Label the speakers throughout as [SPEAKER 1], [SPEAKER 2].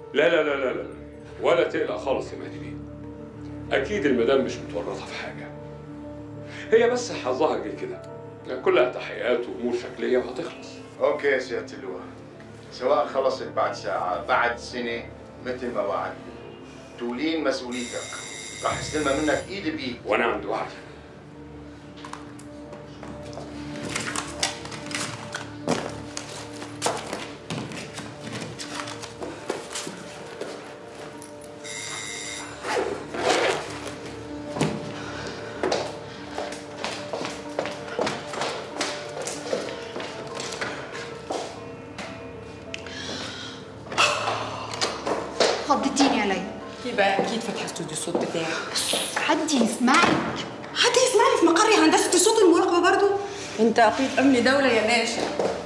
[SPEAKER 1] لا لا لا لا لا ولا تقلق خالص يا مهدي بيه اكيد المدام مش متورطه في حاجه هي بس حظها جه كده كلها تحقيقات وامور شكليه وهتخلص
[SPEAKER 2] اوكي يا سياده اللواء سواء خلصت بعد ساعه بعد سنه مثل ما وعدت تولين مسؤوليتك راح استلمها منك ايد بايد
[SPEAKER 1] وانا عند وعدي
[SPEAKER 3] خضتيني يا ليلى
[SPEAKER 4] يبقى اكيد فاتحه استوديو الصوت بتاعي
[SPEAKER 3] حد يسمعك
[SPEAKER 4] حد يسمعني في مقري هندسه الصوت المراقبه برضو انت اقيد امن دوله يا باشا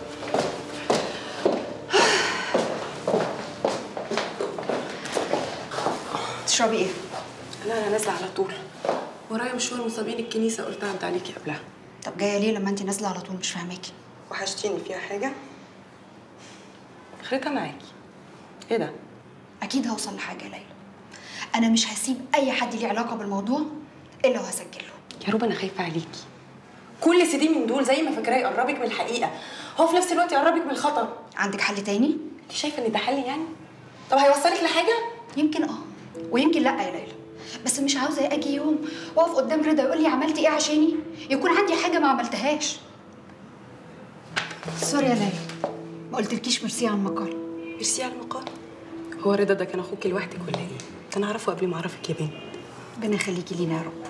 [SPEAKER 3] تشربي ايه؟
[SPEAKER 4] لا انا نازله على طول ورايا مشوار مصابين الكنيسه قلت اعدي عليكي قبلها
[SPEAKER 3] طب جايه ليه لما انت نازله على طول مش فاهماكي
[SPEAKER 4] وحشتيني فيها حاجه خليتها معاكي ايه ده
[SPEAKER 3] اكيد هوصل لحاجه يا ليلى انا مش هسيب اي حد ليه علاقه بالموضوع الا وهسجله
[SPEAKER 4] يا روب انا خايفه عليكي كل سي دي من دول زي ما فاكراه يقربك من الحقيقه هو في نفس الوقت يقربك من الخطر
[SPEAKER 3] عندك حل تاني
[SPEAKER 4] انت شايفه ان ده حل يعني طب هيوصلك لحاجه
[SPEAKER 3] يمكن اه ويمكن لا يا ليلى بس مش عاوزه اجي يوم واقف قدام رضا يقول لي عملتي ايه عشاني يكون عندي حاجه ما عملتهاش سوري يا ليلى ما قلتلكيش ميرسي على المقال
[SPEAKER 4] ميرسي على المقال هو رضا ده كان اخوك لوحدك ولا ايه كان اعرفه قبل ما اعرفك يا بنت
[SPEAKER 3] ربنا يخليكي لينا يا رب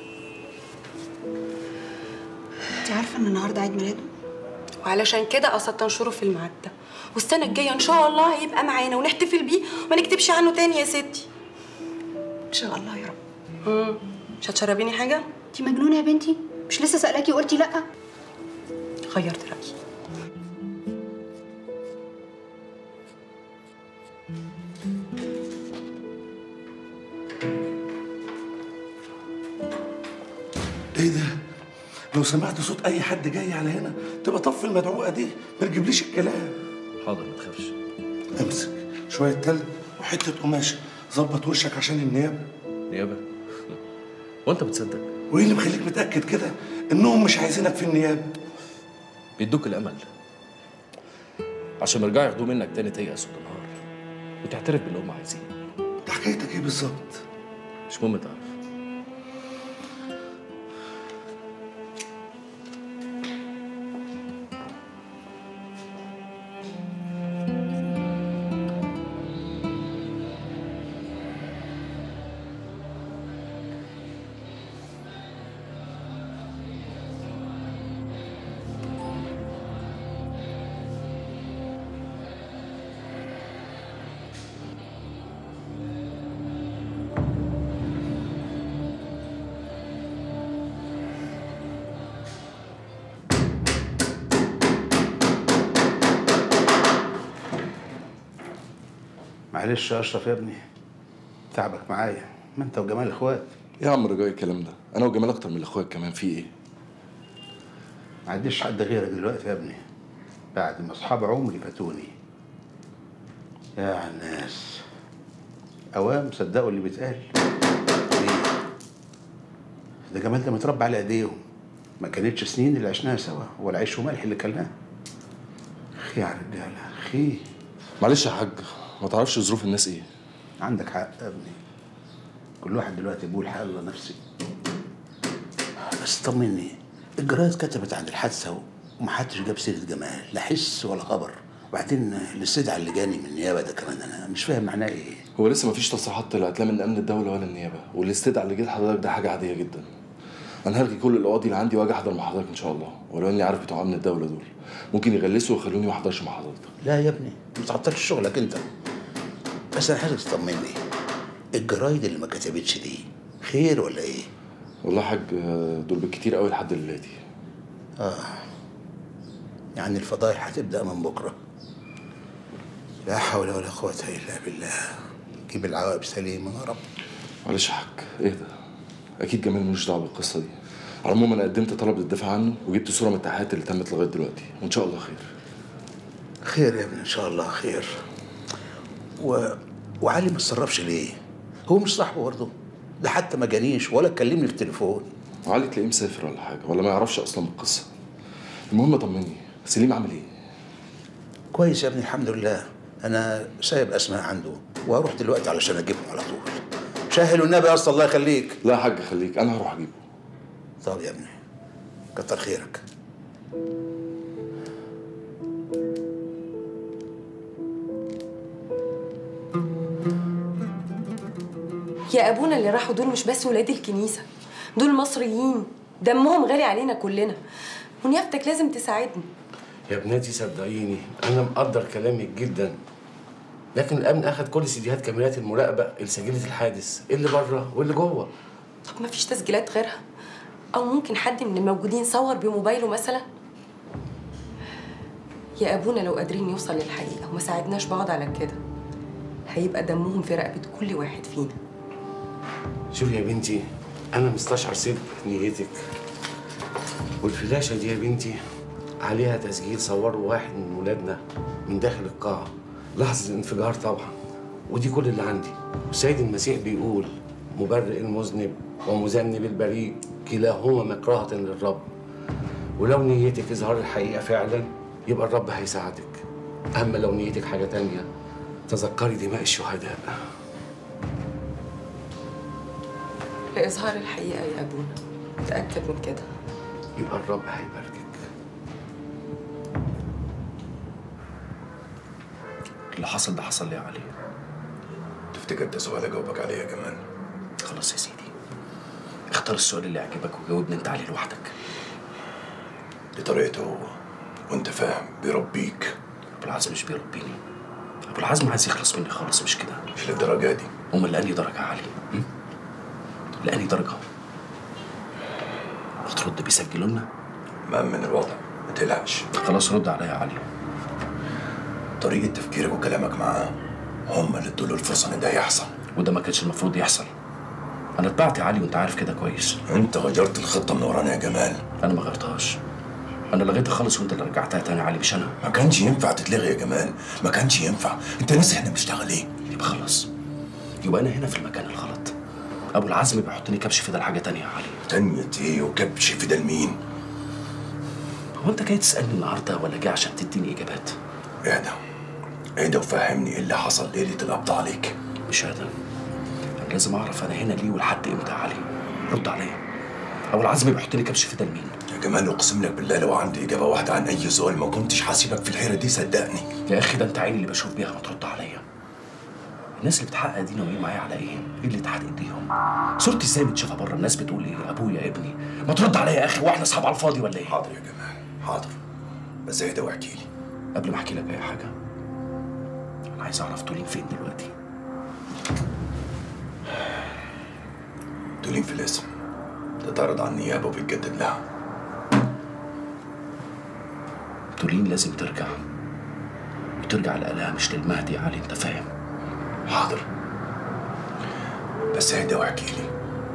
[SPEAKER 3] انت عارفه ان النهارده عيد ميلاده
[SPEAKER 4] وعلشان كده قصدت انشره في الميعاد ده والسنه الجايه ان شاء الله هيبقى معانا ونحتفل بيه وما نكتبش عنه تاني يا ستي
[SPEAKER 3] ان شاء الله يا رب
[SPEAKER 4] امم مش هتشربيني حاجه
[SPEAKER 3] انت مجنونه يا بنتي مش لسه سألاكي وقلتي لا
[SPEAKER 4] غيرت رايي
[SPEAKER 5] ايه ده؟ لو سمعت صوت اي حد جاي على هنا تبقى طفي المدعوقه دي ما تجيبليش الكلام
[SPEAKER 6] حاضر ما تخافش
[SPEAKER 5] امسك شويه تلج وحته قماشه ظبط وشك عشان النيابه
[SPEAKER 6] نيابه وانت بتصدق
[SPEAKER 5] وايه اللي مخليك متاكد كده انهم مش عايزينك في النيابه
[SPEAKER 6] بيدوك الامل عشان يرجعوا ياخدوه منك تاني تيأس وتنهار وتعترف باللي هم عايزينه
[SPEAKER 5] ده حكايتك ايه بالظبط
[SPEAKER 6] مش مهم تعرف
[SPEAKER 7] معلش يا اشرف يا ابني تعبك معايا ما انت وجمال اخوات
[SPEAKER 6] يا عم رجاء الكلام ده انا وجمال اكتر من اخويا كمان في ايه
[SPEAKER 7] ما عنديش حد غيرك دلوقتي يا ابني بعد ما اصحاب عمري فاتوني يا ناس اوام صدقوا اللي بيتقال ليه ده جمال ده متربى على ايديهم ما كانتش سنين اللي عشناها سوا ولا عيش وملح اللي كلناه خي يا رجاله خي
[SPEAKER 6] معلش يا حاج ما تعرفش ظروف الناس ايه
[SPEAKER 7] عندك حق يا ابني كل واحد دلوقتي بيقول حق الله نفسي بس طمني الجرايد كتبت عن الحادثه ومحدش جاب سيره جمال لا حس ولا خبر وبعدين الاستدعاء اللي جاني من النيابه ده كمان انا مش فاهم معناه ايه
[SPEAKER 6] هو لسه ما فيش تصريحات طلعت لا من امن الدوله ولا النيابه والاستدعاء اللي جه لحضرتك ده حاجه عاديه جدا انا هلغي كل القواضي اللي عندي واجي احضر مع حضرتك ان شاء الله ولو اني عارف بتوع امن الدوله دول ممكن يغلسوا ويخلوني ما احضرش مع حضرتك
[SPEAKER 7] لا يا ابني ما تعطلش شغلك انت بس انا عايزك تطمني الجرايد اللي ما كتبتش دي خير ولا ايه؟
[SPEAKER 6] والله يا حاج آه، دول بالكتير قوي لحد الليلتي
[SPEAKER 7] اه يعني الفضايح هتبدا من بكره لا حول ولا قوه الا بالله جيب العواقب سليمه يا رب
[SPEAKER 6] معلش يا حاج اهدى اكيد جمال ملوش دعوه بالقصه دي على العموم انا قدمت طلب للدفاع عنه وجبت صوره من التحقيقات اللي تمت لغايه دلوقتي وان شاء الله خير
[SPEAKER 7] خير يا ابني ان شاء الله خير و وعلي ما اتصرفش ليه هو مش صاحبه برضه ده حتى ما جانيش ولا كلمني في التليفون
[SPEAKER 6] وعلي تلاقيه مسافر ولا حاجه ولا ما يعرفش اصلا القصه المهم طمني سليم عامل ايه
[SPEAKER 7] كويس يا ابني الحمد لله انا سايب اسماء عنده وهروح دلوقتي علشان اجيبهم على طول شاهل والنبي يا اسطى الله يخليك
[SPEAKER 6] لا يا حاج خليك انا هروح اجيبه
[SPEAKER 7] طب يا ابني كتر خيرك
[SPEAKER 4] يا ابونا اللي راحوا دول مش بس ولاد الكنيسه دول مصريين دمهم غالي علينا كلنا ونيافتك لازم تساعدني
[SPEAKER 8] يا ابنتي صدقيني انا مقدر كلامك جدا لكن الامن اخذ كل سيديهات كاميرات المراقبه اللي سجلت الحادث اللي بره واللي جوه
[SPEAKER 4] طب ما فيش تسجيلات غيرها او ممكن حد من الموجودين صور بموبايله مثلا يا ابونا لو قادرين نوصل للحقيقه وما ساعدناش بعض على كده هيبقى دمهم في رقبه كل واحد فينا
[SPEAKER 8] شوفي يا بنتي انا مستشعر صدق نيتك والفلاشه دي يا بنتي عليها تسجيل صوره واحد من ولادنا من داخل القاعه لحظه الانفجار طبعا ودي كل اللي عندي والسيد المسيح بيقول مبرئ المذنب ومذنب البريء كلاهما مكرهة للرب ولو نيتك إظهار الحقيقة فعلا يبقى الرب هيساعدك أما لو نيتك حاجة تانية تذكري دماء الشهداء
[SPEAKER 4] لإظهار الحقيقة يا أبونا متأكد من كده
[SPEAKER 8] يبقى الرب هيباركك
[SPEAKER 9] اللي حصل ده حصل لي يا علي
[SPEAKER 5] تفتكر ده سؤال اجاوبك عليه يا جمال
[SPEAKER 9] خلاص يا سيدي اختار السؤال اللي يعجبك وجاوبني انت عليه لوحدك
[SPEAKER 5] دي طريقته هو وانت فاهم بيربيك
[SPEAKER 9] ابو العزم مش بيربيني ابو العزم عايز يخلص مني خالص مش كده
[SPEAKER 5] مش للدرجه دي
[SPEAKER 9] امال لاني درجه يا علي م? لاني درجه هترد بيسجلوا لنا
[SPEAKER 5] مأمن الوضع ما تقلقش
[SPEAKER 9] خلاص رد عليا يا علي
[SPEAKER 5] طريقه تفكيرك وكلامك معاه هم اللي ادوا له الفرصه ان ده يحصل
[SPEAKER 9] وده ما كانش المفروض يحصل انا اتبعت يا علي وانت عارف كده كويس
[SPEAKER 5] انت غيرت الخطه من ورانا يا جمال
[SPEAKER 9] انا ما غيرتهاش انا لغيتها خالص وانت اللي رجعتها تاني يا علي مش انا
[SPEAKER 5] ما كانش ينفع تتلغي يا جمال ما كانش ينفع انت ناسي احنا بنشتغل ايه
[SPEAKER 9] يبقى خلاص يبقى انا هنا في المكان الغلط ابو العزم بيحطني كبش في ده حاجه تانية يا علي
[SPEAKER 5] تانية ايه وكبش في ده لمين
[SPEAKER 9] هو انت جاي تسالني النهارده ولا جاي عشان تديني اجابات
[SPEAKER 5] اهدى اهدى وفهمني ايه اللي حصل ليله القبض عليك
[SPEAKER 9] مش هذا انا لازم اعرف انا هنا ليه ولحد امتى يا علي رد عليا ابو العزم بيحطني كبش في ده لمين
[SPEAKER 5] يا جمال اقسم لك بالله لو عندي اجابه واحده عن اي سؤال ما كنتش حاسبك في الحيره دي صدقني
[SPEAKER 9] يا اخي ده انت عيني اللي بشوف بيها ما ترد عليا الناس اللي بتحقق دي ناويين معايا على ايه؟ ايه اللي تحت ايديهم؟ صورتي ازاي متشافه بره الناس بتقول ايه؟ ابويا ابني ما ترد عليا يا اخي واحنا اصحاب على الفاضي ولا ايه؟
[SPEAKER 5] حاضر يا جمال حاضر بس اهدى واحكي لي
[SPEAKER 9] قبل ما احكي لك اي حاجه انا عايز اعرف تولين فين دلوقتي
[SPEAKER 5] تولين في الاسم تتعرض على النيابه وبيتجدد لها
[SPEAKER 9] تولين لازم ترجع وترجع لآلهة مش للمهدي يا علي انت فاهم
[SPEAKER 5] حاضر بس اهدى واحكي لي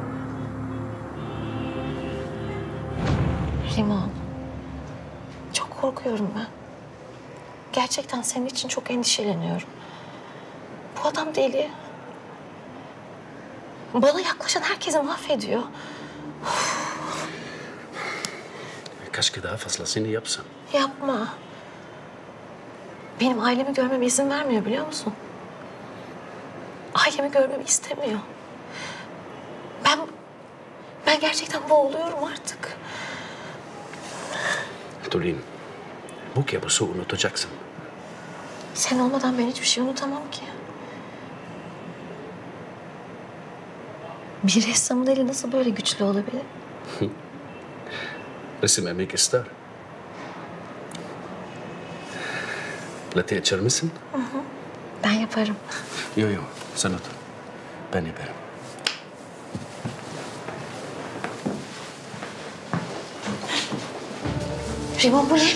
[SPEAKER 10] Liman. Çok korkuyorum ben. Gerçekten senin için çok endişeleniyorum. Bu adam deli. Bana yaklaşan herkesi mahvediyor.
[SPEAKER 9] كشك daha fazlasını yapsın.
[SPEAKER 10] Yapma. Benim ailemi görmeme izin vermiyor biliyor musun? Ailemi görmemi istemiyor. Ben ben gerçekten boğuluyorum artık.
[SPEAKER 9] Tolin, bu kabusu unutacaksın.
[SPEAKER 10] Sen olmadan ben hiçbir şey unutamam ki. Bir ressamın eli nasıl böyle güçlü olabilir?
[SPEAKER 9] Resim emek ister. Latte içer misin?
[SPEAKER 10] Ben yaparım.
[SPEAKER 9] Yo yo, sen otur. Ben yaparım.
[SPEAKER 10] Rimon bu ne?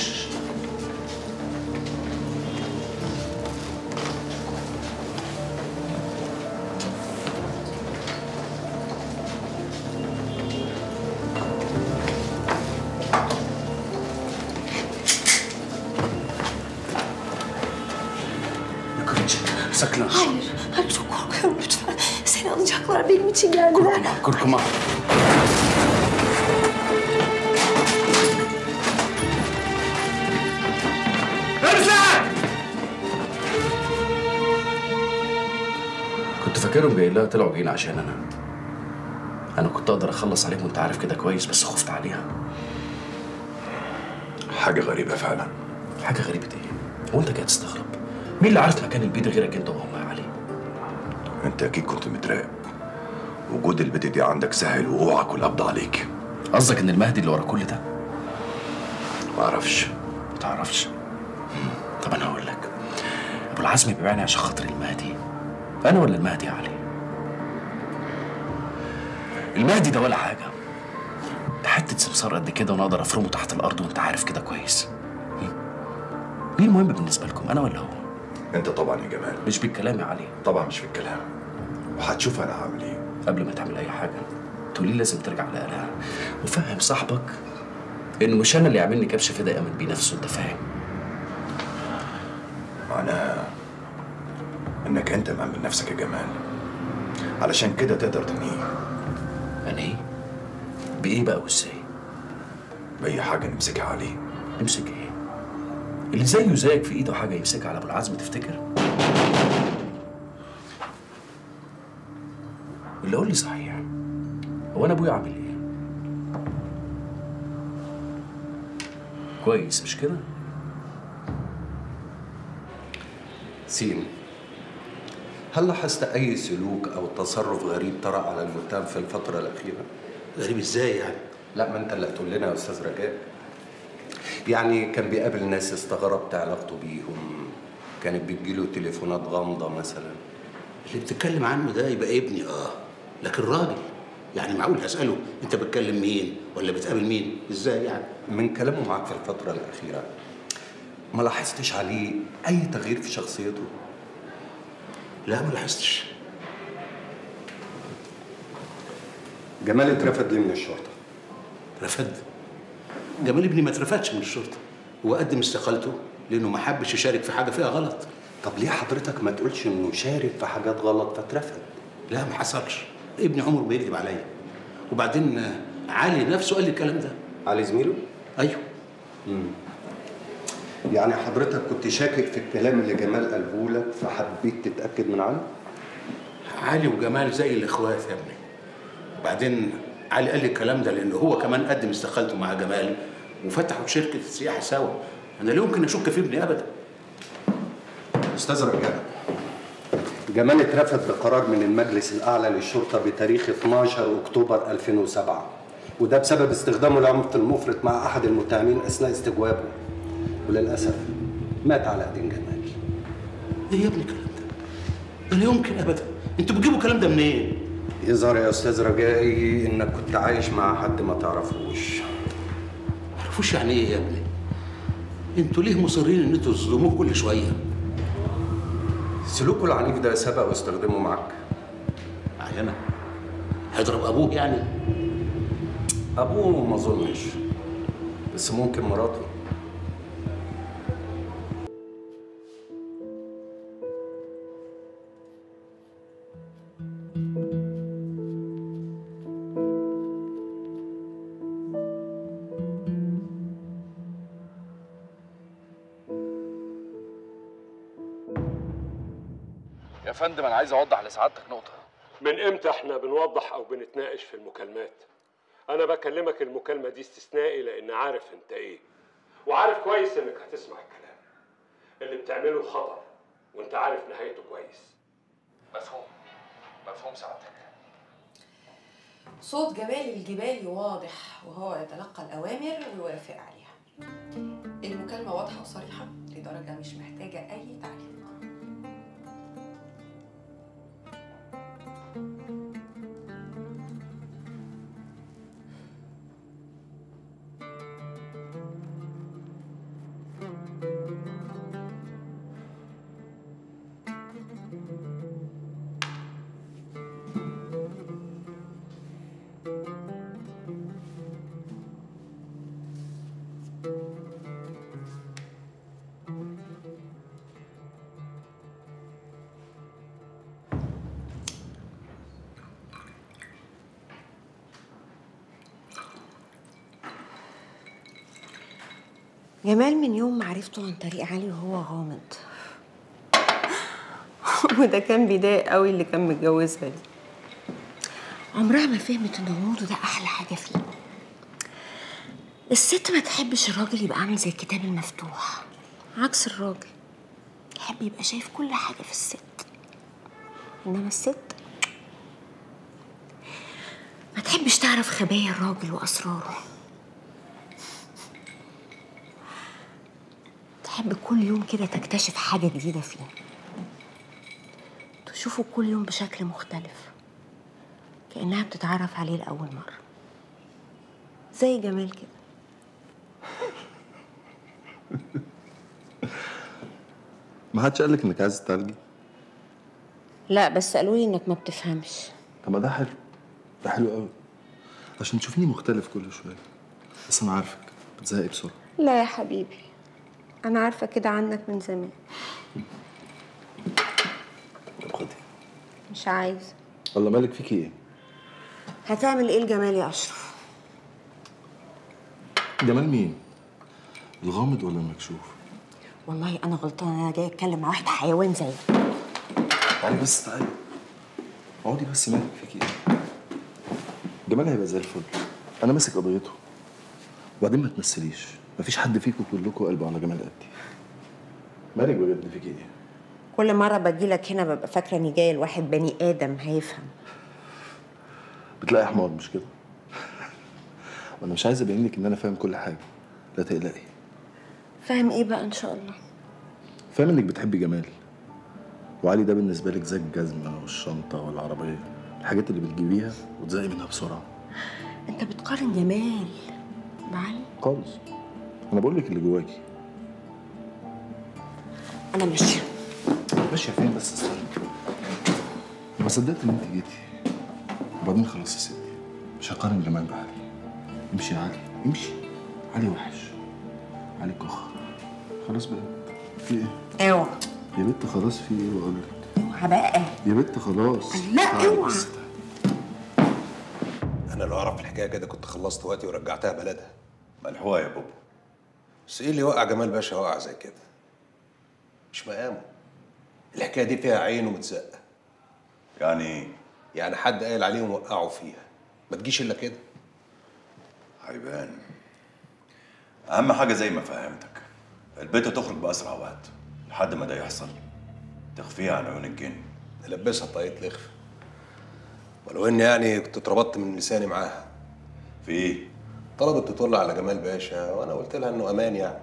[SPEAKER 9] Yukarı çık.
[SPEAKER 7] Sakın ha.
[SPEAKER 10] Hayır, hayır çok korkuyorum lütfen. Seni alacaklar, benim için geldiler.
[SPEAKER 7] Korkma.
[SPEAKER 9] كنت فاكرهم جايين لها طلعوا جايين عشان انا انا كنت اقدر اخلص عليهم وانت عارف كده كويس بس خفت عليها
[SPEAKER 11] حاجة غريبة فعلا
[SPEAKER 9] حاجه غريبه ايه هو انت جاي تستغرب مين اللي عارف مكان البيت غيرك انت وهم يا علي
[SPEAKER 11] انت اكيد كنت متراقب وجود البت دي عندك سهل وقوعك والقبض عليك
[SPEAKER 9] قصدك ان المهدي اللي ورا كل ده
[SPEAKER 11] معرفش
[SPEAKER 9] ما تعرفش مم. طب انا هقول لك ابو العزم بيبيعني عشان خاطر المهدي انا ولا المهدي يا علي المهدي ده ولا حاجه ده حته سمسار قد كده وانا اقدر افرمه تحت الارض وانت عارف كده كويس مم. مين المهم بالنسبه لكم انا ولا هو
[SPEAKER 11] انت طبعا يا جمال
[SPEAKER 9] مش بالكلام يا علي
[SPEAKER 11] طبعا مش في الكلام وهتشوف انا هعمل ايه
[SPEAKER 9] قبل ما تعمل اي حاجه تقولي لازم ترجع لأهلها وفهم صاحبك انه مش انا اللي يعملني كبش فدا يامن بيه نفسه انت فاهم
[SPEAKER 11] معناها انك انت مأمن نفسك يا جمال علشان كده تقدر تنهيه
[SPEAKER 9] انا ايه بايه بقى وازاي
[SPEAKER 11] بأي حاجة نمسكها عليه
[SPEAKER 9] امسك ايه اللي زيه زيك في ايده حاجه يمسكها على ابو العزم تفتكر اللي قول لي صحيح هو انا ابويا عامل ايه كويس مش كده
[SPEAKER 12] سين هل لاحظت أي سلوك أو تصرف غريب طرأ على المتهم في الفترة الأخيرة؟
[SPEAKER 7] غريب ازاي يعني؟
[SPEAKER 12] لا ما أنت اللي هتقول لنا يا أستاذ رجاء. يعني كان بيقابل ناس استغربت علاقته بيهم، كانت بتجيله تليفونات غامضة مثلا.
[SPEAKER 7] اللي بتتكلم عنه ده يبقى ابني اه لكن راجل يعني معقول هسأله انت بتكلم مين ولا بتقابل مين؟ ازاي يعني؟
[SPEAKER 12] من كلامه معاك في الفترة الأخيرة ما لاحظتش عليه أي تغيير في شخصيته؟
[SPEAKER 7] لا ما لاحظتش
[SPEAKER 12] جمال اترفد ليه من الشرطة؟
[SPEAKER 7] رفد جمال ابني ما اترفدش من الشرطه هو قدم استقالته لانه ما حبش يشارك في حاجه فيها غلط
[SPEAKER 12] طب ليه حضرتك ما تقولش انه شارك في حاجات غلط فاترفد؟
[SPEAKER 7] لا ما حصلش ابني عمره ما يكذب عليا وبعدين آه، علي نفسه قال لي الكلام ده
[SPEAKER 12] علي زميله؟
[SPEAKER 7] ايوه
[SPEAKER 12] مم. يعني حضرتك كنت شاكك في الكلام اللي جمال قاله لك فحبيت تتأكد من عنه؟
[SPEAKER 7] علي وجمال زي الاخوات يا ابني وبعدين علي قال لي الكلام ده لانه هو كمان قدم استقالته مع جمال وفتحوا شركه سياحه سوا انا لا يمكن اشك في ابني ابدا
[SPEAKER 12] أستاذ رجاء جمال اترفد بقرار من المجلس الأعلى للشرطة بتاريخ 12 أكتوبر 2007 وده بسبب استخدامه لعنف المفرط مع أحد المتهمين أثناء استجوابه وللأسف مات على أيدين جمال
[SPEAKER 7] ايه يا ابني الكلام ده؟ ده لا يمكن ابدا انتوا بتجيبوا الكلام ده منين؟
[SPEAKER 12] يظهر يا أستاذ رجائي إنك كنت عايش مع حد ما تعرفوش
[SPEAKER 7] ما تعرفوش يعني ايه يا ابني؟ انتوا ليه مصرين ان انتوا تظلموه كل شويه؟
[SPEAKER 12] سلوكه العنيف ده سبق واستخدمه معاك
[SPEAKER 7] معايا انا هيضرب ابوه يعني؟
[SPEAKER 12] أبوه ما أظنش بس ممكن مراته
[SPEAKER 9] يا فندم انا عايز اوضح لسعادتك نقطه
[SPEAKER 1] من امتى احنا بنوضح او بنتناقش في المكالمات انا بكلمك المكالمه دي استثنائي لان عارف انت ايه وعارف كويس انك هتسمع الكلام اللي بتعمله خطر وانت عارف نهايته كويس
[SPEAKER 9] مفهوم مفهوم سعادتك
[SPEAKER 4] صوت جمال الجبالي واضح وهو يتلقى الأوامر ويوافق عليها المكالمة واضحة وصريحة لدرجة مش محتاجة أي تعليق
[SPEAKER 10] جمال من يوم ما عرفته عن طريق علي وهو غامض وده كان بيضايق قوي اللي كان متجوزها دي عمرها ما فهمت ان غموضه ده احلى حاجه فيه الست ما تحبش الراجل يبقى عامل زي الكتاب المفتوح عكس الراجل يحب يبقى شايف كل حاجه في الست انما الست ما تحبش تعرف خبايا الراجل واسراره تحب كل يوم كده تكتشف حاجه جديده فيه تشوفه كل يوم بشكل مختلف كأنها بتتعرف عليه لأول مرة زي جمال كده
[SPEAKER 6] ما حدش قال لك انك عايز تتعالجي
[SPEAKER 10] لا بس قالوا لي انك ما بتفهمش
[SPEAKER 6] طب ما ده حلو ده حلو قوي عشان تشوفيني مختلف كل شويه بس انا عارفك بتزهقي بسرعه
[SPEAKER 10] لا يا حبيبي انا عارفه كده عنك من زمان
[SPEAKER 6] طب خدي
[SPEAKER 10] مش عايزه
[SPEAKER 6] والله مالك فيكي ايه
[SPEAKER 10] هتعمل ايه لجمال يا اشرف
[SPEAKER 6] جمال مين الغامض ولا المكشوف
[SPEAKER 10] والله انا غلطانه انا جايه اتكلم مع واحد حيوان زيك
[SPEAKER 6] تعالي بس تعالي اقعدي بس مالك فيكي ايه جمال هيبقى زي الفل انا ماسك قضيته وبعدين ما تمثليش مفيش حد فيكم كلكم قلبه على جمال قدي مالك بجد فيكي ايه
[SPEAKER 10] كل مره باجيلك هنا ببقى فاكره اني جايه لواحد بني ادم هيفهم
[SPEAKER 6] بتلاقي حمار مش كده وانا مش عايز ابين لك ان انا فاهم كل حاجه لا تقلقي
[SPEAKER 10] فاهم ايه بقى ان شاء الله
[SPEAKER 6] فاهم انك بتحبي جمال وعلي ده بالنسبه لك زي الجزمه والشنطه والعربيه الحاجات اللي بتجيبيها وتزهقي منها بسرعه
[SPEAKER 10] انت بتقارن جمال بعلي
[SPEAKER 6] خالص انا بقول لك اللي جواكي
[SPEAKER 10] انا ماشيه
[SPEAKER 6] ماشيه فين بس استنى ما صدقت ان انت جيتي وبعدين خلاص يا ستي مش هقارن جمال بعلي امشي يا علي امشي علي وحش علي كخ خلاص بقى في ايه
[SPEAKER 10] اوعى
[SPEAKER 6] يا بنت خلاص في ايه بقول لك
[SPEAKER 10] اوعى بقى
[SPEAKER 6] يا بنت خلاص
[SPEAKER 10] لا
[SPEAKER 6] تعالي
[SPEAKER 10] اوعى
[SPEAKER 6] بس.
[SPEAKER 13] انا لو اعرف الحكايه كده كنت خلصت وقتي ورجعتها بلدها
[SPEAKER 11] ملحوقه يا بابا
[SPEAKER 13] بس ايه اللي وقع جمال باشا وقع زي كده مش مقامه الحكايه دي فيها عين ومتزقه
[SPEAKER 11] يعني ايه
[SPEAKER 13] يعني حد قايل عليهم وقعوا فيها ما تجيش الا كده
[SPEAKER 11] هيبان اهم حاجه زي ما فهمتك البيت تخرج باسرع وقت لحد ما ده يحصل تخفيها عن عيون الجن
[SPEAKER 13] نلبسها طاقية لخف ولو اني يعني كنت اتربطت من لساني معاها
[SPEAKER 11] في ايه
[SPEAKER 13] طلبت تطل على جمال باشا وانا قلت لها انه امان يعني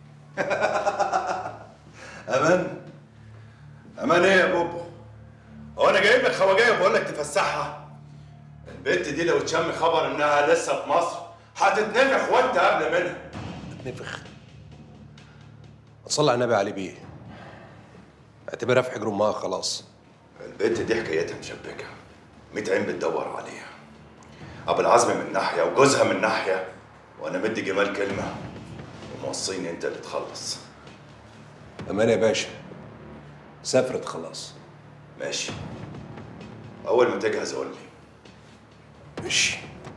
[SPEAKER 11] امان امان ايه يا بابا هو انا جايب لك خواجايه وبقول لك تفسحها البنت دي لو تشم خبر انها لسه في مصر هتتنفخ وانت قبل منها
[SPEAKER 13] تتنفخ صلى على النبي عليه بيه اعتبرها في حجر امها خلاص
[SPEAKER 11] البنت دي حكايتها مشبكه ميت عين بتدور عليها ابو العزم من ناحيه وجوزها من ناحيه وانا مدي جمال كلمه وموصيني انت اللي تخلص
[SPEAKER 13] امان يا باشا سافرت خلاص
[SPEAKER 11] ماشي اول ما تجهز قول لي
[SPEAKER 13] ماشي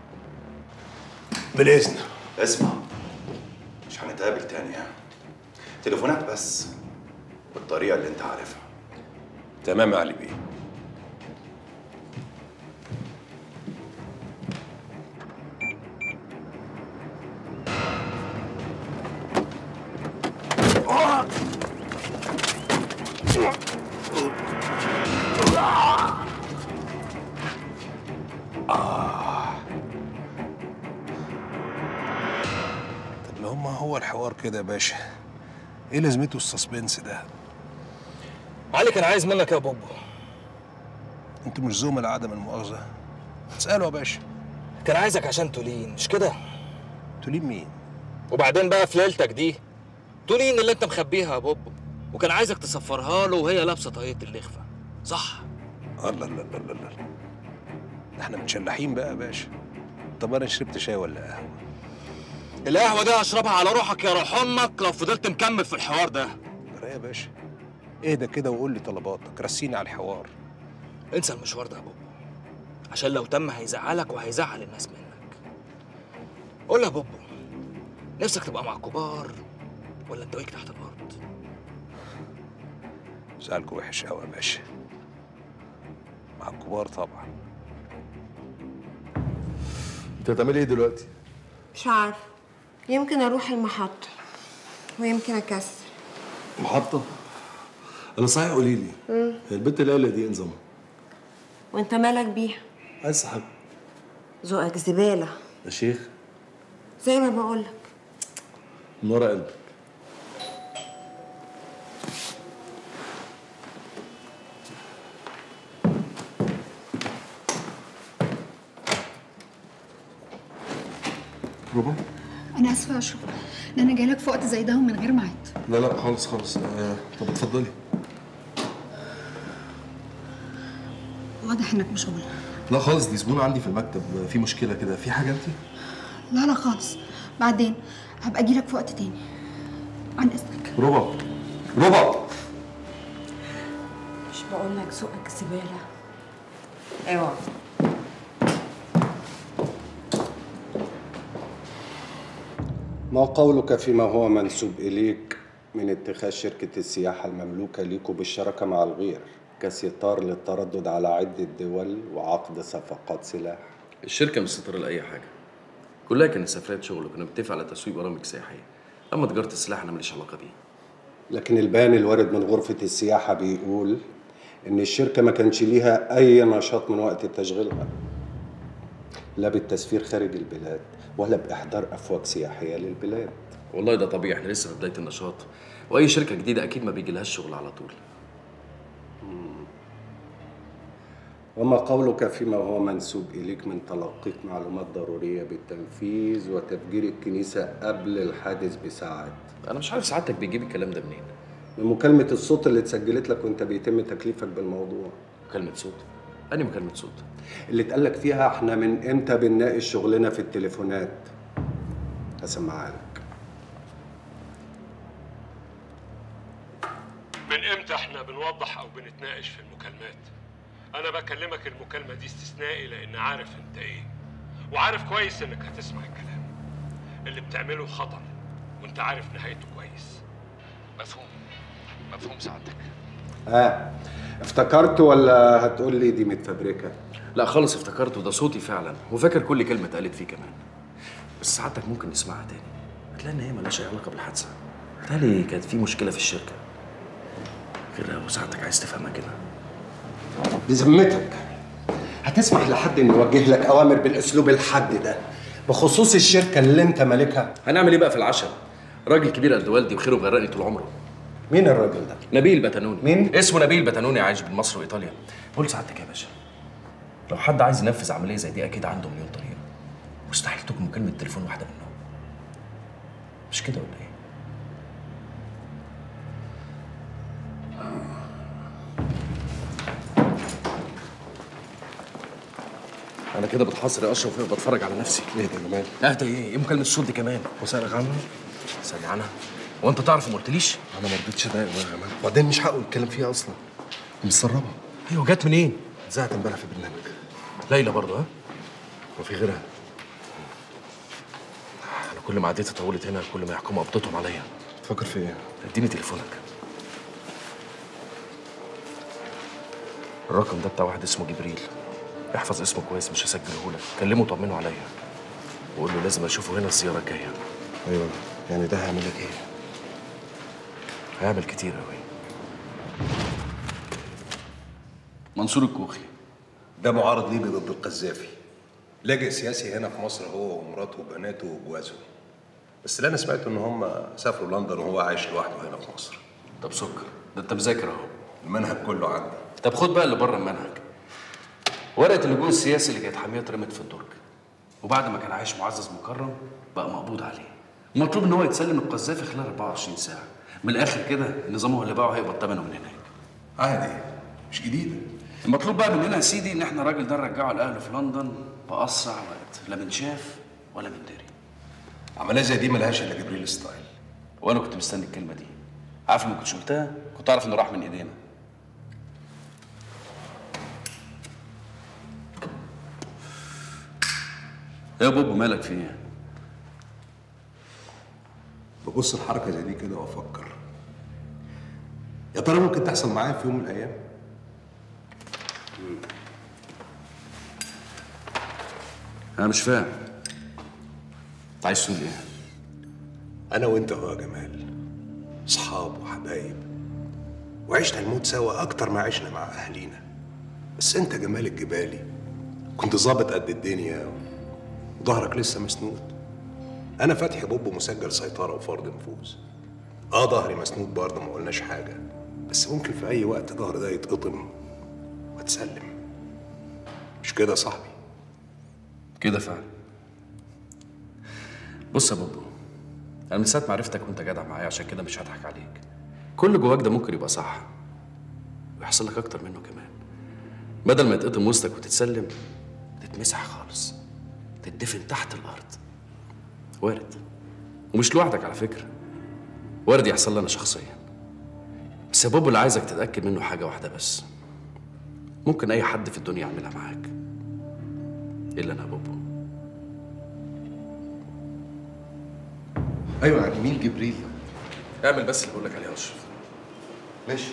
[SPEAKER 13] بالاذن
[SPEAKER 11] اسمع مش هنتقابل تاني ها تليفونات بس بالطريقه اللي انت عارفها
[SPEAKER 13] تمام يا علي بيه طب ما هما هو الحوار كده يا باشا ايه لازمته السسبنس ده
[SPEAKER 9] علي كان عايز منك يا بابا
[SPEAKER 13] انتوا مش زملاء عدم المؤاخذه اساله يا باشا
[SPEAKER 9] كان عايزك عشان تولين مش كده
[SPEAKER 13] تولين مين
[SPEAKER 9] وبعدين بقى في ليلتك دي تولين اللي انت مخبيها يا بابا وكان عايزك تسفرها له وهي لابسه طاقيه اللخفه صح
[SPEAKER 13] الله الله الله الله الله ده احنا متشلحين بقى يا باشا طب انا شربت شاي ولا قهوه
[SPEAKER 9] القهوه دي هشربها على روحك يا روح امك لو فضلت مكمل في الحوار ده
[SPEAKER 13] يا يا باشا اهدى كده وقول لي طلباتك رسيني على الحوار
[SPEAKER 9] انسى المشوار ده يا بابا عشان لو تم هيزعلك وهيزعل الناس منك قول لي يا بابا نفسك تبقى مع كبار ولا انت واقف تحت الارض
[SPEAKER 13] زعلكوا وحش قوي يا باشا مع الكبار طبعا
[SPEAKER 6] انت هتعملي ايه دلوقتي؟
[SPEAKER 10] مش عارف يمكن اروح المحطة ويمكن اكسر
[SPEAKER 6] محطة انا صحيح قولي لي
[SPEAKER 10] مم.
[SPEAKER 6] هي البنت ليلى دي إيه نظامها
[SPEAKER 10] وانت مالك بيها
[SPEAKER 6] عايز صاحب
[SPEAKER 10] ذوقك زبالة
[SPEAKER 6] يا شيخ
[SPEAKER 10] زي ما بقولك
[SPEAKER 6] من ورا قلبك ربع
[SPEAKER 3] انا اسفه يا اشرف ان انا جايلك في وقت زي ده ومن غير ميعاد
[SPEAKER 6] لا لا خالص خالص آه، طب اتفضلي
[SPEAKER 3] واضح انك مشغول
[SPEAKER 6] لا خالص دي زبونه عندي في المكتب آه، في مشكله كده في حاجه انت
[SPEAKER 3] لا لا خالص بعدين هبقى اجيلك في وقت تاني عن اذنك
[SPEAKER 6] ربع ربع
[SPEAKER 10] مش بقولك ذوقك زبالة اوعى
[SPEAKER 12] ما قولك فيما هو منسوب إليك من اتخاذ شركة السياحة المملوكة ليكوا بالشراكة مع الغير كستار للتردد على عدة دول وعقد صفقات سلاح
[SPEAKER 9] الشركه مش ستاره لاي حاجه كلها كانت سفريات شغل وكنا بنتفق على تسويق برامج سياحيه اما تجاره السلاح انا ماليش علاقه بيه
[SPEAKER 12] لكن البيان الوارد من غرفة السياحة بيقول إن الشركة ما كانش ليها أي نشاط من وقت تشغيلها لا بالتسفير خارج البلاد ولا بإحضار أفواج سياحية للبلاد
[SPEAKER 9] والله ده طبيعي احنا لسه في بدايه النشاط واي شركه جديده اكيد ما بيجيلهاش شغل على طول
[SPEAKER 12] وما قولك فيما هو منسوب إليك من تلقيك معلومات ضرورية بالتنفيذ وتفجير الكنيسة قبل الحادث بساعات
[SPEAKER 9] انا مش عارف سعادتك بتجيب الكلام ده منين
[SPEAKER 12] من مكالمة الصوت اللي اتسجلت لك وانت بيتم تكليفك بالموضوع
[SPEAKER 9] مكالمة صوت؟ أنهي مكالمة صوت؟
[SPEAKER 12] اللي اتقال لك فيها احنا من امتى بنناقش شغلنا في التليفونات هسمعها لك
[SPEAKER 1] من امتى احنا بنوضح او بنتناقش في المكالمات انا بكلمك المكالمه دي استثنائي لان عارف انت ايه وعارف كويس انك هتسمع الكلام اللي بتعمله خطر وانت عارف نهايته كويس
[SPEAKER 9] مفهوم مفهوم سعادتك
[SPEAKER 12] اه افتكرت ولا هتقول لي دي متفبركه
[SPEAKER 9] لا خالص افتكرته ده صوتي فعلا وفاكر كل كلمة اتقالت فيه كمان بس سعادتك ممكن نسمعها تاني هتلاقي ان هي ملهاش اي علاقة بالحادثة تالي كانت في مشكلة في الشركة غير لو سعادتك عايز تفهمها كده
[SPEAKER 12] بذمتك هتسمح لحد انه يوجه لك اوامر بالاسلوب الحاد ده بخصوص الشركه اللي انت مالكها
[SPEAKER 9] هنعمل ايه بقى في العشاء راجل كبير قد والدي وخيره مغرقني طول عمره
[SPEAKER 12] مين الراجل ده
[SPEAKER 9] نبيل بتنوني
[SPEAKER 12] مين
[SPEAKER 9] اسمه نبيل بتنوني عايش بين مصر وايطاليا قول سعادتك يا باشا لو حد عايز ينفذ عمليه زي دي اكيد عنده مليون طريقه مستحيل تكون مكالمه تليفون واحده منهم مش كده ولا ايه انا كده بتحاصر يا اشرف وبتفرج على نفسي
[SPEAKER 6] ايه ده جمال
[SPEAKER 9] اهدى ايه ايه مكالمه الصوت دي كمان
[SPEAKER 6] وسألك عنها
[SPEAKER 9] سألني عنها هو انت تعرف وما قلتليش
[SPEAKER 6] انا ما رضيتش اضايق يا جمال وبعدين مش حقه يتكلم فيها اصلا متسربه
[SPEAKER 9] ايوه جت منين
[SPEAKER 6] اتذاعت امبارح في برنامج
[SPEAKER 9] ليلى برضه ها وفي غيرها انا كل ما عديت طولت هنا كل ما يحكموا قبضتهم عليا
[SPEAKER 6] تفكر في ايه
[SPEAKER 9] اديني تليفونك الرقم ده بتاع واحد اسمه جبريل احفظ اسمه كويس مش هسجله لك كلمه طمنه عليا وقول له لازم اشوفه هنا الزياره الجايه
[SPEAKER 6] ايوه يعني ده هيعمل لك ايه
[SPEAKER 9] هيعمل كتير قوي منصور الكوخي
[SPEAKER 13] ده معارض ليبي ضد القذافي لاجئ سياسي هنا في مصر هو ومراته وبناته وجوازه بس اللي انا سمعته ان هم سافروا لندن وهو عايش لوحده هنا في مصر
[SPEAKER 9] طب سكر ده انت مذاكر اهو
[SPEAKER 13] المنهج كله عندي
[SPEAKER 9] طب خد بقى اللي بره المنهج ورقه اللجوء السياسي اللي كانت حاميه اترمت في الدرج وبعد ما كان عايش معزز مكرم بقى مقبوض عليه مطلوب ان هو يتسلم القذافي خلال 24 ساعه من الاخر كده النظام هو اللي باعه هيقبض ثمنه من هناك
[SPEAKER 13] عادي مش جديده
[SPEAKER 9] المطلوب بقى مننا يا سيدي ان احنا الراجل ده نرجعه لاهله في لندن باسرع وقت لا من شاف ولا من داري
[SPEAKER 13] عمليه زي دي ملهاش الا جبريل ستايل
[SPEAKER 9] وانا كنت مستني الكلمه دي عارف لما كنت قلتها كنت اعرف انه راح من ايدينا يا بوب مالك في ايه؟
[SPEAKER 13] بوب ببص الحركه زي دي كده وافكر يا ترى ممكن تحصل معايا في يوم من الايام
[SPEAKER 9] انا مش فاهم انت عايز تقول ايه
[SPEAKER 13] انا وانت هو يا جمال اصحاب وحبايب وعشنا الموت سوا اكتر ما عشنا مع اهالينا بس انت جمال الجبالي كنت ظابط قد الدنيا وظهرك لسه مسنود انا فتحي بوب مسجل سيطره وفرض نفوذ اه ظهري مسنود برضه ما قلناش حاجه بس ممكن في اي وقت ظهر ده يتقطم واتسلم مش كده يا صاحبي
[SPEAKER 9] كده فعلا بص يا بابا انا من ساعه ما عرفتك وانت جدع معايا عشان كده مش هضحك عليك كل جواك ده ممكن يبقى صح ويحصل لك اكتر منه كمان بدل ما يتقطم وسطك وتتسلم تتمسح خالص تدفن تحت الارض وارد ومش لوحدك على فكره وارد يحصل لي انا شخصيا بس يا بابا اللي عايزك تتاكد منه حاجه واحده بس ممكن اي حد في الدنيا يعملها معاك الا انا يا بابا
[SPEAKER 13] ايوه يعني مين جبريل
[SPEAKER 9] اعمل بس اللي بقول لك عليه يا اشرف
[SPEAKER 13] ماشي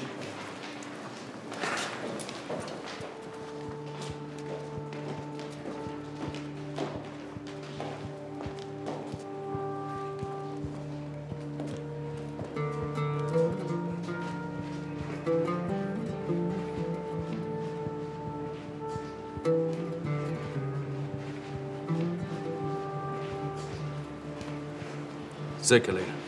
[SPEAKER 9] ازيك يا ليلى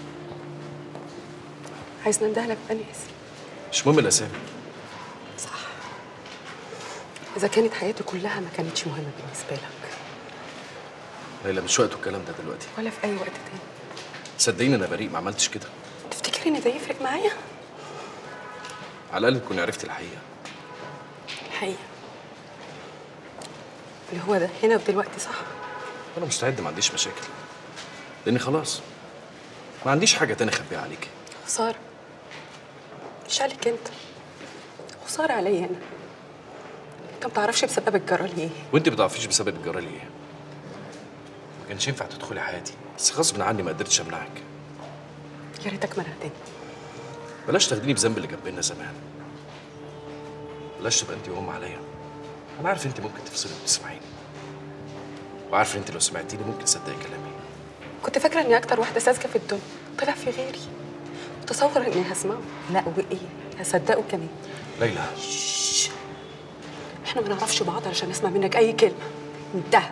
[SPEAKER 4] عايز ننده لك بأني اسم
[SPEAKER 9] مش مهم الاسامي
[SPEAKER 4] صح إذا كانت حياتي كلها ما كانتش مهمة بالنسبة لك
[SPEAKER 9] ليلى مش وقته الكلام ده دلوقتي
[SPEAKER 4] ولا في أي وقت تاني
[SPEAKER 9] صدقيني انا بريء ما عملتش كده
[SPEAKER 4] تفتكري إن ده يفرق معايا؟
[SPEAKER 9] على الاقل تكوني عرفتي الحقيقه
[SPEAKER 4] الحقيقة اللي هو ده هنا ودلوقتي صح؟
[SPEAKER 9] انا مستعد ما عنديش مشاكل لاني خلاص ما عنديش حاجه تاني اخبيها عليكي
[SPEAKER 4] خسارة مش عليك أنت خسارة عليا أنا أنت ما تعرفش بسبب الجرى ليه
[SPEAKER 9] وانت ما تعرفيش بسبب الجرى ليه ما كانش ينفع تدخلي حياتي بس غصب عني ما قدرتش امنعك
[SPEAKER 4] يا ريتك منعتني
[SPEAKER 9] بلاش تاخديني بذنب اللي جنبنا زمان بلاش تبقى انت وهم عليا انا عارف انت ممكن تفصلي وتسمعيني وعارف انت لو سمعتيني ممكن تصدقي كلامي
[SPEAKER 4] كنت فاكرة إني أكتر واحدة ساذجة في الدنيا طلع في غيري متصور إني هسمعه لا وإيه هصدقه كمان
[SPEAKER 9] ليلى
[SPEAKER 4] إحنا ما نعرفش بعض علشان نسمع منك أي كلمة انتهى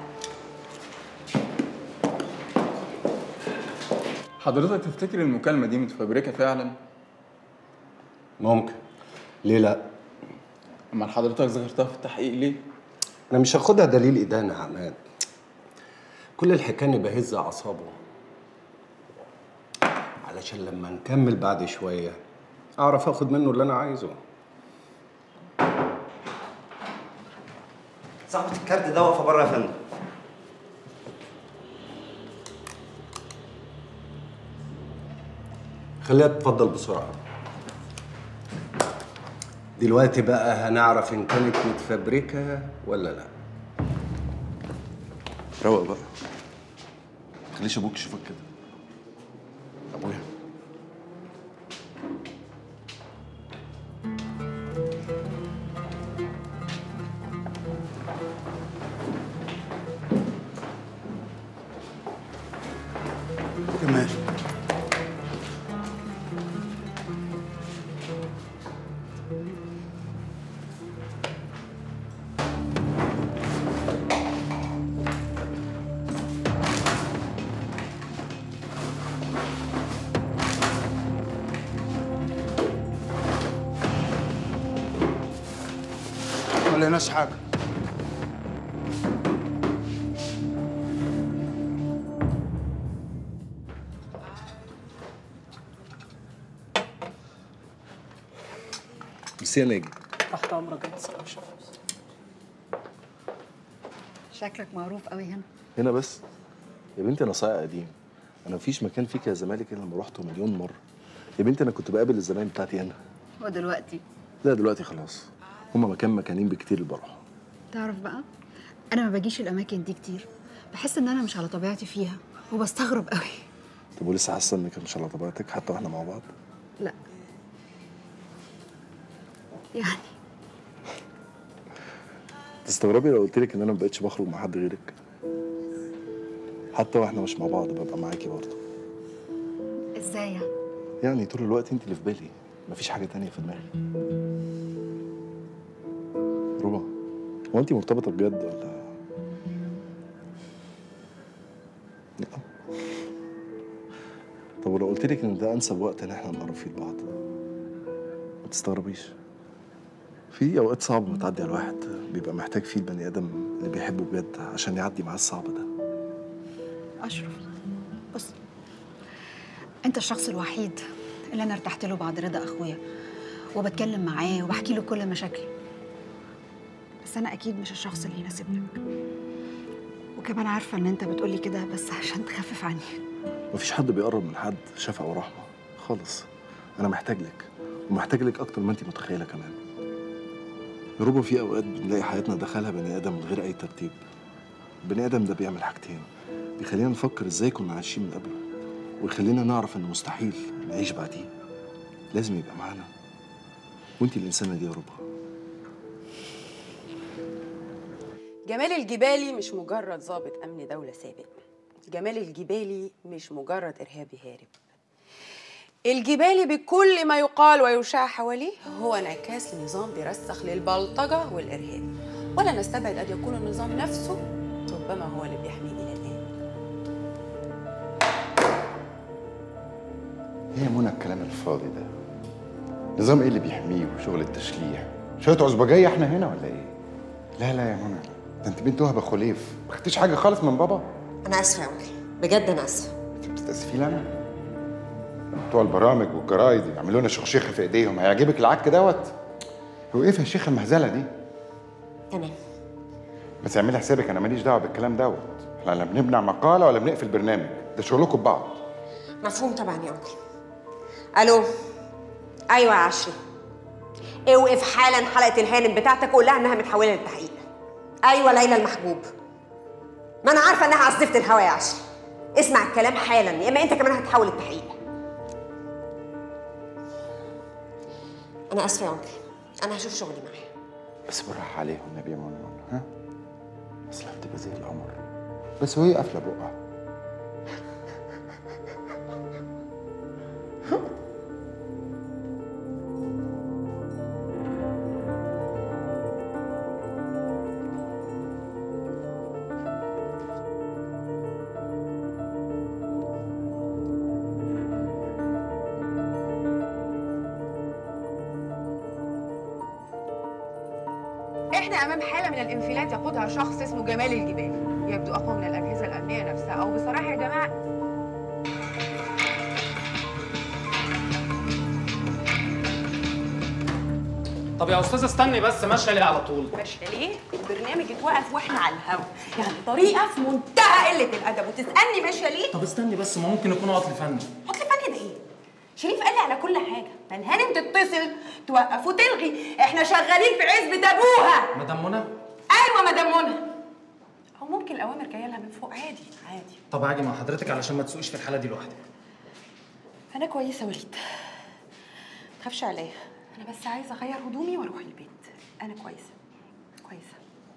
[SPEAKER 14] حضرتك تفتكر المكالمة دي متفبركة فعلا؟
[SPEAKER 12] ممكن ليه لا؟
[SPEAKER 14] أمال حضرتك ذكرتها في التحقيق ليه؟
[SPEAKER 12] انا مش هاخدها دليل ادانه يا عماد كل الحكايه اني بهز اعصابه علشان لما نكمل بعد شويه اعرف اخد منه اللي انا عايزه
[SPEAKER 15] صاحبة الكارت ده واقفة بره يا فندم
[SPEAKER 12] خليها تتفضل بسرعه دلوقتي بقى هنعرف ان كانت متفبركه ولا لا
[SPEAKER 6] روق بقى خليش ابوك يشوفك كده ابويا
[SPEAKER 5] جمال
[SPEAKER 16] ما لقيناش حاجة
[SPEAKER 6] ميرسي يا ناجي
[SPEAKER 4] تحت أمرك يا أستاذ أشرف
[SPEAKER 3] شكلك معروف قوي هنا
[SPEAKER 6] هنا بس يا بنتي انا صايع قديم انا مفيش مكان فيك يا زمالك الا لما رحته مليون مره يا بنتي انا كنت بقابل الزباين بتاعتي هنا
[SPEAKER 3] ودلوقتي
[SPEAKER 6] لا دلوقتي خلاص هما مكان مكانين بكتير اللي بروح
[SPEAKER 3] تعرف بقى انا ما باجيش الاماكن دي كتير بحس ان انا مش على طبيعتي فيها وبستغرب قوي
[SPEAKER 6] طب ولسه حاسه انك مش على طبيعتك حتى واحنا مع بعض
[SPEAKER 3] لا يعني
[SPEAKER 6] تستغربي لو قلت لك ان انا ما بقتش بخرج مع حد غيرك حتى واحنا مش مع بعض ببقى معاكي برضه
[SPEAKER 3] ازاي يعني
[SPEAKER 6] يعني طول الوقت انت اللي في بالي مفيش حاجه تانية في دماغي ربع هو انت مرتبطه بجد ولا لا طب ولو قلت لك ان ده انسب وقت ان احنا نقرب فيه لبعض ما تستغربيش في اوقات صعبه بتعدي على الواحد بيبقى محتاج فيه البني ادم اللي بيحبه بجد عشان يعدي معاه الصعب ده
[SPEAKER 3] اشرف بص انت الشخص الوحيد اللي انا ارتحت له بعد رضا اخويا وبتكلم معاه وبحكي له كل مشاكلي بس انا اكيد مش الشخص اللي يناسبني وكمان عارفه ان انت بتقولي كده بس عشان تخفف عني
[SPEAKER 6] مفيش حد بيقرب من حد شفقة ورحمة خالص أنا محتاج لك ومحتاج لك أكتر ما أنت متخيلة كمان يا ربما في أوقات بنلاقي حياتنا دخلها بني آدم من غير أي ترتيب البني آدم ده بيعمل حاجتين بيخلينا نفكر إزاي كنا عايشين من قبله ويخلينا نعرف إنه مستحيل نعيش بعديه لازم يبقى معانا وأنت الإنسانة دي يا ربا
[SPEAKER 4] جمال الجبالي مش مجرد ضابط امن دوله سابق جمال الجبالي مش مجرد ارهابي هارب الجبالي بكل ما يقال ويشاع حواليه هو انعكاس لنظام بيرسخ للبلطجه والارهاب ولا نستبعد ان يكون النظام نفسه ربما هو اللي بيحميه الى الان
[SPEAKER 2] ايه يا منى الكلام الفاضي ده نظام ايه اللي بيحميه وشغل التشليح شويه عزبجيه احنا هنا ولا ايه لا لا يا منى ده انت بنت وهبه خليف ما خدتيش حاجه خالص من بابا
[SPEAKER 10] انا اسفه يا انكل بجد انا اسفه
[SPEAKER 2] انت بتستأسفي لي انا بتوع البرامج والجرايد يعملوا لنا شخشيخه في ايديهم هيعجبك العك دوت هو ايه في يا شيخ المهزله دي
[SPEAKER 10] تمام
[SPEAKER 2] بس اعملي حسابك انا ماليش دعوه بالكلام دوت احنا لا بنبنع مقاله ولا بنقفل برنامج ده شغلكم ببعض
[SPEAKER 10] مفهوم طبعا يا انكل الو ايوه يا عشري اوقف حالا حلقه الهانم بتاعتك وقول لها انها متحوله للتحقيق ايوه ليلى المحبوب ما انا عارفه انها عزفت الهوا يا عشري اسمع الكلام حالا يا اما انت كمان هتحول التحقيق انا اسفه يا انكل انا هشوف شغلي معاها
[SPEAKER 2] بس بالراحه عليهم النبي يا منى ها اصل هتبقى زي القمر بس وهي قافله بقها
[SPEAKER 16] احنا امام حاله من الانفلات يقودها شخص اسمه جمال الجبالي يبدو اقوى من الاجهزه الامنيه نفسها او بصراحه يا جماعه
[SPEAKER 17] طب يا استاذ استني بس ماشيه ليه على طول
[SPEAKER 4] ماشيه ليه؟ البرنامج اتوقف واحنا على الهوا يعني طريقه في منتهى قله الادب وتسالني ماشيه ليه؟
[SPEAKER 17] طب استني بس ما ممكن يكون عطل فني
[SPEAKER 4] عطل فني ده ايه؟ شريف قال لي على كل حاجه فالهانم تتصل توقف وتلغي احنا شغالين في عزبه ابوها
[SPEAKER 17] مدام منى
[SPEAKER 4] ايوه مدام منى او ممكن الاوامر جايه لها من فوق عادي عادي
[SPEAKER 17] طب هاجي مع حضرتك علشان ما تسوقيش في الحاله دي لوحدك
[SPEAKER 4] انا كويسه وليد تخافش عليا انا بس عايزه اغير هدومي واروح البيت انا كويسه كويسه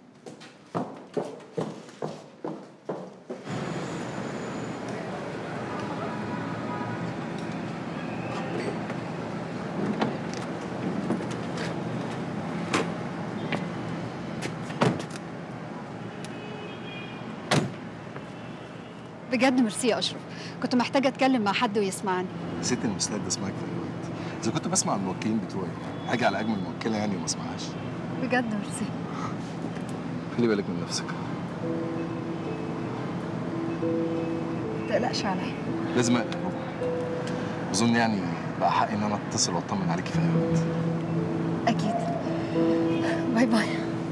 [SPEAKER 3] بجد ميرسي يا اشرف كنت محتاجه اتكلم مع حد ويسمعني
[SPEAKER 6] ست المستعد اسمعك في اي وقت اذا كنت بسمع الموكلين بتوعي هاجي على اجمل موكله يعني وما اسمعهاش
[SPEAKER 3] بجد ميرسي
[SPEAKER 6] خلي بالك من نفسك
[SPEAKER 3] ما تقلقش عليا
[SPEAKER 6] لازم اقلق ربع اظن يعني بقى حقي ان انا اتصل واطمن عليكي في اي وقت
[SPEAKER 3] اكيد باي باي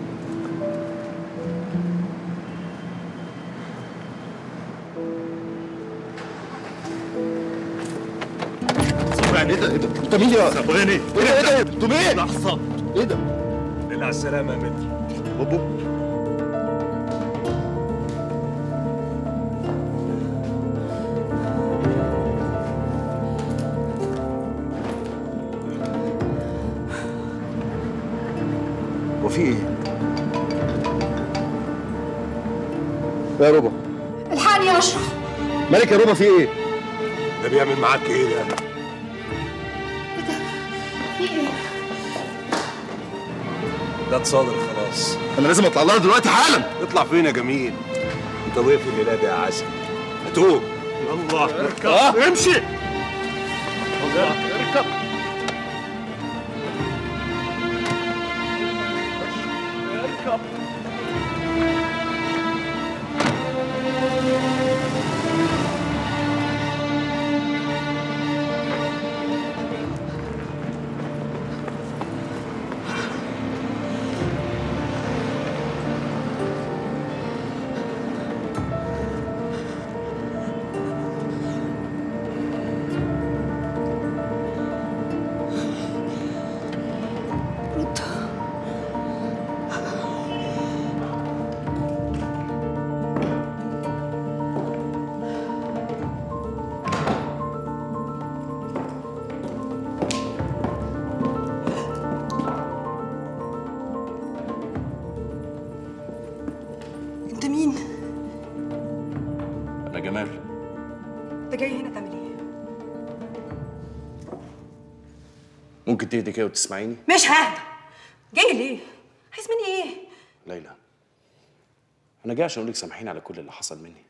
[SPEAKER 11] صبراني ايه ده ايه ده انت مين يا صبراني ايه ده ايه ده انتوا مين لحظه ايه ده على السلامه يا متر بوبو
[SPEAKER 6] في ايه؟ يا روبا
[SPEAKER 3] الحقني يا اشرف
[SPEAKER 6] مالك يا روبا في ايه؟
[SPEAKER 13] ده بيعمل معاك ايه ده؟
[SPEAKER 3] في ايه؟
[SPEAKER 13] ده اتصادر خلاص
[SPEAKER 6] انا لازم اطلع لها دلوقتي حالا
[SPEAKER 13] اطلع فين يا جميل؟ انت ضيف الليله دي يا عسل هتوب يلا اركب
[SPEAKER 6] آه.
[SPEAKER 13] امشي
[SPEAKER 6] اركب
[SPEAKER 13] اركب
[SPEAKER 4] انت مين؟
[SPEAKER 9] انا جمال
[SPEAKER 4] انت جاي هنا تعمل ايه؟
[SPEAKER 9] ممكن تهدي كده وتسمعيني
[SPEAKER 4] مش ههدى جاي ليه؟ عايز مني ايه؟
[SPEAKER 9] ليلى انا جاي عشان اقول لك سامحيني على كل اللي حصل مني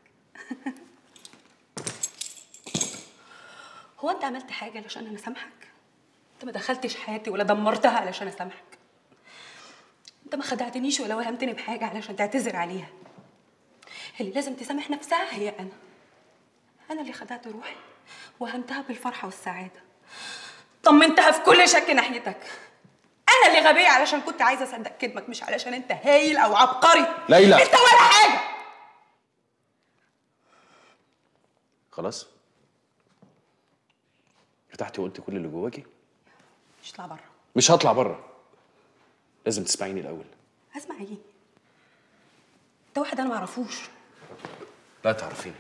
[SPEAKER 4] هو انت عملت حاجه علشان انا اسامحك؟ انت ما دخلتش حياتي ولا دمرتها علشان اسامحك انت ما خدعتنيش ولا وهمتني بحاجه علشان تعتذر عليها اللي لازم تسامح نفسها هي انا انا اللي خدعت روحي وهمتها بالفرحه والسعاده طمنتها في كل شك ناحيتك انا اللي غبيه علشان كنت عايزه اصدق كلمك مش علشان انت هايل او عبقري
[SPEAKER 9] ليلى.
[SPEAKER 4] انت ولا حاجه
[SPEAKER 9] خلاص ارتحتي وقلت كل اللي جواكي
[SPEAKER 4] مش اطلع بره
[SPEAKER 9] مش هطلع بره لازم تسمعيني الاول
[SPEAKER 4] اسمع ايه ده واحد انا ما اعرفوش
[SPEAKER 9] لا تعرفيني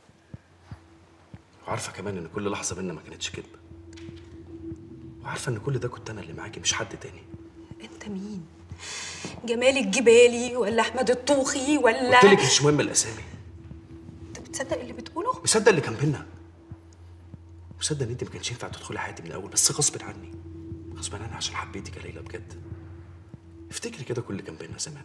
[SPEAKER 9] وعارفه كمان ان كل لحظه بينا ما كانتش كدبه وعارفه ان كل ده كنت انا اللي معاكي مش حد تاني
[SPEAKER 4] انت مين جمال الجبالي ولا احمد الطوخي ولا
[SPEAKER 9] قلت لك مش مهم الاسامي
[SPEAKER 4] انت بتصدق اللي بتقوله
[SPEAKER 9] مصدق اللي كان بينا مصدق ان انت ما كانش ينفع تدخلي حياتي من الاول بس غصب عني غصب عني عشان حبيتك يا ليلى بجد افتكري كده كل اللي كان بينا زمان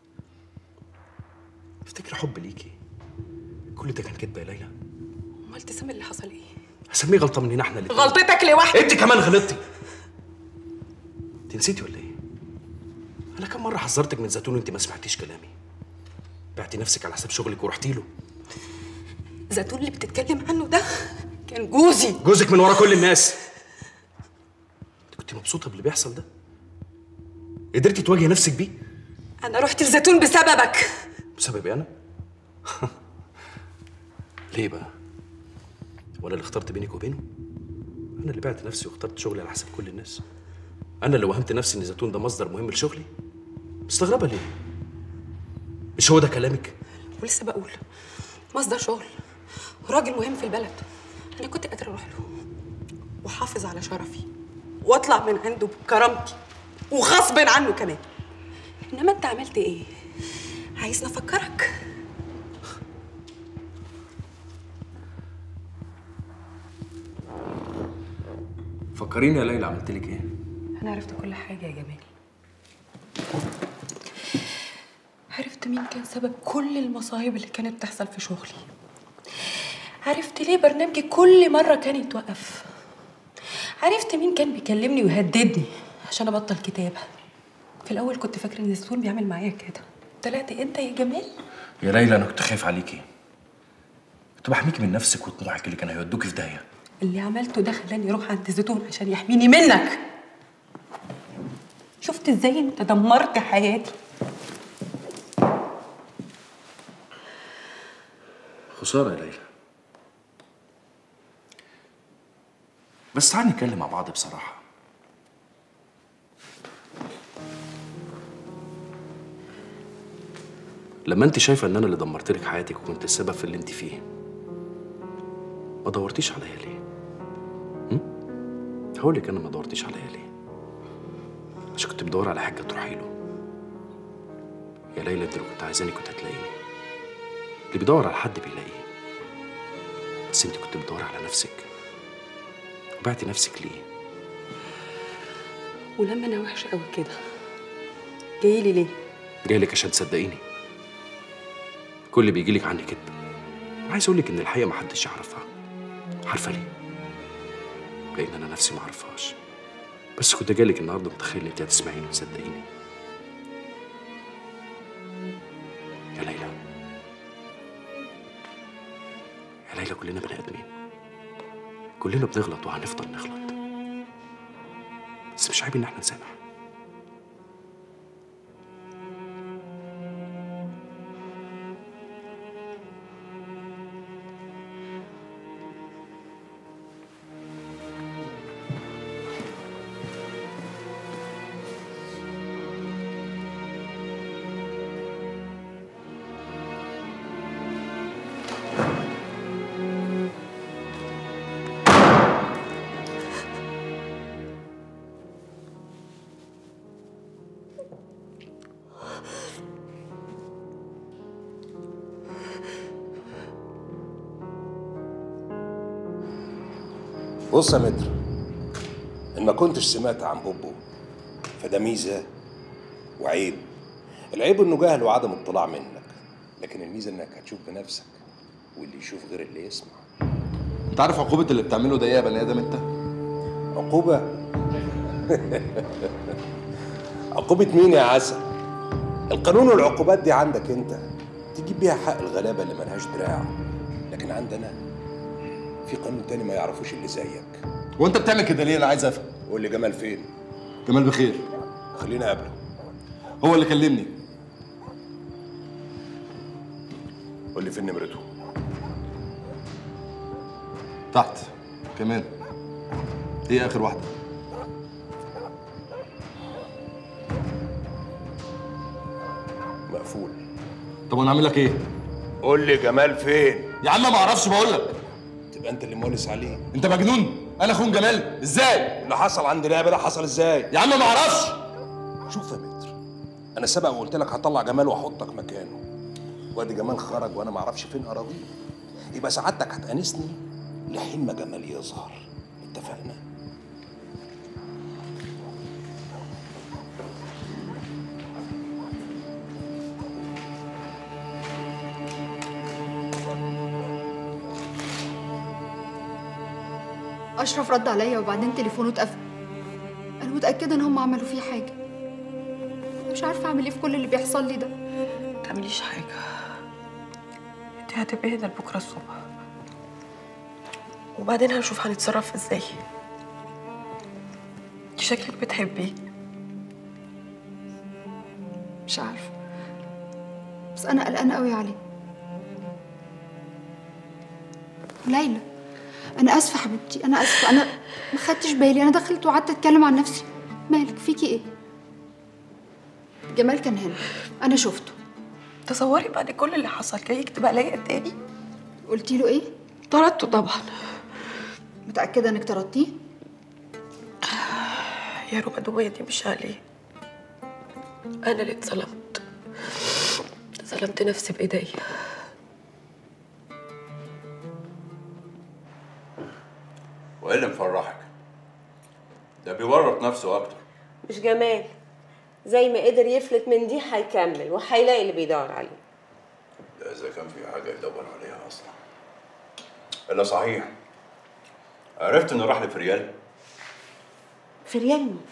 [SPEAKER 9] افتكري حب ليكي كل ده كان كدبه يا ليلى
[SPEAKER 4] امال تسمي اللي حصل ايه
[SPEAKER 9] هسميه غلطه مننا احنا اللي
[SPEAKER 4] غلطتك لوحدك
[SPEAKER 9] انت كمان غلطتي انت نسيتي ولا ايه انا كم مره حذرتك من زيتون وانت ما سمعتيش كلامي بعتي نفسك على حساب شغلك ورحتي له
[SPEAKER 4] زيتون اللي بتتكلم عنه ده كان جوزي
[SPEAKER 9] جوزك من ورا كل الناس انت كنت مبسوطه باللي بيحصل ده قدرتي تواجهي نفسك بيه
[SPEAKER 4] انا رحت لزيتون بسببك
[SPEAKER 9] بسببي انا ليه بقى ولا اللي اخترت بينك وبينه انا اللي بعت نفسي واخترت شغلي على حساب كل الناس انا اللي وهمت نفسي ان زيتون ده مصدر مهم لشغلي مستغربه ليه مش هو ده كلامك
[SPEAKER 4] ولسه بقول مصدر شغل وراجل مهم في البلد انا كنت قادره اروح له واحافظ على شرفي واطلع من عنده بكرامتي وغصب عنه كمان انما انت عملت ايه عايزني افكرك
[SPEAKER 9] فكريني يا ليلى عملت لك ايه
[SPEAKER 4] انا عرفت كل حاجه يا جمال عرفت مين كان سبب كل المصايب اللي كانت بتحصل في شغلي عرفت ليه برنامجي كل مرة كان يتوقف عرفت مين كان بيكلمني ويهددني عشان أبطل كتابة في الأول كنت فاكرة إن زيتون بيعمل معايا كده طلعت أنت يا جمال
[SPEAKER 9] يا ليلى انا كنت خايف عليكي كنت بحميكي من نفسك وطموحك اللي كانوا هيودوكي في داهيه
[SPEAKER 4] اللي عملته ده خلاني أروح عند زيتون عشان يحميني منك شفت إزاي أنت دمرت حياتي
[SPEAKER 9] خساره يا ليلى بس تعالي نتكلم مع بعض بصراحه لما انت شايفه ان انا اللي دمرت لك حياتك وكنت السبب في اللي انت فيه ما دورتيش عليا ليه هم؟ هقول لك انا ما دورتيش عليا ليه عشان كنت بدور على حاجه تروحي له يا ليلى انت لو كنت عايزاني كنت هتلاقيني اللي بيدور على حد بيلاقيه بس انت كنت بتدور على نفسك وبعتي نفسك ليه
[SPEAKER 4] ولما انا وحشه قوي كده جاي لي ليه
[SPEAKER 9] جايلك عشان تصدقيني كل اللي بيجيلك عني كده عايز اقولك ان الحقيقه محدش يعرفها عارفه ليه لان انا نفسي ما اعرفهاش بس كنت جايلك النهارده متخيل ان انت هتسمعيني وتصدقيني يا ليلى يا ليلى كلنا بني ادمين كلنا بنغلط وهنفضل نغلط بس مش عيب ان احنا نسامح
[SPEAKER 13] بص يا متر ان ما كنتش سمعت عن بوبو فده ميزه وعيب العيب انه جهل وعدم اطلاع منك لكن الميزه انك هتشوف بنفسك واللي يشوف غير اللي يسمع
[SPEAKER 6] انت عارف عقوبه اللي بتعمله ده ايه يا بني ادم انت
[SPEAKER 13] عقوبه عقوبه مين يا عسل القانون والعقوبات دي عندك انت تجيب بيها حق الغلابه اللي ملهاش دراع لكن عندنا في قانون تاني ما يعرفوش اللي زيك
[SPEAKER 6] وانت بتعمل كده ليه انا عايز افهم
[SPEAKER 13] قول لي جمال فين
[SPEAKER 6] جمال بخير
[SPEAKER 13] خليني اقابله
[SPEAKER 6] هو اللي كلمني
[SPEAKER 13] قول لي فين نمرته
[SPEAKER 6] تحت كمان هي اخر واحده
[SPEAKER 13] مقفول
[SPEAKER 6] طب وانا اعمل لك ايه
[SPEAKER 13] قول لي جمال فين
[SPEAKER 6] يا عم ما اعرفش بقول لك
[SPEAKER 13] تبقى انت اللي مونس عليه
[SPEAKER 6] انت مجنون انا اخون جمال ازاي
[SPEAKER 13] اللي حصل عند نيابه ده حصل ازاي
[SPEAKER 6] يا عم ما اعرفش
[SPEAKER 13] شوف يا متر انا سبق وقلت لك هطلع جمال واحطك مكانه وادي جمال خرج وانا ما اعرفش فين اراضيه يبقى سعادتك هتأنسني لحين ما جمال يظهر اتفقنا
[SPEAKER 3] اشرف رد عليا وبعدين تليفونه اتقفل انا متاكده ان هم عملوا فيه حاجه أنا مش عارفه اعمل ايه في كل اللي بيحصل لي ده
[SPEAKER 4] ما تعمليش حاجه انت هتبقي هنا لبكره الصبح وبعدين هنشوف هنتصرف ازاي انت شكلك بتحبيه
[SPEAKER 3] مش عارفه بس انا قلقانه قوي عليه ليلى انا اسفه حبيبتي انا اسفه انا ما خدتش بالي انا دخلت وقعدت اتكلم عن نفسي مالك فيكي ايه جمال كان هنا انا شفته
[SPEAKER 4] تصوري بعد كل اللي حصل جاي يكتب عليا تاني
[SPEAKER 3] قلتي له ايه
[SPEAKER 4] طردته طبعا
[SPEAKER 3] متاكده انك طردتيه
[SPEAKER 4] يا رب الدموع دي مش عليه انا اللي اتظلمت ظلمت نفسي بايديا
[SPEAKER 11] وايه اللي مفرحك؟ ده بيورط نفسه اكتر
[SPEAKER 10] مش جمال زي ما قدر يفلت من دي هيكمل وهيلاقي اللي بيدور عليه
[SPEAKER 11] ده اذا كان في حاجه يدور عليها اصلا الا صحيح عرفت انه راح لفريال
[SPEAKER 10] في ريال مين؟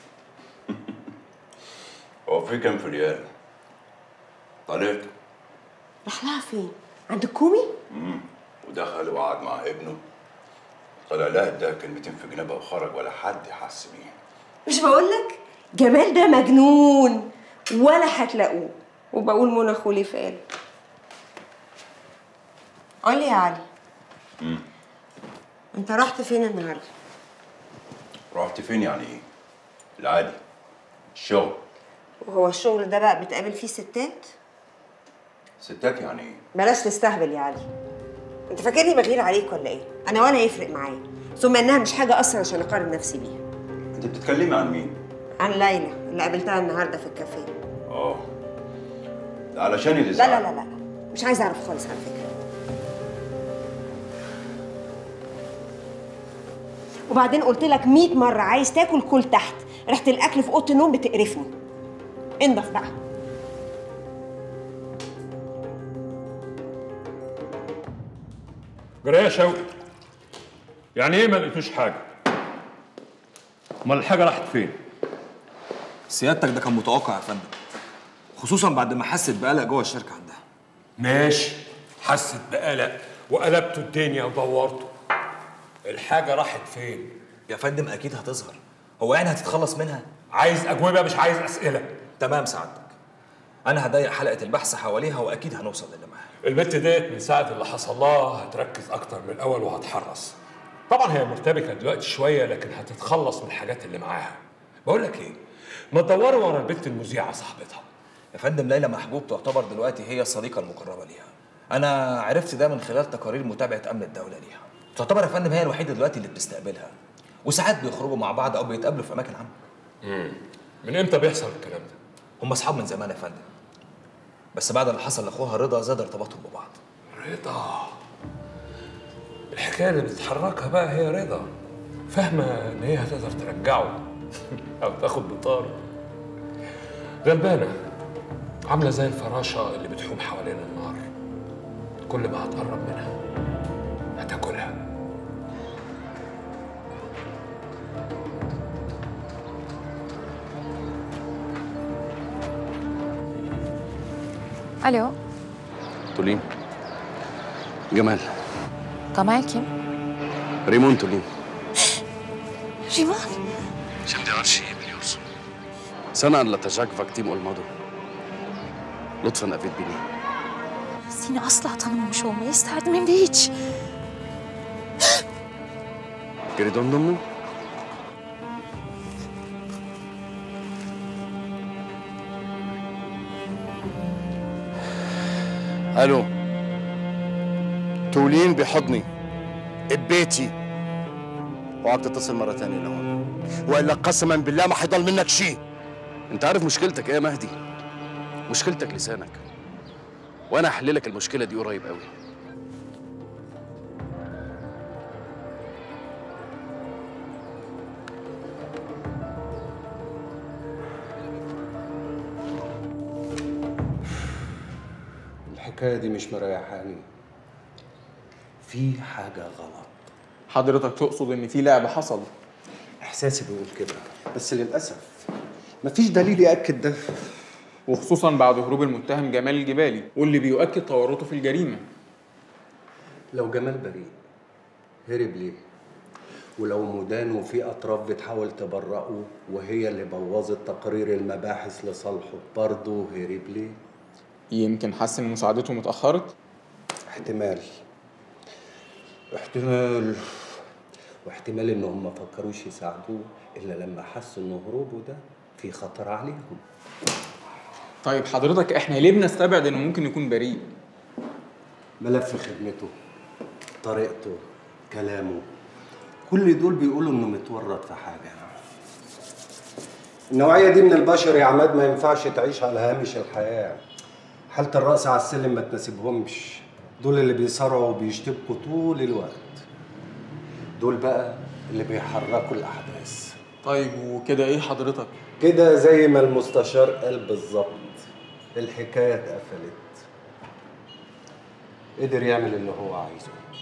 [SPEAKER 11] هو في كام فريال طلعت
[SPEAKER 10] راح لها فين؟ عند الكومي؟
[SPEAKER 11] امم ودخل وقعد مع ابنه طلع لها اداها كلمتين في جنابها وخرج ولا حد حس بيه
[SPEAKER 10] مش بقولك جمال ده مجنون ولا هتلاقوه وبقول منى خليف قال قولي يا علي
[SPEAKER 11] امم
[SPEAKER 10] انت رحت فين النهارده؟
[SPEAKER 11] رحت فين يعني ايه؟ العادي الشغل
[SPEAKER 10] وهو الشغل ده بقى بتقابل فيه ستات؟
[SPEAKER 11] ستات يعني ايه؟
[SPEAKER 10] بلاش تستهبل يا علي انت فاكرني بغير عليك ولا ايه؟ انا ولا يفرق معايا ثم انها مش حاجه اصلا عشان اقارن نفسي بيها
[SPEAKER 11] انت بتتكلمي عن مين؟
[SPEAKER 10] عن ليلى اللي قابلتها النهارده في الكافيه
[SPEAKER 11] اه ده علشان
[SPEAKER 10] لا
[SPEAKER 11] الازعاج
[SPEAKER 10] لا لا لا مش عايزه اعرف خالص على فكره وبعدين قلت لك 100 مره عايز تاكل كل تحت ريحه الاكل في اوضه النوم بتقرفني انضف بقى
[SPEAKER 1] جرى يا شوقي يعني ايه ما لقيتوش حاجه امال الحاجه راحت فين
[SPEAKER 18] سيادتك ده كان متوقع يا فندم خصوصا بعد ما حست بقلق جوه الشركه عندها
[SPEAKER 1] ماشي حست بقلق وقلبتوا الدنيا ودورتوا الحاجه راحت فين
[SPEAKER 18] يا فندم اكيد هتظهر هو يعني هتتخلص منها
[SPEAKER 1] عايز اجوبه مش عايز اسئله
[SPEAKER 18] تمام سعادتك انا هضيق حلقه البحث حواليها واكيد هنوصل للي معاها
[SPEAKER 1] البت ديت من ساعه اللي حصل لها هتركز اكتر من الاول وهتحرص طبعا هي مرتبكه دلوقتي شويه لكن هتتخلص من الحاجات اللي معاها بقول لك ايه ما تدوري ورا البت المذيعه صاحبتها
[SPEAKER 18] يا فندم ليلى محجوب تعتبر دلوقتي هي الصديقه المقربه ليها انا عرفت ده من خلال تقارير متابعه امن الدوله ليها تعتبر يا فندم هي الوحيده دلوقتي اللي بتستقبلها وساعات بيخرجوا مع بعض او بيتقابلوا في اماكن عامه
[SPEAKER 1] امم من امتى بيحصل الكلام ده
[SPEAKER 18] هم اصحاب من زمان يا فندم بس بعد اللي حصل لاخوها رضا زاد ارتباطهم ببعض
[SPEAKER 1] رضا الحكايه اللي بتحركها بقى هي رضا فاهمه ان هي هتقدر ترجعه او تاخد بطاره غلبانه عامله زي الفراشه اللي بتحوم حوالين النار كل ما هتقرب منها هتاكلها
[SPEAKER 19] الو
[SPEAKER 8] تولين جمال
[SPEAKER 19] معاك كيم
[SPEAKER 8] ريمون تولين
[SPEAKER 19] ريمون
[SPEAKER 8] Jsem dělal Milius. سنة لا تجاك فاكتيم الماضي لطفا أفيد بني
[SPEAKER 19] سينا أصلا tanımamış olmayı isterdim hem de hiç.
[SPEAKER 8] Geri döndün mü? الو تولين بحضني ببيتي اوعك تتصل مرة تانية لهون والا قسما بالله ما حيضل منك شيء انت عارف مشكلتك ايه يا مهدي مشكلتك لسانك وانا هحل لك المشكلة دي قريب قوي
[SPEAKER 12] الحكايه دي مش مريحاني في حاجه غلط
[SPEAKER 14] حضرتك تقصد ان في لعب حصل
[SPEAKER 12] احساسي بيقول كده بس للاسف مفيش دليل ياكد ده
[SPEAKER 14] وخصوصا بعد هروب المتهم جمال الجبالي واللي بيؤكد تورطه في الجريمه
[SPEAKER 12] لو جمال بريء هرب ليه ولو مدان وفي اطراف بتحاول تبرئه وهي اللي بوظت تقرير المباحث لصالحه برضه هرب ليه
[SPEAKER 14] يمكن حس ان مساعدته متاخرت
[SPEAKER 12] احتمال احتمال واحتمال انهم ما فكروش يساعدوه الا لما حسوا ان هروبه ده في خطر عليهم
[SPEAKER 14] طيب حضرتك احنا ليه بنستبعد انه ممكن يكون بريء
[SPEAKER 12] ملف خدمته طريقته كلامه كل دول بيقولوا انه متورط في حاجه النوعيه دي من البشر يا عماد ما ينفعش تعيش على هامش الحياه حاله الراس على السلم ما تناسبهمش دول اللي بيصارعوا وبيشتبكوا طول الوقت دول بقى اللي بيحركوا الاحداث
[SPEAKER 14] طيب وكده ايه حضرتك
[SPEAKER 12] كده زي ما المستشار قال بالظبط الحكايه اتقفلت قدر يعمل اللي هو عايزه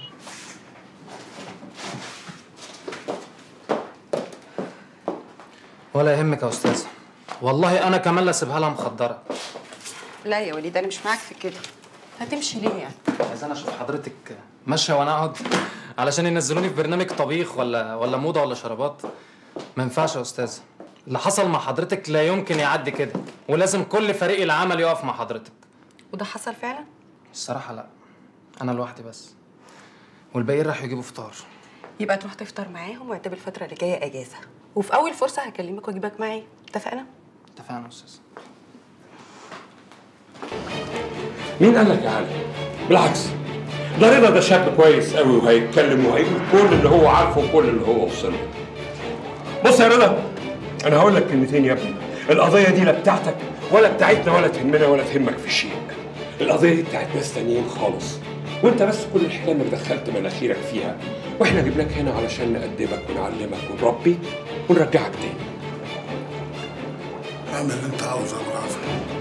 [SPEAKER 17] ولا يهمك يا استاذ والله انا كمان لا اسيبها لها مخدره
[SPEAKER 4] لا يا وليد انا مش معاك في كده هتمشي ليه يعني
[SPEAKER 17] عايز انا اشوف حضرتك ماشيه وانا اقعد علشان ينزلوني في برنامج طبيخ ولا ولا موضه ولا شرابات ما ينفعش يا استاذ اللي حصل مع حضرتك لا يمكن يعدي كده ولازم كل فريق العمل يقف مع حضرتك
[SPEAKER 4] وده حصل فعلا
[SPEAKER 17] الصراحه لا انا لوحدي بس والباقيين راحوا يجيبوا فطار
[SPEAKER 4] يبقى تروح تفطر معاهم واعتبر الفتره اللي جايه اجازه وفي اول فرصه هكلمك واجيبك معايا اتفقنا
[SPEAKER 17] اتفقنا يا استاذ
[SPEAKER 1] مين قال لك يا علي؟ بالعكس ده رضا ده شاب كويس قوي وهيتكلم وهيقول كل اللي هو عارفه وكل اللي هو وصل له. بص يا رضا انا هقول لك كلمتين يا ابني القضيه دي لا بتاعتك ولا بتاعتنا ولا تهمنا ولا تهمك في شيء القضيه دي بتاعت ناس تانيين خالص وانت بس كل الحكايه انك دخلت مناخيرك فيها واحنا جبناك هنا علشان نأدبك ونعلمك ونربيك ونرجعك تاني
[SPEAKER 5] اعمل اللي انت عاوزه يا ابو العافيه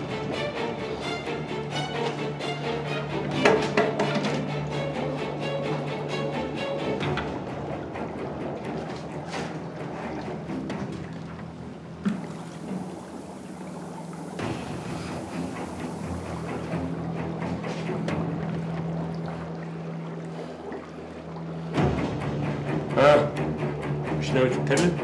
[SPEAKER 1] ها مش ناوي تتكلم؟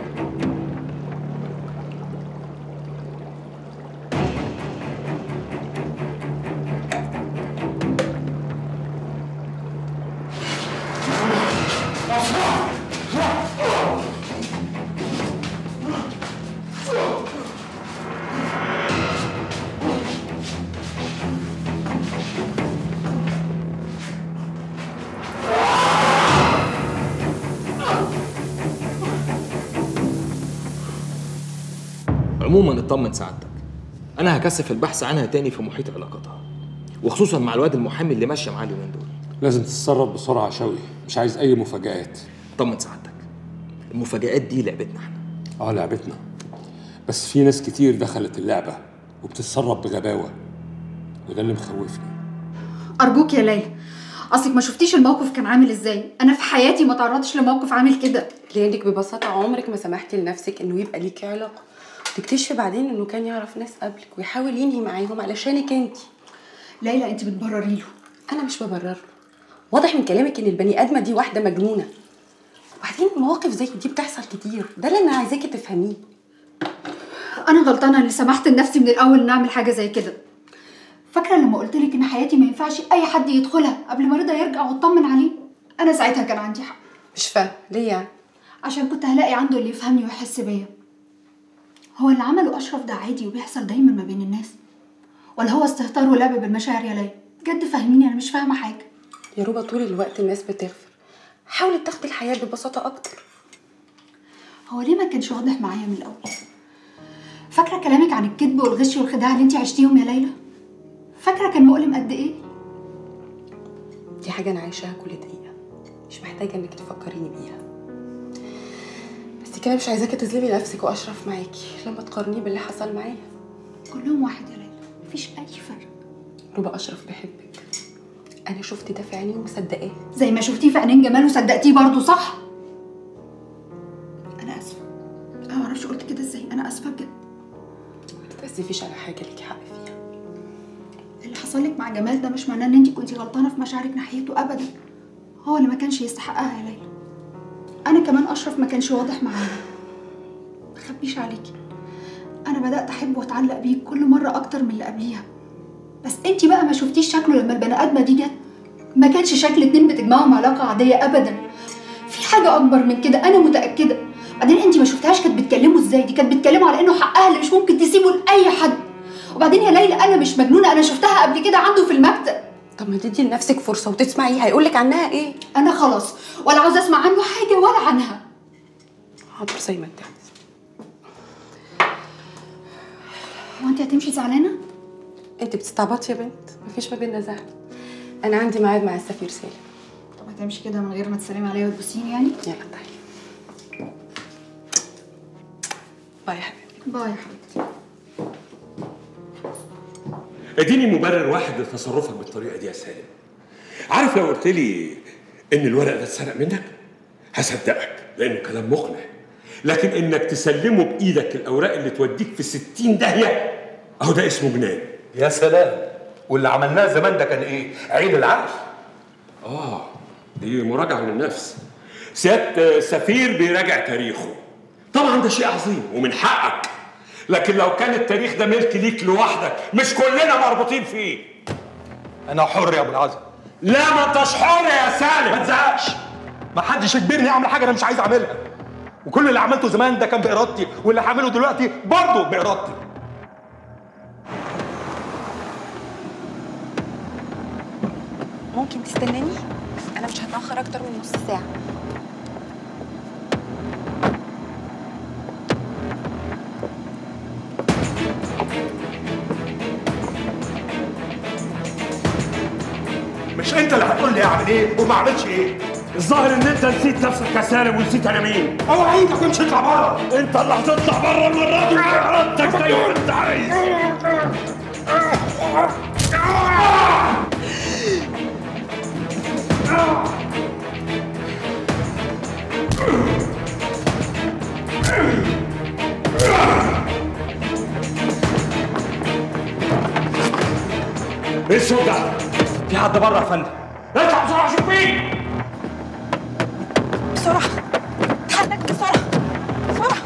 [SPEAKER 18] عموما اطمن سعادتك انا هكثف البحث عنها تاني في محيط علاقتها وخصوصا مع الواد المحامي اللي ماشيه معاه اليومين دول
[SPEAKER 20] لازم تتصرف بسرعه يا شوقي مش عايز اي مفاجآت
[SPEAKER 18] طمن سعادتك المفاجآت دي لعبتنا احنا
[SPEAKER 20] اه لعبتنا بس في ناس كتير دخلت اللعبه وبتتصرف بغباوه وده اللي مخوفني
[SPEAKER 3] ارجوك يا ليلى اصلك ما شفتيش الموقف كان عامل ازاي انا في حياتي ما تعرضتش لموقف عامل كده
[SPEAKER 4] لانك ببساطه عمرك ما سمحتي لنفسك انه يبقى ليكي علاقه تكتشفي بعدين انه كان يعرف ناس قبلك ويحاول ينهي معاهم علشانك انت
[SPEAKER 3] ليلى انت بتبرري له
[SPEAKER 4] انا مش ببرر له واضح من كلامك ان البني ادمه دي واحده مجنونه وبعدين مواقف زي دي بتحصل كتير ده اللي انا عايزاكي تفهميه
[SPEAKER 3] انا غلطانه اللي سمحت لنفسي من الاول ان اعمل حاجه زي كده فاكره لما قلت لك ان حياتي ما ينفعش اي حد يدخلها قبل ما رضا يرجع واطمن عليه انا ساعتها كان عندي حق
[SPEAKER 4] مش فاهم ليه يعني
[SPEAKER 3] عشان كنت هلاقي عنده اللي يفهمني ويحس بيا هو اللي عمله اشرف ده عادي وبيحصل دايما ما بين الناس ولا هو استهتار ولعب بالمشاعر يا ليلى بجد فهميني انا مش فاهمه حاجه
[SPEAKER 4] يا روبا طول الوقت الناس بتغفر حاولي تاخدي الحياه ببساطه اكتر
[SPEAKER 3] هو ليه ما كانش واضح معايا من الاول فاكره كلامك عن الكذب والغش والخداع اللي انت عشتيهم يا ليلى فاكره كان مؤلم قد ايه
[SPEAKER 4] دي حاجه انا عايشاها كل دقيقه مش محتاجه انك تفكريني بيها بس كده مش عايزاكي تظلمي نفسك واشرف معاكي لما تقارنيه باللي حصل معايا
[SPEAKER 3] كلهم واحد يا ليلى مفيش اي فرق
[SPEAKER 4] روبا اشرف بيحبك انا شفت ده في عيني ومصدقاه
[SPEAKER 3] زي ما شفتيه في عينين جمال وصدقتيه برضه صح انا اسفه انا ما اعرفش قلت كده ازاي انا اسفه بجد
[SPEAKER 4] ما تتاسفيش على حاجه ليكي حق فيها
[SPEAKER 3] اللي حصل لك مع جمال ده مش معناه ان انت كنتي غلطانه في مشاعرك ناحيته ابدا هو اللي ما كانش يستحقها يا ليلى انا كمان اشرف ما كانش واضح معايا ما اخبيش عليكي انا بدات احبه واتعلق بيه كل مره اكتر من اللي قبليها بس انت بقى ما شفتيش شكله لما البني ادمه دي جت ما كانش شكل اتنين بتجمعهم علاقه عاديه ابدا في حاجه اكبر من كده انا متاكده بعدين انت ما شفتهاش كانت بتكلمه ازاي دي كانت بتكلمه على انه حقها اللي مش ممكن تسيبه لاي حد وبعدين يا ليلى انا مش مجنونه انا شفتها قبل كده عنده في المكتب
[SPEAKER 4] طب ما تدي لنفسك فرصه وتسمعيه هيقولك عنها ايه
[SPEAKER 3] انا خلاص ولا عاوزه اسمع عنه حاجه ولا عنها
[SPEAKER 4] حاضر زي ما انت
[SPEAKER 3] هو انت هتمشي زعلانه
[SPEAKER 4] انت بتستعبطي يا بنت مفيش ما بيننا زعل انا عندي ميعاد مع السفير سالم
[SPEAKER 3] طب هتمشي كده من غير ما تسلمي عليا وتبوسيني يعني
[SPEAKER 4] يلا تعالي باي يا حبيبتي
[SPEAKER 3] باي يا حبيبتي
[SPEAKER 1] اديني مبرر واحد لتصرفك بالطريقه دي يا سالم عارف لو قلت لي ان الورق ده اتسرق منك هصدقك لانه كلام مقنع لكن انك تسلمه بايدك الاوراق اللي توديك في ستين داهيه اهو ده اسمه جنان
[SPEAKER 13] يا سلام واللي عملناه زمان ده كان ايه؟ عين العقل
[SPEAKER 1] اه دي مراجعه للنفس سياده سفير بيراجع تاريخه طبعا ده شيء عظيم ومن حقك لكن لو كان التاريخ ده ملك ليك لوحدك مش كلنا مربوطين فيه
[SPEAKER 13] انا حر يا ابو العزم
[SPEAKER 1] لا ما انتش حر يا سالم
[SPEAKER 13] ما تزعقش ما حدش يجبرني اعمل حاجه انا مش عايز اعملها وكل اللي عملته زمان ده كان بارادتي واللي هعمله دلوقتي برضه بارادتي
[SPEAKER 21] ممكن تستناني انا مش هتاخر اكتر من نص ساعه
[SPEAKER 13] مش انت اللي هتقول لي اعمل ايه وما اعملش ايه
[SPEAKER 9] الظاهر ان انت نسيت نفسك يا سالم ونسيت انا مين
[SPEAKER 13] اوعى ايدك وامشي اطلع بره
[SPEAKER 9] انت اللي هتطلع بره المره دي بارادتك زي ما انت عايز ايه الصوت ده؟
[SPEAKER 18] في حد بره يا فندم
[SPEAKER 9] اطلع بسرعه شوف مين
[SPEAKER 19] بسرعة اتحرك بسرعة بسرعة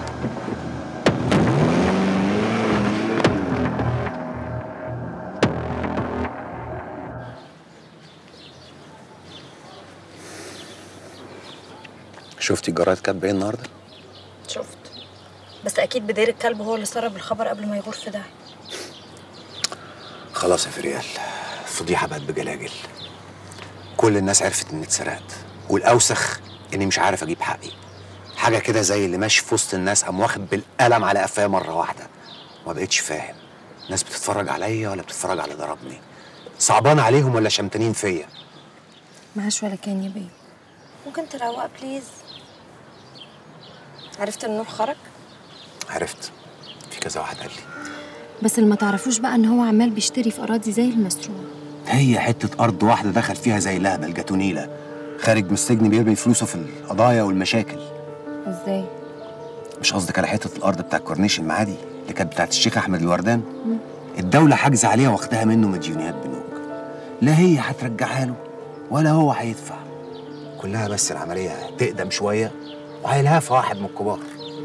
[SPEAKER 12] شفتي الجرايد كاتبه ايه النهارده؟
[SPEAKER 7] شفت بس اكيد بدير الكلب هو اللي سرب الخبر قبل ما يغور في ده
[SPEAKER 12] خلاص يا فريال الفضيحه بقت بجلاجل كل الناس عرفت اني اتسرقت والاوسخ اني مش عارف اجيب حقي حاجه كده زي اللي ماشي في وسط الناس قام واخد بالقلم على قفاه مره واحده ما بقتش فاهم ناس بتتفرج عليا ولا بتتفرج على اللي ضربني صعبان عليهم ولا شمتانين فيا
[SPEAKER 7] معاش ولا كان يا بيه ممكن تروق بليز عرفت ان نور خرج
[SPEAKER 12] عرفت في كذا واحد قال لي
[SPEAKER 7] بس اللي ما تعرفوش بقى ان هو عمال بيشتري في اراضي زي المسروق
[SPEAKER 12] هي حته ارض واحده دخل فيها زي لهبل جاتو نيله خارج من السجن بيرمي فلوسه في القضايا والمشاكل
[SPEAKER 7] ازاي
[SPEAKER 12] مش قصدك على حته الارض بتاع كورنيش المعادي اللي كانت بتاعت الشيخ احمد الوردان الدوله حاجزه عليها واخدها منه مديونيات بنوك لا هي هترجعها له ولا هو هيدفع كلها بس العمليه تقدم شويه وهيلهفها واحد من الكبار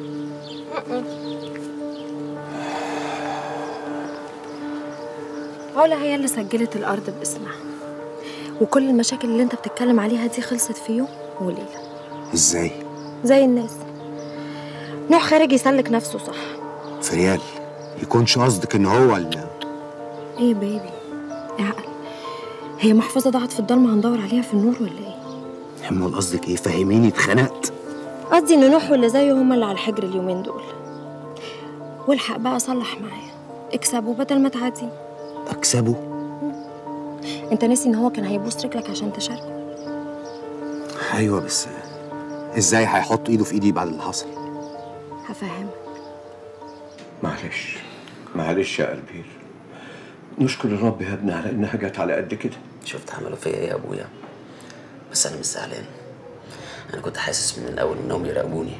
[SPEAKER 7] علا هي اللي سجلت الارض باسمها وكل المشاكل اللي انت بتتكلم عليها دي خلصت في يوم وليله
[SPEAKER 12] ازاي
[SPEAKER 7] زي الناس نوح خارج يسلك نفسه صح
[SPEAKER 12] فريال يكونش قصدك ان هو اللي
[SPEAKER 7] ايه بيبي اعقل هي محفظه ضاعت في الضلمه هندور عليها في النور ولا ايه
[SPEAKER 12] امال قصدك ايه فهميني اتخنقت
[SPEAKER 7] قصدي ان نوح واللي زيه هما اللي على الحجر اليومين دول والحق بقى صلح معايا اكسبه بدل ما تعدي
[SPEAKER 12] اكسبه
[SPEAKER 7] انت ناسي ان هو كان هيبوس رجلك عشان تشاركه
[SPEAKER 12] ايوه بس ازاي هيحط ايده في ايدي بعد اللي حصل
[SPEAKER 7] هفهمك
[SPEAKER 13] معلش معلش يا قلبي نشكر الرب يا ابني على انها جت على قد كده
[SPEAKER 22] شفت عملوا فيا ايه يا ابويا بس انا مش زعلان انا كنت حاسس من الاول انهم يراقبوني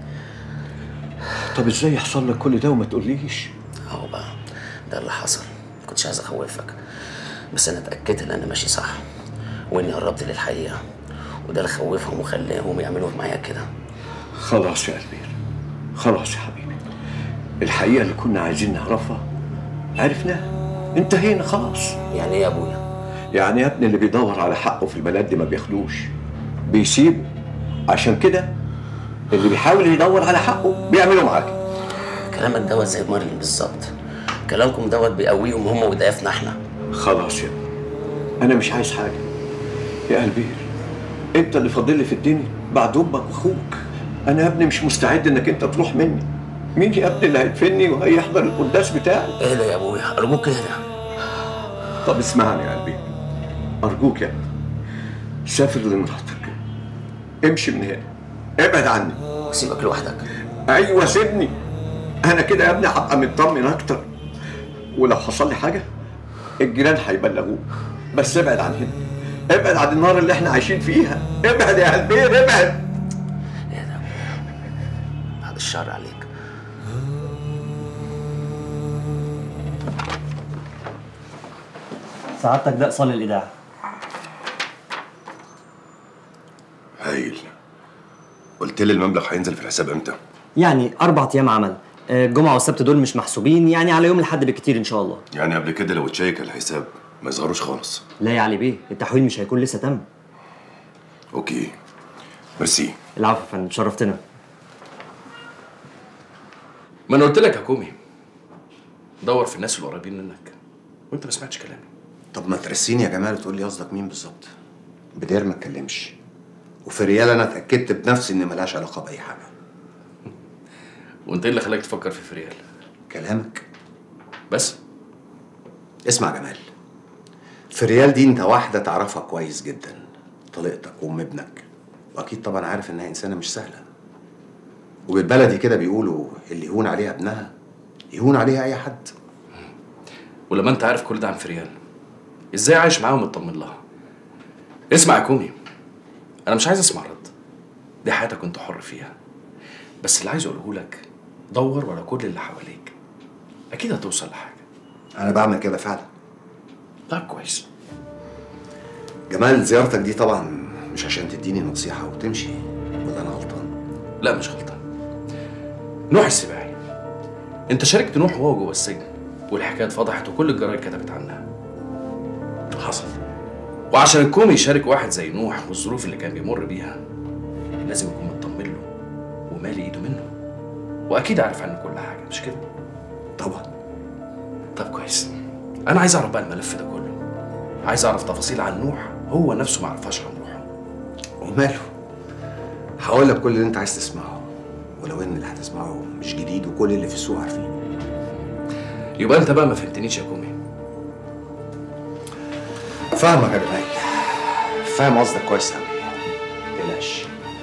[SPEAKER 13] طب ازاي يحصل لك كل ده وما تقوليش
[SPEAKER 22] اهو بقى ده اللي حصل ما كنتش عايز اخوفك بس انا اتاكدت ان انا ماشي صح واني قربت للحقيقه وده اللي خوفهم وخلاهم يعملوا معايا كده
[SPEAKER 13] خلاص يا قلبي خلاص يا حبيبي الحقيقه اللي كنا عايزين نعرفها عرفناها انتهينا خلاص
[SPEAKER 22] يعني ايه يا ابويا
[SPEAKER 13] يعني يا ابني اللي بيدور على حقه في البلد دي ما بياخدوش بيسيبه عشان كده اللي بيحاول يدور على حقه بيعمله معاك
[SPEAKER 22] كلامك دوت زي مارلين بالظبط كلامكم دوت بيقويهم هم وضعفنا احنا
[SPEAKER 13] خلاص يا ابني انا مش عايز حاجه يا قلبي انت اللي فاضل لي في الدنيا بعد امك واخوك انا يا ابني مش مستعد انك انت تروح مني مين يا ابني اللي هيدفني وهيحضر القداس بتاعي
[SPEAKER 22] ايه ده يا ابويا ارجوك اهدى
[SPEAKER 13] طب اسمعني يا قلبي ارجوك يا ابني سافر لمراتك امشي من هنا ابعد عني
[SPEAKER 22] وسيبك لوحدك
[SPEAKER 13] ايوه سيبني انا كده يا ابني هبقى مطمن اكتر ولو حصل لي حاجه الجيران هيبلغوك بس ابعد عن هنا ابعد عن النار اللي احنا عايشين فيها ابعد يا قلبي ابعد
[SPEAKER 22] بعد الشر عليك
[SPEAKER 23] سعادتك ده ايصال الاذاعه
[SPEAKER 11] هايل قلت لي المبلغ هينزل في الحساب امتى؟
[SPEAKER 23] يعني اربع ايام عمل آه، الجمعه والسبت دول مش محسوبين يعني على يوم الاحد بالكتير ان شاء الله
[SPEAKER 11] يعني قبل كده لو اتشيك الحساب ما يظهروش خالص
[SPEAKER 23] لا يا علي بيه التحويل مش هيكون لسه تم
[SPEAKER 11] اوكي ميرسي
[SPEAKER 23] العفو يا فندم شرفتنا
[SPEAKER 9] ما انا قلت لك يا كومي دور في الناس القريبين منك وانت ما سمعتش كلامي
[SPEAKER 12] طب ما ترسيني يا جمال وتقول لي قصدك مين بالظبط بدير ما اتكلمش وفي ريال انا اتاكدت بنفسي ان ملهاش علاقه باي حاجه
[SPEAKER 9] وانت ايه اللي خلاك تفكر في فريال
[SPEAKER 12] كلامك
[SPEAKER 9] بس
[SPEAKER 12] اسمع يا جمال
[SPEAKER 2] في ريال دي انت واحدة تعرفها كويس جدا طليقتك وام ابنك واكيد طبعا عارف انها انسانة مش سهلة وبالبلدي كده بيقولوا اللي يهون عليها ابنها يهون عليها اي حد
[SPEAKER 6] ولما انت عارف كل ده عن فريال ازاي عايش معاها ومطمن لها اسمع يا كومي انا مش عايز اسمع رد دي حياتك وانت حر فيها بس اللي عايز اقوله لك دور ورا كل اللي حواليك اكيد هتوصل لحاجه
[SPEAKER 2] انا بعمل كده فعلا
[SPEAKER 6] طيب كويس
[SPEAKER 2] جمال زيارتك دي طبعا مش عشان تديني نصيحة وتمشي ولا انا غلطان
[SPEAKER 6] لا مش غلطان نوح السباعي انت شاركت نوح وهو جوه السجن والحكايه اتفضحت وكل الجرايد كتبت عنها حصل وعشان الكومي يشارك واحد زي نوح والظروف اللي كان بيمر بيها لازم يكون مطمن له ومالي ايده منه واكيد عارف عنه كل حاجه مش كده
[SPEAKER 2] طبعا
[SPEAKER 6] طب كويس انا عايز اعرف بقى الملف ده كله عايز اعرف تفاصيل عن نوح هو نفسه ما عرفهاش عن روحه
[SPEAKER 2] وماله هقول لك كل اللي انت عايز تسمعه ولو ان اللي هتسمعه مش جديد وكل اللي في السوق عارفينه
[SPEAKER 6] يبقى انت بقى ما فهمتنيش يا كومي
[SPEAKER 2] فاهمك يا جمال فاهم قصدك كويس قوي تقلقش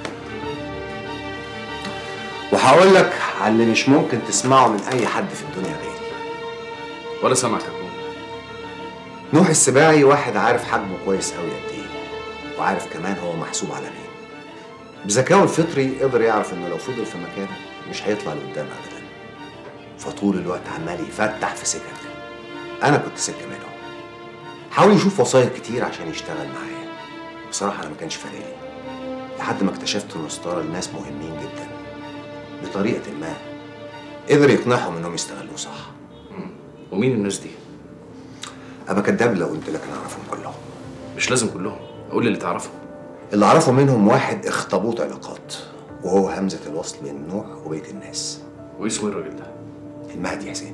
[SPEAKER 2] وهقول لك على اللي مش ممكن تسمعه من اي حد في الدنيا غيري
[SPEAKER 6] ولا سامعك يا كومي
[SPEAKER 2] نوح السباعي واحد عارف حجمه كويس قوي قد ايه وعارف كمان هو محسوب على مين بذكائه الفطري قدر يعرف انه لو فضل في مكانه مش هيطلع لقدام ابدا فطول الوقت عمال يفتح في سكك انا كنت سكه منهم حاول يشوف وسايط كتير عشان يشتغل معايا بصراحه انا ما كانش فارق لي لحد ما اكتشفت انه استار الناس مهمين جدا بطريقه ما قدر يقنعهم انهم يستغلوه صح
[SPEAKER 6] ومين الناس دي
[SPEAKER 2] ابقى كداب لو قلت لك انا اعرفهم كلهم
[SPEAKER 6] مش لازم كلهم قول لي اللي تعرفه
[SPEAKER 2] اللي اعرفه منهم واحد اخطبوط علاقات وهو همزه الوصل بين نوح وبيت الناس
[SPEAKER 6] واسمه الراجل ده
[SPEAKER 2] المهدي حسين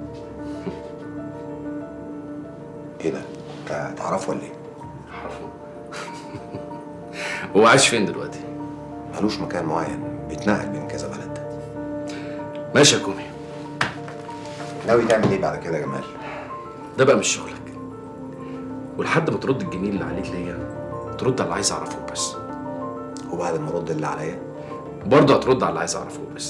[SPEAKER 2] ايه ده انت تعرفه ولا ايه
[SPEAKER 6] عارفه هو عايش فين دلوقتي
[SPEAKER 2] ملوش مكان معين بيتنقل بين كذا بلد
[SPEAKER 6] ماشي يا كومي
[SPEAKER 2] ناوي تعمل ايه بعد كده يا جمال
[SPEAKER 6] ده بقى مش شغلك ولحد ما ترد الجميل اللي عليك ليا ترد على اللي عايز اعرفه بس
[SPEAKER 2] وبعد ما ارد اللي عليا
[SPEAKER 6] برضه هترد على اللي عايز اعرفه بس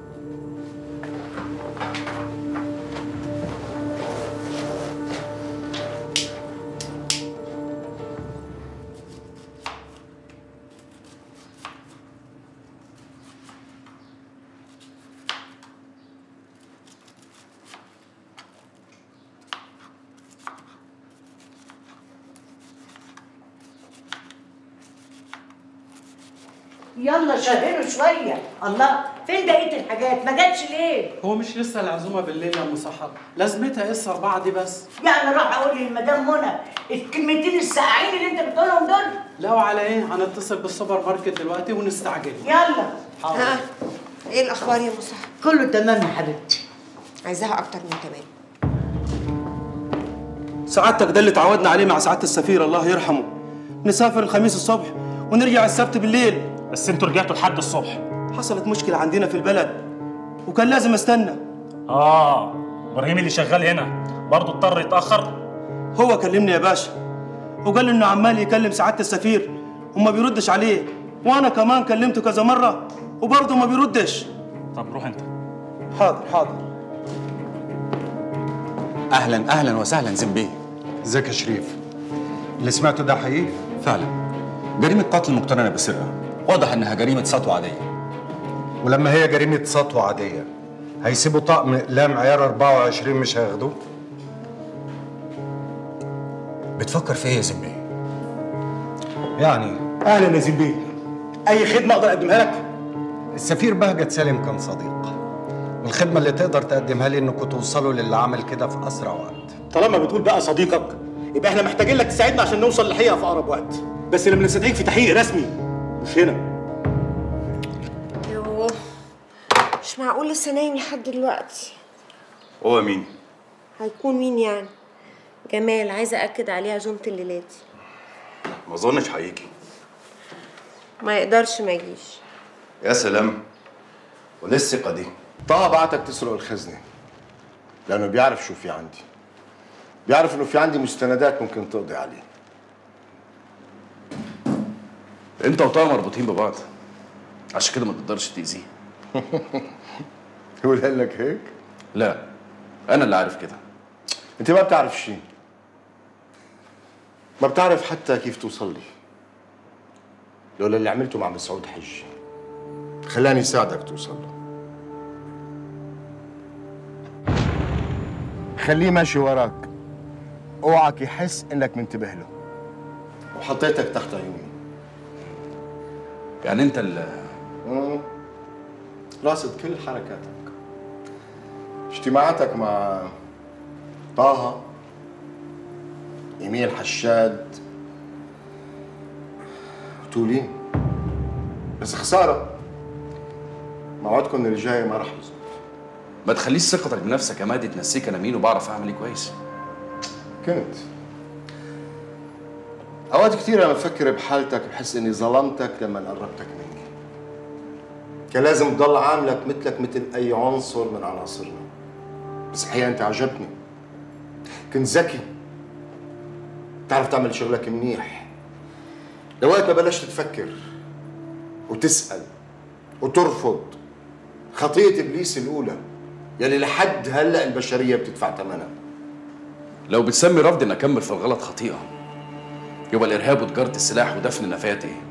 [SPEAKER 15] يلا شهروا شويه الله فين بقيه الحاجات ما جاتش ليه
[SPEAKER 16] هو مش لسه العزومه بالليل يا ام سحر لازمتها ايه الاربعه دي بس
[SPEAKER 15] يعني راح اقول للمدام منى الكلمتين الساقعين اللي انت بتقولهم دول
[SPEAKER 16] لا وعلى ايه هنتصل بالسوبر ماركت دلوقتي ونستعجل
[SPEAKER 15] يلا
[SPEAKER 10] ها ايه الاخبار يا مصطفى
[SPEAKER 15] كله تمام يا حبيبتي
[SPEAKER 10] عايزاها اكتر من تمام
[SPEAKER 24] سعادتك ده اللي اتعودنا عليه مع سعاده السفير الله يرحمه نسافر الخميس الصبح ونرجع السبت بالليل
[SPEAKER 25] بس انتوا رجعتوا لحد الصبح
[SPEAKER 24] حصلت مشكله عندنا في البلد وكان لازم استنى
[SPEAKER 25] اه ابراهيم اللي شغال هنا برضه اضطر يتاخر
[SPEAKER 24] هو كلمني يا باشا وقال لي انه عمال يكلم سعاده السفير وما بيردش عليه وانا كمان كلمته كذا مره وبرضه ما بيردش
[SPEAKER 25] طب روح انت
[SPEAKER 24] حاضر حاضر
[SPEAKER 26] اهلا اهلا وسهلا زنبيه
[SPEAKER 12] ازيك يا شريف اللي سمعته ده حقيقي
[SPEAKER 26] فعلا جريمه قتل مقترنه بسرقه واضح انها جريمه سطو عاديه
[SPEAKER 12] ولما هي جريمه سطوه عاديه هيسيبوا طقم اقلام عيار 24 مش هياخدوه
[SPEAKER 26] بتفكر في ايه يا زنبيه
[SPEAKER 12] يعني
[SPEAKER 24] اهلا يا زنبيه اي خدمه اقدر اقدمها لك
[SPEAKER 12] السفير بهجت سالم كان صديق والخدمه اللي تقدر تقدمها لي انكم توصلوا للي عمل كده في اسرع وقت
[SPEAKER 24] طالما بتقول بقى صديقك يبقى احنا محتاجين لك تساعدنا عشان نوصل للحقيقه في اقرب وقت بس لما نستدعيك في تحقيق رسمي مش هنا
[SPEAKER 10] يوه مش معقول لسه نايم لحد دلوقتي
[SPEAKER 11] هو مين؟
[SPEAKER 10] هيكون مين يعني جمال عايزه اكد عليه عزومه الليلاتي
[SPEAKER 11] ما اظنش هيجي
[SPEAKER 10] ما يقدرش ما يجيش
[SPEAKER 11] يا سلام وليه الثقة دي؟
[SPEAKER 5] طه بعتك تسرق الخزنة لأنه بيعرف شو في عندي
[SPEAKER 3] بيعرف انه في عندي مستندات ممكن تقضي عليه
[SPEAKER 6] انت وطه مربوطين ببعض عشان كده ما تقدرش تاذيه
[SPEAKER 3] هو اللي قال لك هيك؟
[SPEAKER 6] لا انا اللي عارف كده
[SPEAKER 3] انت ما بتعرف شيء ما بتعرف حتى كيف توصل لي لولا اللي عملته مع مسعود حج خلاني ساعدك توصل له خليه ماشي وراك اوعك يحس انك منتبه له وحطيتك تحت عيوني
[SPEAKER 6] يعني انت اللي
[SPEAKER 3] مم. راصد كل حركاتك اجتماعاتك مع طه ايميل حشاد تولين بس خساره موعدكم اللي جاي ما راح يزبط
[SPEAKER 6] ما تخليش ثقتك بنفسك يا مادي تنسيك انا مين وبعرف اعمل ايه كويس
[SPEAKER 3] كنت اوقات كثير لما بفكر بحالتك بحس اني ظلمتك لما قربتك مني كان لازم تضل عاملك مثلك مثل اي عنصر من عناصرنا بس الحقيقه انت عجبتني كنت ذكي تعرف تعمل شغلك منيح لوقت ما بلشت تفكر وتسأل وترفض خطية إبليس الأولى يلي لحد هلأ البشرية بتدفع ثمنها
[SPEAKER 6] لو بتسمي رفض ان اكمل في الغلط خطيئه يبقى الارهاب وتجاره السلاح ودفن النفايات ايه؟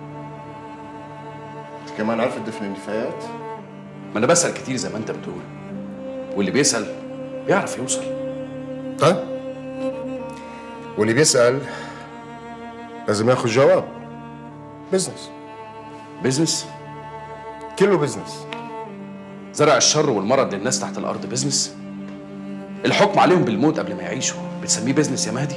[SPEAKER 3] أنت كمان عرفت دفن النفايات؟
[SPEAKER 6] ما انا بسال كتير زي ما انت بتقول واللي بيسال بيعرف يوصل
[SPEAKER 3] طيب واللي بيسأل لازم ياخذ جواب بزنس
[SPEAKER 6] بزنس
[SPEAKER 3] كله بزنس
[SPEAKER 6] زرع الشر والمرض للناس تحت الارض بزنس الحكم عليهم بالموت قبل ما يعيشوا بتسميه بزنس يا مهدي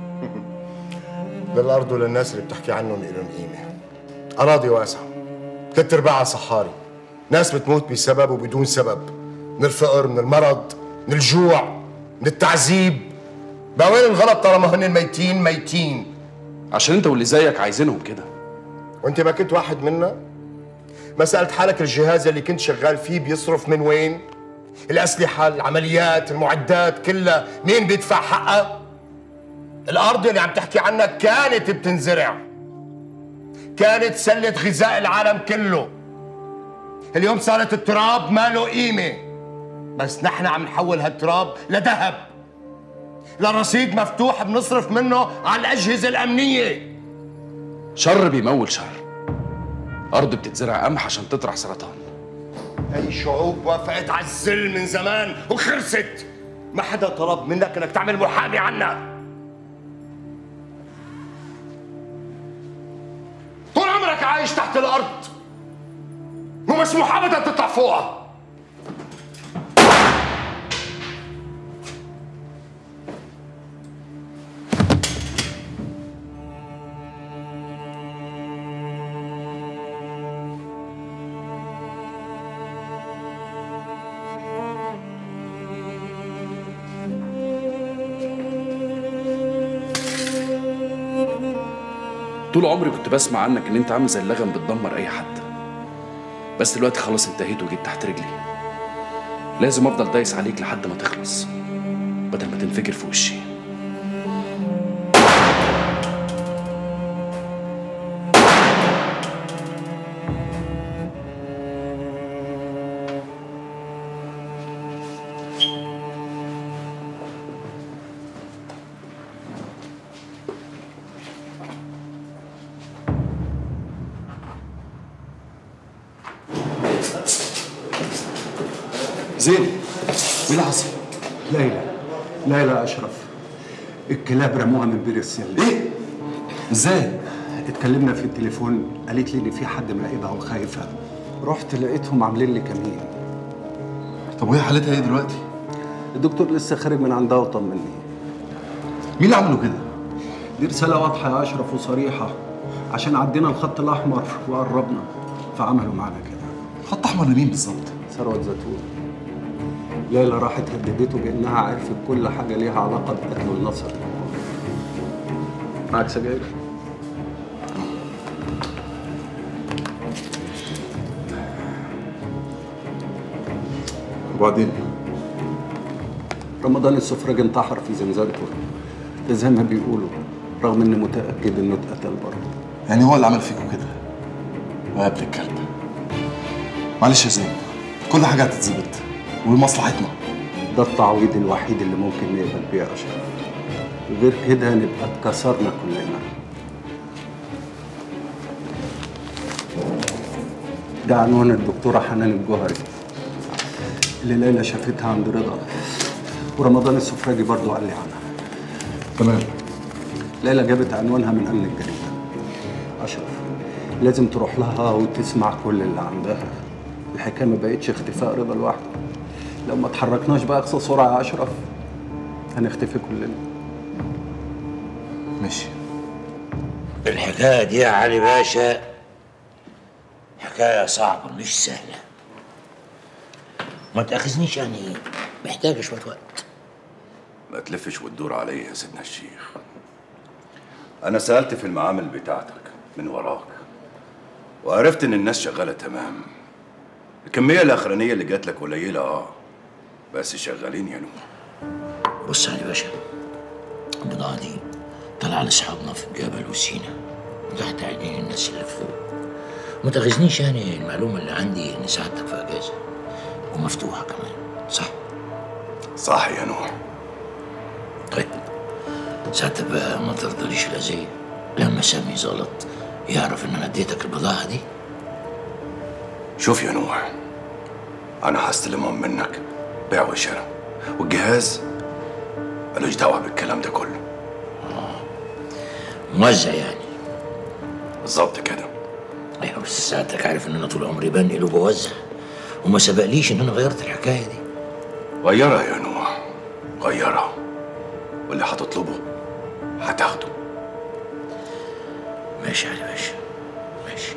[SPEAKER 3] للأرض وللناس اللي بتحكي عنهم إلهم قيمة أراضي واسعة ثلاث أرباعها صحاري ناس بتموت بسبب وبدون سبب من الفقر من المرض من الجوع من التعذيب بقى وين الغلط طالما هن ميتين ميتين
[SPEAKER 6] عشان انت واللي زيك عايزينهم كده
[SPEAKER 3] وانت ما كنت واحد منا ما سألت حالك الجهاز اللي كنت شغال فيه بيصرف من وين الأسلحة العمليات المعدات كلها مين بيدفع حقها الأرض اللي عم تحكي عنها كانت بتنزرع كانت سلة غذاء العالم كله اليوم صارت التراب ما له قيمة بس نحن عم نحول هالتراب لذهب لرصيد مفتوح بنصرف منه على الأجهزة الأمنية
[SPEAKER 6] شر بيمول شر ارض بتتزرع قمح عشان تطرح سرطان
[SPEAKER 3] هي شعوب وافقت على الذل من زمان وخرست ما حدا طلب منك انك تعمل محامي عنا طول عمرك عايش تحت الارض مو مسموح ابدا تطلع فوقها
[SPEAKER 6] طول عمري كنت بسمع عنك ان انت عامل زي اللغم بتدمر اي حد بس دلوقتي خلاص انتهيت وجيت تحت رجلي لازم افضل دايس عليك لحد ما تخلص بدل ما تنفجر في وشي
[SPEAKER 24] زين مين اللي حصل؟ ليلى ليلى اشرف الكلاب رموها من بير السلم ايه؟ ازاي؟ اتكلمنا في التليفون قالت لي ان في حد مراقبها وخايفه رحت لقيتهم عاملين لي كمين
[SPEAKER 6] طب وهي حالتها ايه دلوقتي؟
[SPEAKER 24] الدكتور لسه خارج من عندها وطمني
[SPEAKER 6] مين اللي عملوا كده؟
[SPEAKER 24] دي رساله واضحه يا اشرف وصريحه عشان عدينا الخط الاحمر وقربنا فعملوا معانا كده
[SPEAKER 6] خط احمر لمين بالظبط؟
[SPEAKER 24] ثروت زيتون ليلى راحت هددته بانها عرفت كل حاجه ليها علاقه بقتل النصر معاك سجاير؟
[SPEAKER 6] وبعدين
[SPEAKER 24] رمضان السفراج انتحر في زنزانته ده زي ما بيقولوا رغم اني متاكد انه اتقتل برضه
[SPEAKER 6] يعني هو اللي عمل فيكم كده يا ابن الكلب معلش يا زين كل حاجه هتتظبط ولمصلحتنا
[SPEAKER 24] ده التعويض الوحيد اللي ممكن نقبل بيه يا اشرف غير كده نبقى اتكسرنا كلنا ده عنوان الدكتورة حنان الجوهري اللي ليلى شافتها عند رضا ورمضان السفراجي برضو قال لي عنها
[SPEAKER 6] تمام
[SPEAKER 24] ليلى جابت عنوانها من أمن الجريمة أشرف لازم تروح لها وتسمع كل اللي عندها الحكاية ما بقتش اختفاء رضا لوحده لو ما اتحركناش بأقصى سرعة يا أشرف هنختفي كلنا
[SPEAKER 6] ماشي
[SPEAKER 1] الحكاية دي يا علي باشا حكاية صعبة مش سهلة ما تأخذنيش يعني محتاجة شوية وقت
[SPEAKER 11] ما تلفش وتدور عليا يا سيدنا الشيخ انا سالت في المعامل بتاعتك من وراك وعرفت ان الناس شغاله تمام الكميه الاخرانيه اللي جات لك قليله اه بس شغالين يا نور
[SPEAKER 1] بص يا علي باشا البضاعة دي طلع لأصحابنا في الجبل وسينا وتحت عينين الناس اللي فوق ما تاخذنيش يعني المعلومة اللي عندي إن سعادتك في أجازة ومفتوحة كمان صح؟
[SPEAKER 11] صح يا نور
[SPEAKER 1] طيب ساعتها بقى ما ترضليش الأذية لما سامي زلط يعرف إن أنا اديتك البضاعة دي
[SPEAKER 11] شوف يا نوح انا هستلمهم منك بيع وشراء والجهاز ملوش دعوه بالكلام ده كله
[SPEAKER 1] موزع يعني
[SPEAKER 11] بالظبط كده
[SPEAKER 1] ايوه بس ساعتك عارف ان انا طول عمري بنقل وبوزع وما سبقليش ان انا غيرت الحكايه دي
[SPEAKER 11] غيرها يا نوح غيرها واللي هتطلبه هتاخده
[SPEAKER 1] ماشي يا علي باشا ماشي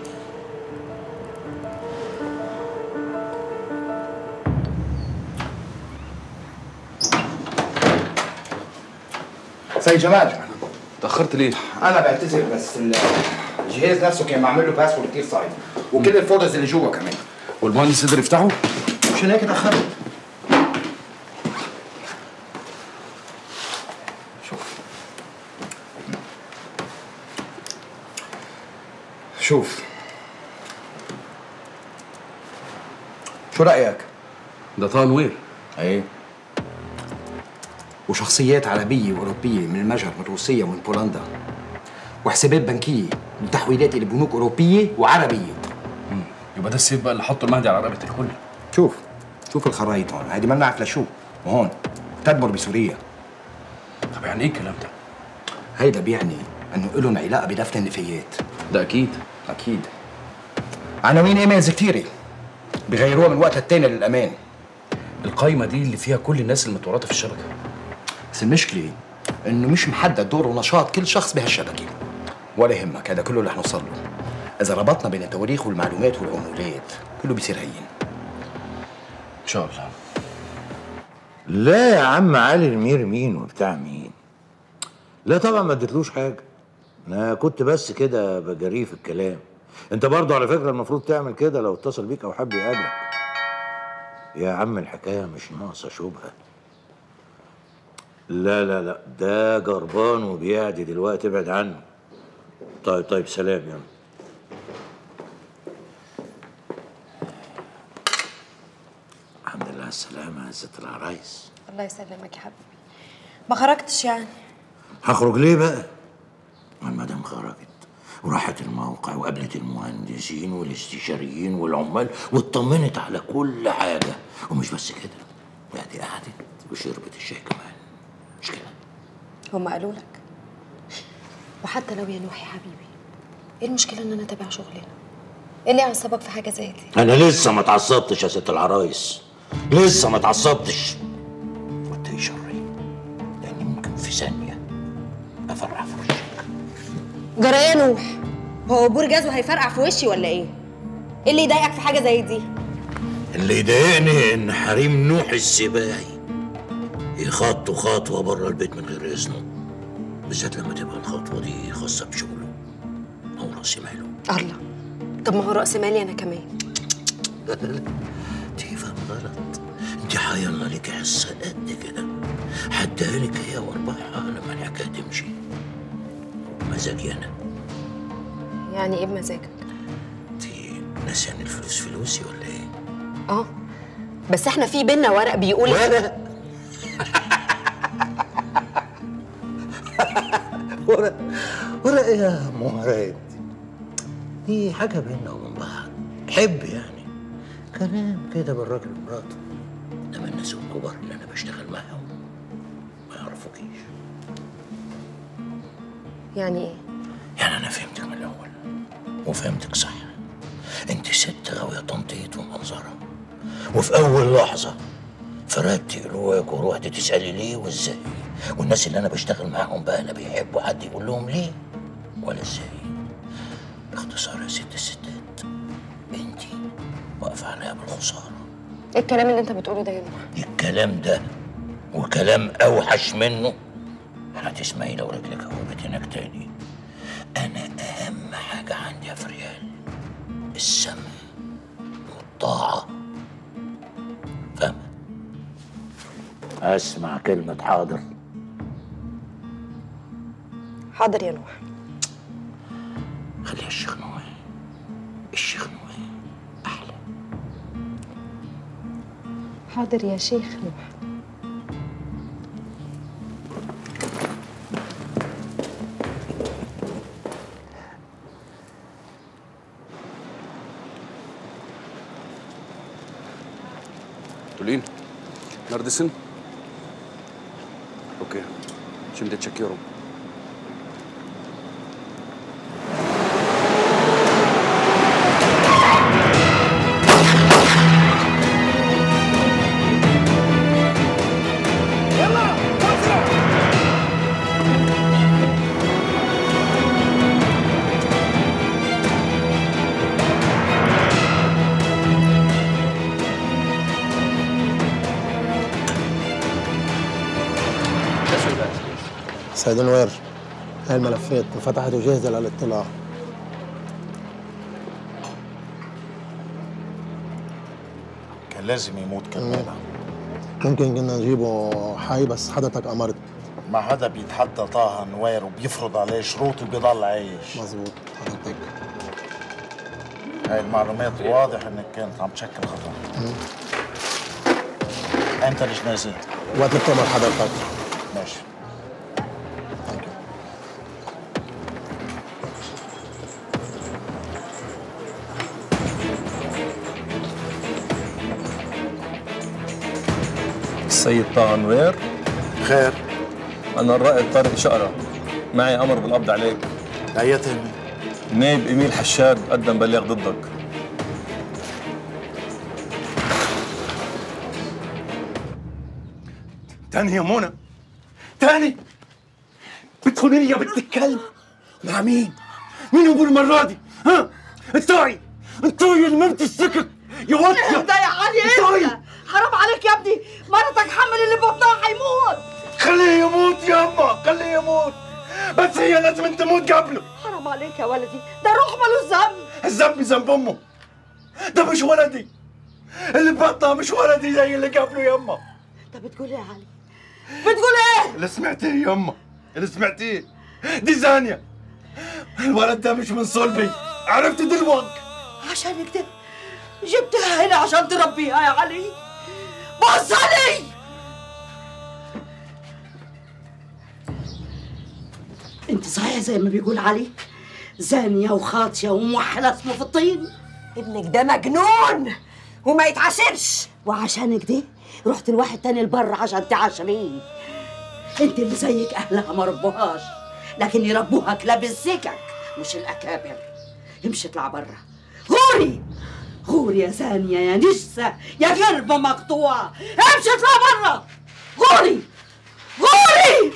[SPEAKER 4] سيد جمال
[SPEAKER 6] اتاخرت ليه؟
[SPEAKER 4] انا بعتذر بس ال- الجهاز نفسه كان معمول له باسورد كتير صعب وكل الفولدرز اللي جوه كمان
[SPEAKER 6] والمهندس قدر يفتحه؟
[SPEAKER 4] عشان هيك اتاخرت شوف شوف شو رايك؟
[SPEAKER 6] ده تنوير
[SPEAKER 4] ايه وشخصيات عربية وأوروبية من المجر من روسيا ومن بولندا وحسابات بنكية وتحويلات إلى بنوك أوروبية وعربية
[SPEAKER 9] يبقى ده السيف بقى اللي حطه المهدي على رقبه الكل
[SPEAKER 4] شوف شوف الخرايط هون هذه مالنا فلاشو وهون تدمر بسوريا
[SPEAKER 9] طب يعني ايه الكلام ده؟
[SPEAKER 4] هيدا بيعني انه لهم علاقه بدفن النفايات
[SPEAKER 6] ده اكيد
[SPEAKER 4] اكيد عناوين ايميلز كتيره بيغيروها من وقت للتاني للامان
[SPEAKER 9] القايمه دي اللي فيها كل الناس المتورطه في الشبكه
[SPEAKER 4] بس المشكله انه مش محدد دور ونشاط كل شخص بهالشبكه ولا يهمك هذا كله اللي حنوصل له اذا ربطنا بين التواريخ والمعلومات والعمولات كله بيصير هين
[SPEAKER 9] ان شاء الله
[SPEAKER 1] لا يا عم علي المير مين وبتاع مين لا طبعا ما اديتلوش حاجه انا كنت بس كده بجريه في الكلام انت برضو على فكره المفروض تعمل كده لو اتصل بيك او حب يقابلك يا عم الحكايه مش ناقصه شبهه لا لا لا ده جربان وبيعدي دلوقتي ابعد عنه طيب طيب سلام يلا الحمد لله على السلامة يا ست العرايس
[SPEAKER 7] الله يسلمك يا حبيبي ما خرجتش يعني
[SPEAKER 1] هخرج ليه بقى؟ ما المدام خرجت وراحت الموقع وقابلت المهندسين والاستشاريين والعمال واطمنت على كل حاجة ومش بس كده لا دي قعدت وشربت الشاي كمان مش كده؟
[SPEAKER 7] هم قالوا لك وحتى لو يا نوح يا حبيبي ايه المشكله ان انا اتابع شغلنا ايه اللي يعصبك في حاجه زي دي
[SPEAKER 1] أنا لسه ما اتعصبتش يا ست العرايس لسه ما اتعصبتش واتقي شري لأني ممكن في ثانية أفرع في وشك
[SPEAKER 7] جرى يا نوح هو بور جازو هيفرقع في وشي ولا ايه ايه اللي يضايقك في حاجه زي دي
[SPEAKER 1] اللي يضايقني إن حريم نوح السباعي يخطوا خطوة بره البيت من غير إذنه بالذات لما تبقى الخطوة دي خاصة بشغله أو رأس ماله
[SPEAKER 7] الله طب ما هو راس مالي انا كمان
[SPEAKER 1] لا لا لا تفهم غلط انت حيرنا ليك حصة قد كده اديها لك هي وارباحها لما الحكايه تمشي مزاجي انا
[SPEAKER 7] يعني ايه بمزاجك
[SPEAKER 1] ناسي ان الفلوس فلوسي ولا ايه؟
[SPEAKER 7] اه بس احنا في بينا ورق بيقول
[SPEAKER 1] ورق ورق ورق ايه يا مراد دي حاجه بينا وبين بعض حب يعني كلام كده بالراجل ومراته انما الناس الكبار اللي انا بشتغل معاهم ما يعرفوكيش
[SPEAKER 7] يعني ايه
[SPEAKER 1] يعني انا فهمتك من الاول وفهمتك صح انت ست غاويه تنطيط ومنظره وفي اول لحظه فردتي قلوبك ورحت تسالي ليه وازاي والناس اللي انا بشتغل معاهم بقى لا بيحبوا حد يقول لهم ليه ولا ازاي باختصار يا ست الستات انت واقفه عليها بالخساره
[SPEAKER 7] ايه الكلام اللي انت بتقوله ده يا نوح
[SPEAKER 1] الكلام ده وكلام اوحش منه هتسمعي لو رجلك هوبت هناك تاني انا اهم حاجه عندي يا فريال السمع والطاعه فاهم اسمع كلمه حاضر
[SPEAKER 7] حاضر يا نوح
[SPEAKER 1] خليها الشيخ نوح الشيخ نوح
[SPEAKER 7] حاضر يا شيخ نوح
[SPEAKER 8] Tulin, neredesin? Okey. Şimdi çekiyorum.
[SPEAKER 14] سيد نوير هاي الملفات انفتحت وجاهزة للاطلاع
[SPEAKER 17] كان لازم يموت كمان
[SPEAKER 14] ممكن كنا نجيبه حي بس حضرتك أمرت
[SPEAKER 17] ما حدا بيتحدى طه نوير وبيفرض عليه شروط وبيضل عايش
[SPEAKER 14] مظبوط حضرتك
[SPEAKER 17] هاي المعلومات واضح انك كانت عم تشكل خطر امتى الجنازة؟
[SPEAKER 14] وقت اللي بتأمر حضرتك
[SPEAKER 17] ماشي
[SPEAKER 18] السيد طه نوير
[SPEAKER 17] خير
[SPEAKER 18] أنا الرائد طارق شقرة معي أمر بالقبض عليك
[SPEAKER 17] أيتهم
[SPEAKER 18] نائب إميل حشاد قدم بلاغ ضدك
[SPEAKER 11] تاني يا منى تاني بتخوني لي يا بنت الكلب مع مين؟ مين ابو المرة دي؟ ها؟ انتوعي انتوعي اللي ما بتسكت يا وطية
[SPEAKER 15] ده يا علي
[SPEAKER 11] انتوعي
[SPEAKER 15] انت حرام عليك يا ابني مرتك حمل اللي بطنها هيموت
[SPEAKER 11] خليه يموت يابا خليه يموت بس هي لازم تموت قبله
[SPEAKER 15] حرام عليك يا ولدي ده روح ملوش ذنب
[SPEAKER 11] الذنب ذنب امه ده مش ولدي اللي بطنها مش ولدي زي اللي قبله يما
[SPEAKER 15] انت بتقول ايه يا علي بتقول ايه
[SPEAKER 11] اللي سمعتيه يما اللي سمعتيه دي زانية الولد ده مش من صلبي عرفت دلوقتي
[SPEAKER 15] عشان كده جبتها هنا عشان تربيها يا علي بص علي انت صحيح زي ما بيقول علي زانية وخاطية وموحلة اسمه في الطين ابنك ده مجنون وما يتعاشرش وعشان كده رحت لواحد تاني البر عشان تعاشريه انت اللي زيك اهلها ما ربوهاش لكن يربوها كلاب السكك مش الاكابر امشي اطلع برا غوري غوري يا زانية يا نجسة يا قربة مقطوعة امشي اطلع برا غوري غوري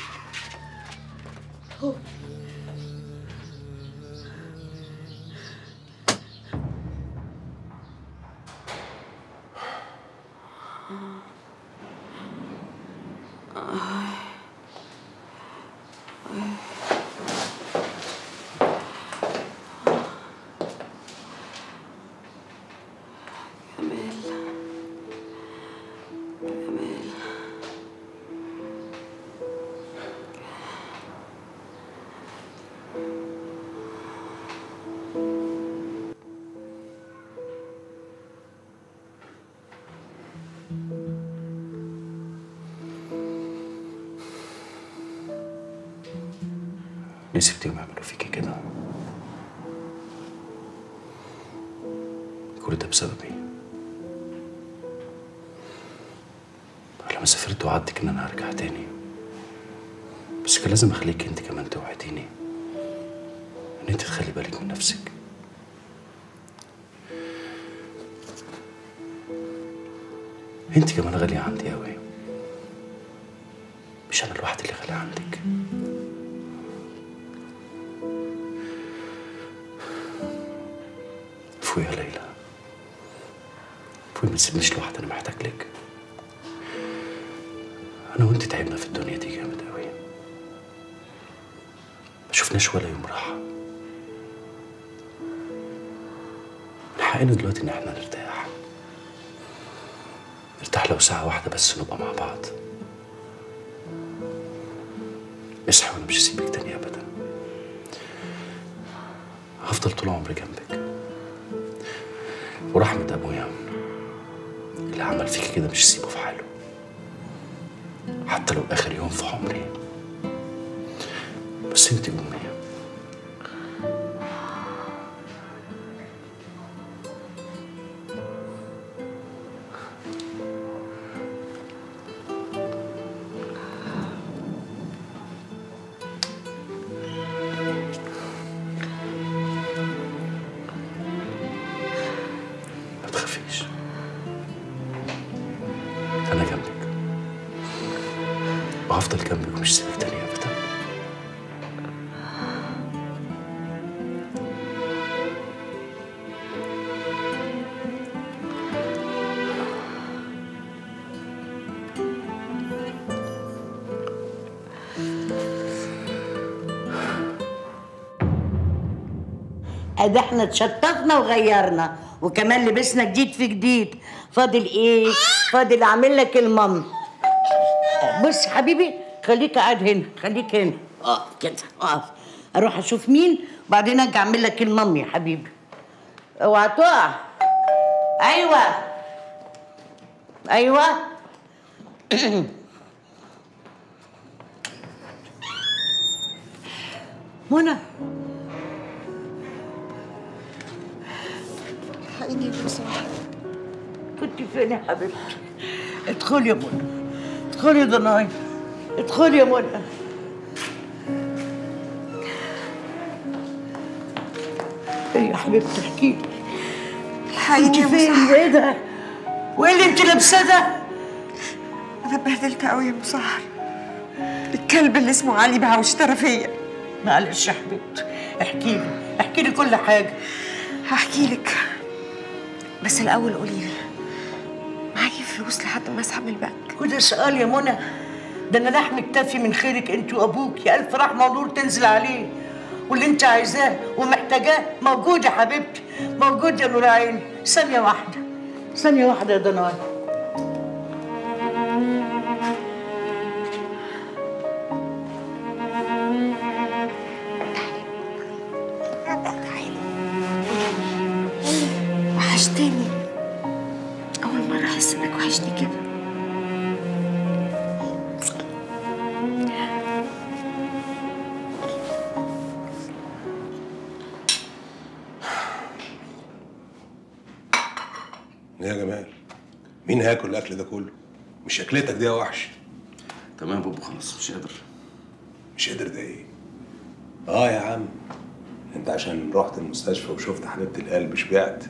[SPEAKER 9] ليه سبتيهم يعملوا فيكي كده كل ده بسببي لما سافرت وعدتك ان انا هرجع تاني بس كان لازم اخليك انت كمان توعديني ان انت تخلي بالك من نفسك انت كمان غالية عندي اوي مش انا الواحد اللي غالي عندك فوق يا ليلى فوق ما تسيبنيش لوحدي انا محتاج لك انا وانت تعبنا في الدنيا دي جامد قوي ما شفناش ولا يوم راحه من حقنا دلوقتي ان احنا نرتاح نرتاح لو ساعه واحده بس نبقى مع بعض اصحي وانا مش هسيبك تاني ابدا هفضل طول عمري جنبك ورحمة أبويا اللي عمل فيك كده مش هسيبه في حاله حتى لو آخر يوم في عمري بس انت أمي ما تخافيش أنا جنبك وهفضل جنبك ومش هسيبك تاني أبدا
[SPEAKER 15] ادي احنا اتشطفنا وغيرنا وكمان لبسنا جديد في جديد فاضل ايه فاضل اعمل لك المام بص يا حبيبي خليك قاعد هنا خليك هنا اه كده اقف اروح اشوف مين وبعدين اجي اعمل لك المام يا حبيبي اوعى تقع ايوه ايوه منى
[SPEAKER 13] حقيقي بصراحة
[SPEAKER 15] كنت فين يا حبيبتي ادخلي يا منى ادخلي يا ضناي ادخلي يا منى ايه يا حبيبتي احكي لي
[SPEAKER 13] الحقيقي
[SPEAKER 15] كنت
[SPEAKER 13] يا
[SPEAKER 15] فين
[SPEAKER 13] مسحر.
[SPEAKER 15] وايه ده وايه اللي انت لابساه ده
[SPEAKER 13] أنا اتبهدلت قوي يا مسحر الكلب اللي اسمه علي بقى واشترى فيا
[SPEAKER 15] معلش يا حبيبتي احكي لي احكي لي كل حاجه
[SPEAKER 13] هحكي لك بس الأول قولي لي معاكي فلوس لحد ما أسحب من البنك
[SPEAKER 15] وده سؤال يا منى ده انا لحم اكتفي من خيرك انت وابوك يا الف رحمه ونور تنزل عليه واللي انت عايزاه ومحتاجاه موجود يا حبيبتي موجود يا نور عيني ثانيه واحده ثانيه واحده يا ضناي
[SPEAKER 13] وحشتني أول مرة أحس إنك وحشني كده
[SPEAKER 19] إيه يا جمال مين هياكل الاكل ده كله مش شكلتك دي يا وحش
[SPEAKER 9] تمام يا بابا خلاص مش قادر
[SPEAKER 19] مش قادر ده ايه اه يا عم انت عشان رحت المستشفى وشفت حبيبه القلب شبعت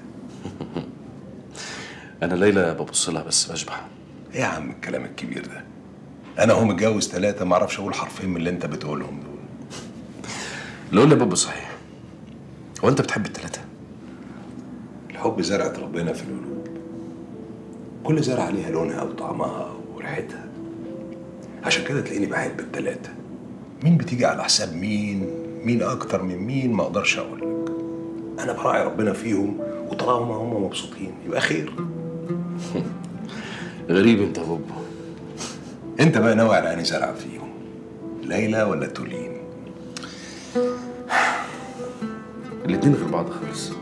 [SPEAKER 9] أنا ليلى ببص لها بس بشبع
[SPEAKER 19] ايه يا عم الكلام الكبير ده انا هو متجوز ثلاثه ما اعرفش اقول حرفين من اللي انت بتقولهم دول
[SPEAKER 9] لو يا بابا صحيح هو أنت بتحب التلاتة؟
[SPEAKER 19] الحب زرعة ربنا في القلوب كل زرعة ليها لونها وطعمها وريحتها عشان كده تلاقيني بحب التلاتة مين بتيجي على حساب مين مين اكتر من مين ما اقدرش اقول لك انا براعي ربنا فيهم وطالما هم مبسوطين يبقى خير
[SPEAKER 9] غريب أنت يا بابا
[SPEAKER 19] انت بقى ناوي على انهي زرعة فيهم ليلى ولا تولين
[SPEAKER 9] الاتنين غير بعض خالص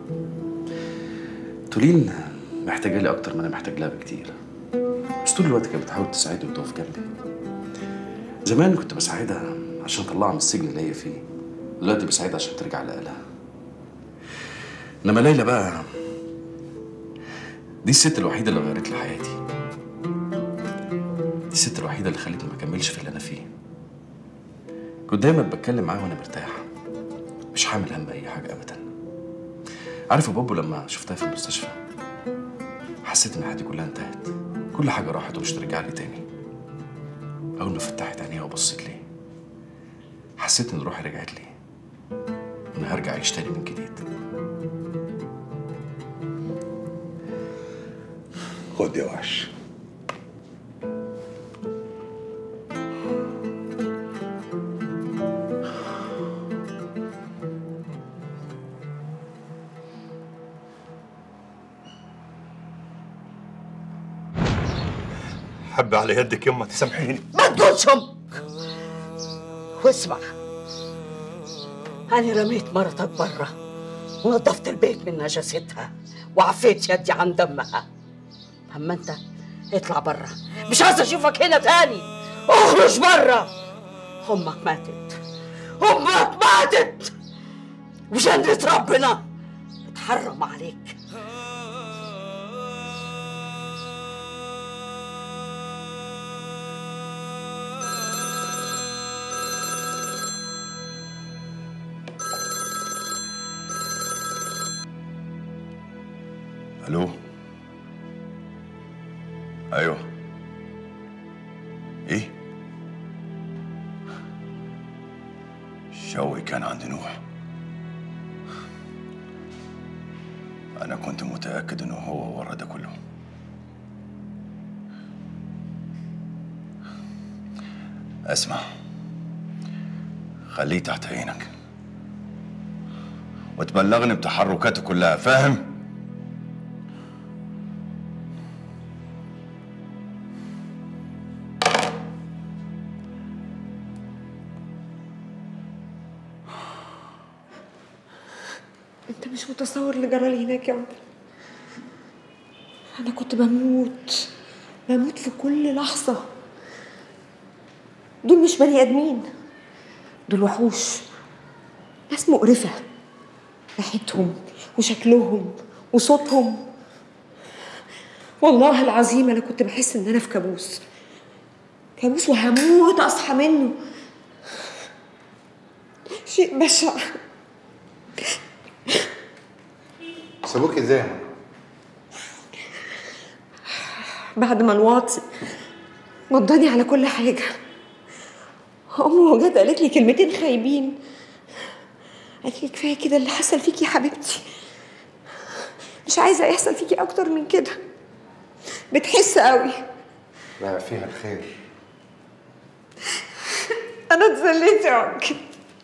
[SPEAKER 9] تولين محتاجة لي أكتر ما أنا محتاج لها بكتير بس طول الوقت كانت بتحاول تساعدني وتقف جنبي زمان كنت بساعدها عشان أطلعها من السجن اللي هي فيه دلوقتي بسعيد عشان ترجع لأهلها انما ليلى بقى دي الست الوحيده اللي غيرت لي حياتي دي الست الوحيده اللي خلتني ما اكملش في اللي انا فيه كنت دايما بتكلم معاها وانا مرتاح مش حامل هم اي حاجه ابدا عارف يا بابو لما شفتها في المستشفى حسيت ان حياتي كلها انتهت كل حاجه راحت ومش ترجع لي تاني اول ما فتحت عينيها وبصيت لي حسيت ان روحي رجعت لي انا هرجع اعيش تاني من جديد
[SPEAKER 19] خد يا وحش حب على يدك يما تسامحيني
[SPEAKER 15] ما تقولش امك واسمع انا رميت مرتك برا ونظفت البيت من نجاستها وعفيت يدي عن دمها اما انت اطلع برا مش عايزه اشوفك هنا تاني اخرج برا امك ماتت امك ماتت وجنة ربنا بتحرم عليك
[SPEAKER 11] الو ايوه ايه شوقي كان عند نوح انا كنت متاكد انه هو ورا ده كله اسمع خليه تحت عينك وتبلغني بتحركاته كلها فاهم؟
[SPEAKER 10] انت مش متصور اللي جرى لي هناك يا عمر انا كنت بموت بموت في كل لحظه دول مش بني ادمين دول وحوش ناس مقرفه ريحتهم وشكلهم وصوتهم والله العظيم انا كنت بحس ان انا في كابوس كابوس وهموت اصحى منه شيء بشع
[SPEAKER 2] سابوك ازاي؟
[SPEAKER 10] بعد ما الواطي مضاني على كل حاجة أمه جت قالت لي كلمتين خايبين قالت لي كفاية كده اللي حصل فيكي يا حبيبتي مش عايزة يحصل فيكي أكتر من كده بتحس قوي
[SPEAKER 2] لا فيها الخير
[SPEAKER 10] أنا اتذليت يا أنكل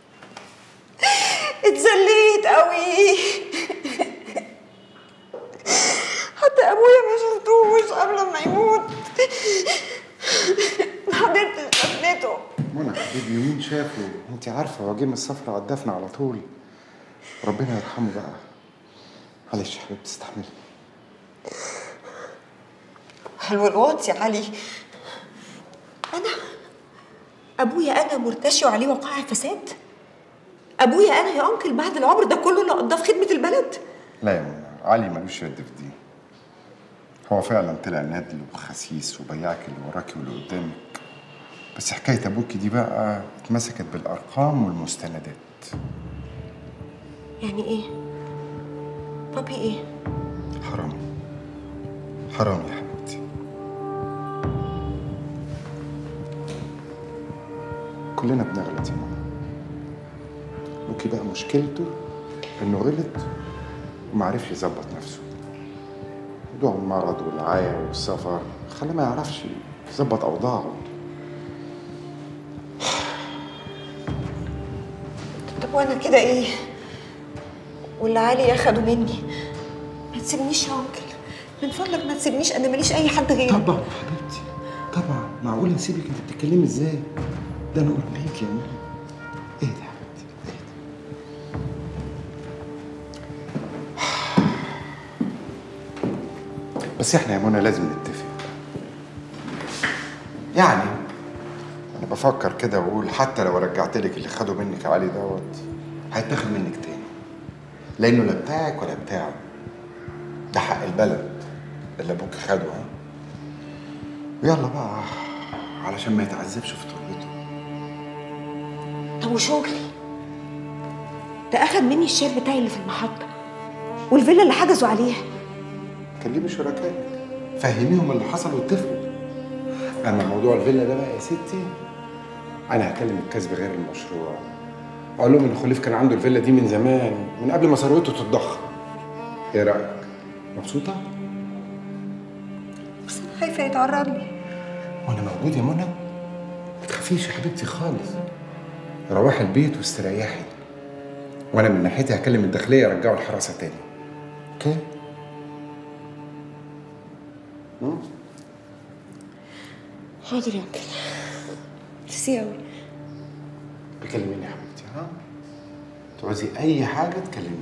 [SPEAKER 10] اتذليت قوي حتى أبويا ما شفتوش قبل ما يموت ما قدرتش أفنته
[SPEAKER 2] منى حبيبي مين شافه؟ انت عارفه هو جه من السفر على الدفن على طول ربنا يرحمه بقى معلش يا حبيبتي استحملي
[SPEAKER 10] حلو الوقت يا علي أنا أبويا أنا مرتشي وعليه وقائع فساد أبويا أنا يا أنكل بعد العمر ده كله اللي قضاه في خدمة البلد
[SPEAKER 2] لا يا منى علي ملوش يد في دي هو فعلا طلع ندل وخسيس وبياعك اللي وراكي واللي قدامك بس حكاية أبوكي دي بقى اتمسكت بالأرقام والمستندات
[SPEAKER 10] يعني إيه؟ بابي إيه؟
[SPEAKER 2] حرام حرام يا حبيبتي كلنا بنغلط يا ماما أبوكي بقى مشكلته إنه غلط ومعرفش يظبط نفسه موضوع المرض والعيا والسفر خلاه ما يعرفش يظبط أوضاعه
[SPEAKER 10] طب وأنا كده إيه؟ واللي علي أخده مني ما تسيبنيش يا أنكل من فضلك ما تسيبنيش أنا ماليش أي حد غيري
[SPEAKER 2] طبعا حبيبتي طبعا معقول نسيبك انت بتتكلمي ازاي؟ ده انا قلت لك يا ماما ايه ده يا حبيبتي ايه ده بس احنا يا منى لازم نتفق يعني انا بفكر كده واقول حتى لو رجعت لك اللي خده منك علي دوت هيتاخد منك تاني لانه لا بتاعك ولا بتاعه ده حق البلد اللي ابوك خده ها يلا بقى علشان ما يتعذبش في تربته
[SPEAKER 10] طب وشغلي ده اخد مني الشير بتاعي اللي في المحطه والفيلا اللي حجزوا عليها
[SPEAKER 2] كلمي شركائك فهميهم اللي حصل واتفقوا اما موضوع الفيلا ده بقى يا ستي انا هكلم الكسب غير المشروع اقول لهم ان خليف كان عنده الفيلا دي من زمان من قبل ما ثروته تتضخم ايه رايك مبسوطه
[SPEAKER 10] بس انا خايفه يتعرض لي
[SPEAKER 2] وانا موجود يا منى ما تخافيش يا حبيبتي خالص روحي البيت واستريحي وانا من ناحيتي هكلم الداخليه يرجعوا الحراسه تاني اوكي مم؟
[SPEAKER 10] حاضر يا انكل ميرسي قوي
[SPEAKER 2] بكلميني يا حبيبتي ها تعوزي اي حاجه تكلميني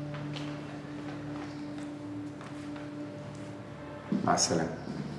[SPEAKER 2] مع السلامه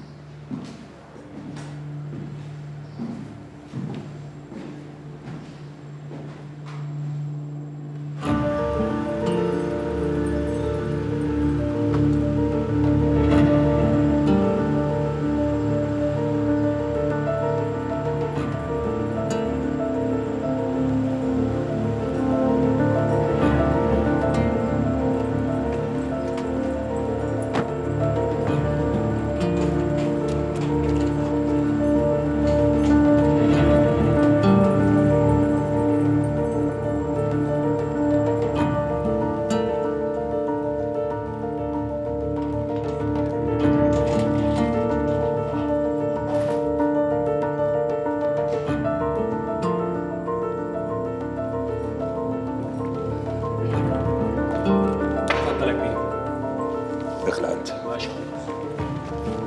[SPEAKER 9] اتفضل يا كبير
[SPEAKER 19] اخلع انت
[SPEAKER 9] ما شاء الله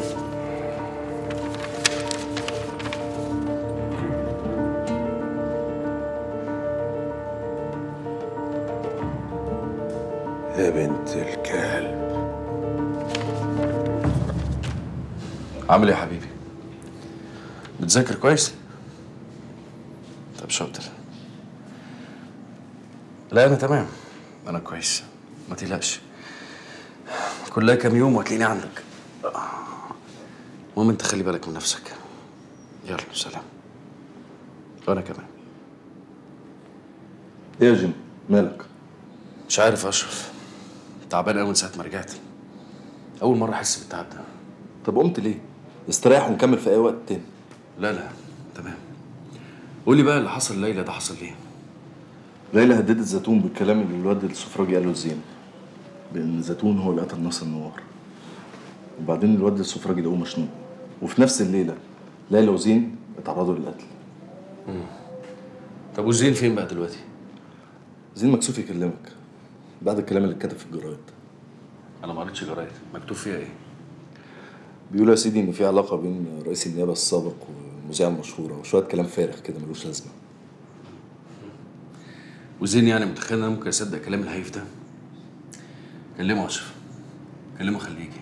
[SPEAKER 19] يا بنت الكلب
[SPEAKER 6] عامل ايه يا حبيبي؟ بتذاكر كويس؟ طب شاطر لا انا تمام انا كويس ما تقلقش كلها كام يوم وهتلاقيني عندك المهم انت خلي بالك من نفسك يلا سلام وانا كمان ايه يا جيم مالك مش عارف اشرف تعبان قوي من ساعه ما رجعت اول مره احس بالتعب ده طب قمت ليه استريح ونكمل في اي وقت تاني لا لا تمام قولي بقى اللي حصل ليلى ده حصل ليه ليلى هددت زيتون بالكلام اللي الواد السفراجي قاله لزين بان زيتون هو اللي قتل ناصر نوار وبعدين الواد السفراجي لقوه مشنوق وفي نفس الليله ليلى وزين اتعرضوا للقتل طب وزين فين بقى دلوقتي زين مكسوف يكلمك بعد الكلام اللي اتكتب في الجرايد انا ما قريتش جرايد مكتوب فيها ايه بيقولوا يا سيدي ان في علاقه بين رئيس النيابه السابق والمذيعه المشهوره وشويه كلام فارغ كده ملوش لازمه وزين يعني متخيل ان انا ممكن اصدق كلام الهيف ده كلمه اشرف كلمه خليه يجي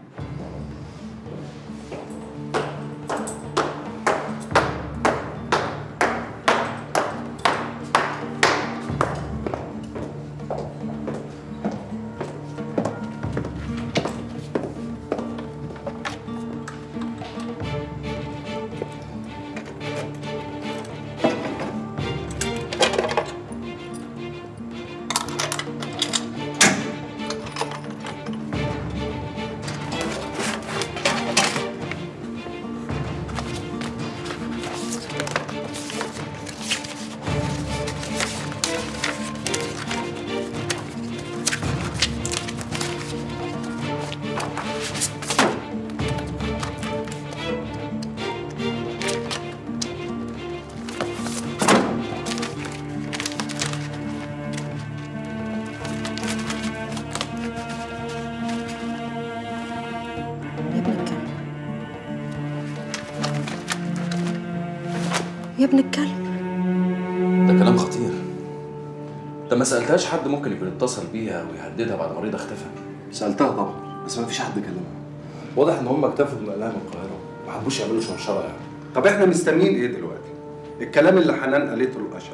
[SPEAKER 7] يا ابن الكلب
[SPEAKER 6] ده كلام خطير انت ما سالتهاش حد ممكن يكون اتصل بيها ويهددها بعد مريض اختفى سالتها طبعا بس ما فيش حد كلمها واضح ان هم اكتفوا بنقلها من القاهره ما حبوش يعملوا شنشره يعني
[SPEAKER 24] طب احنا مستنيين ايه دلوقتي؟ الكلام اللي حنان قالته لاشرف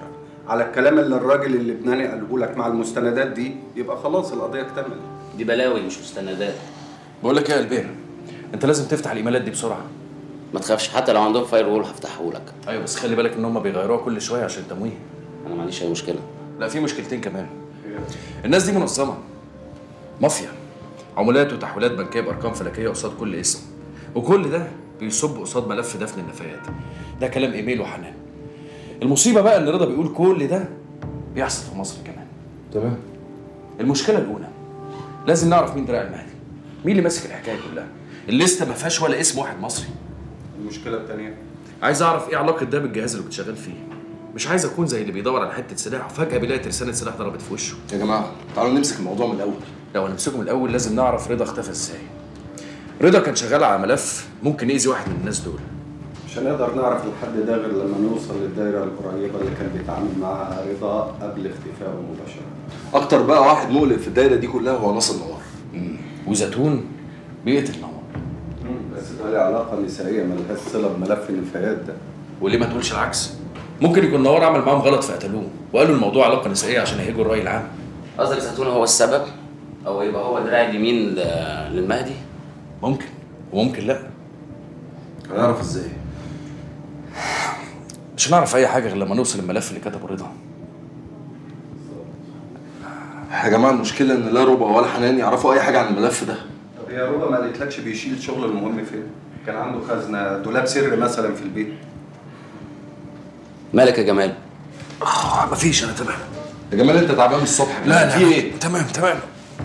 [SPEAKER 24] على الكلام اللي الراجل اللبناني قاله لك مع المستندات دي يبقى خلاص القضيه اكتملت
[SPEAKER 9] دي بلاوي مش مستندات بقول لك ايه يا البير انت لازم تفتح الايميلات دي بسرعه
[SPEAKER 16] ما تخافش حتى لو عندهم فاير وول هفتحه لك
[SPEAKER 9] ايوه بس خلي بالك ان هم بيغيروها كل شويه عشان التمويه
[SPEAKER 16] انا ما عنديش اي مشكله
[SPEAKER 9] لا في مشكلتين كمان الناس دي منظمه مافيا عمولات وتحويلات بنكيه بارقام فلكيه قصاد كل اسم وكل ده بيصب قصاد ملف دفن النفايات ده كلام ايميل وحنان المصيبه بقى ان رضا بيقول كل ده بيحصل في مصر كمان
[SPEAKER 6] تمام
[SPEAKER 9] المشكله الاولى لازم نعرف مين دراع المهدي مين اللي ماسك الحكايه كلها الليسته ما فيهاش ولا اسم واحد مصري
[SPEAKER 24] المشكله الثانيه
[SPEAKER 9] عايز اعرف ايه علاقه ده بالجهاز اللي كنت شغال فيه مش عايز اكون زي اللي بيدور على حته سلاح وفجاه بيلاقي ترسانه سلاح ضربت في وشه
[SPEAKER 6] يا جماعه تعالوا نمسك الموضوع من الاول
[SPEAKER 9] لو هنمسكه من الاول لازم نعرف رضا اختفى ازاي رضا كان شغال على ملف ممكن يأذي واحد من الناس دول
[SPEAKER 24] مش هنقدر نعرف الحد ده غير لما نوصل للدايره القريبه اللي كان بيتعامل معاها رضا قبل اختفائه مباشره
[SPEAKER 6] اكتر بقى واحد مقلق في الدايره دي كلها هو ناصر نوار
[SPEAKER 9] وزيتون بيقتل نوار
[SPEAKER 24] بس ده له علاقه نسائيه ملهاش صله بملف النفايات ده
[SPEAKER 9] وليه ما تقولش العكس ممكن يكون نوار عمل معاهم غلط فقتلوه وقالوا الموضوع علاقه نسائيه عشان يهيجوا الراي العام
[SPEAKER 16] قصدك زيتون هو السبب او يبقى هو دراع اليمين ل- للمهدي
[SPEAKER 9] ممكن وممكن لا
[SPEAKER 6] هنعرف ازاي
[SPEAKER 9] مش هنعرف اي حاجه غير لما نوصل الملف اللي كتبه رضا
[SPEAKER 6] يا جماعه المشكله ان لا ربع ولا حنان يعرفوا اي حاجه عن الملف ده
[SPEAKER 24] طب هي رضا ما قالتلكش بيشيل شغل المهم فين كان عنده خزنه دولاب سر مثلا في البيت
[SPEAKER 16] مالك يا جمال
[SPEAKER 9] آه مفيش انا تمام
[SPEAKER 6] يا جمال انت تعبان من الصبح
[SPEAKER 9] لا لا
[SPEAKER 6] في ايه
[SPEAKER 9] تمام تمام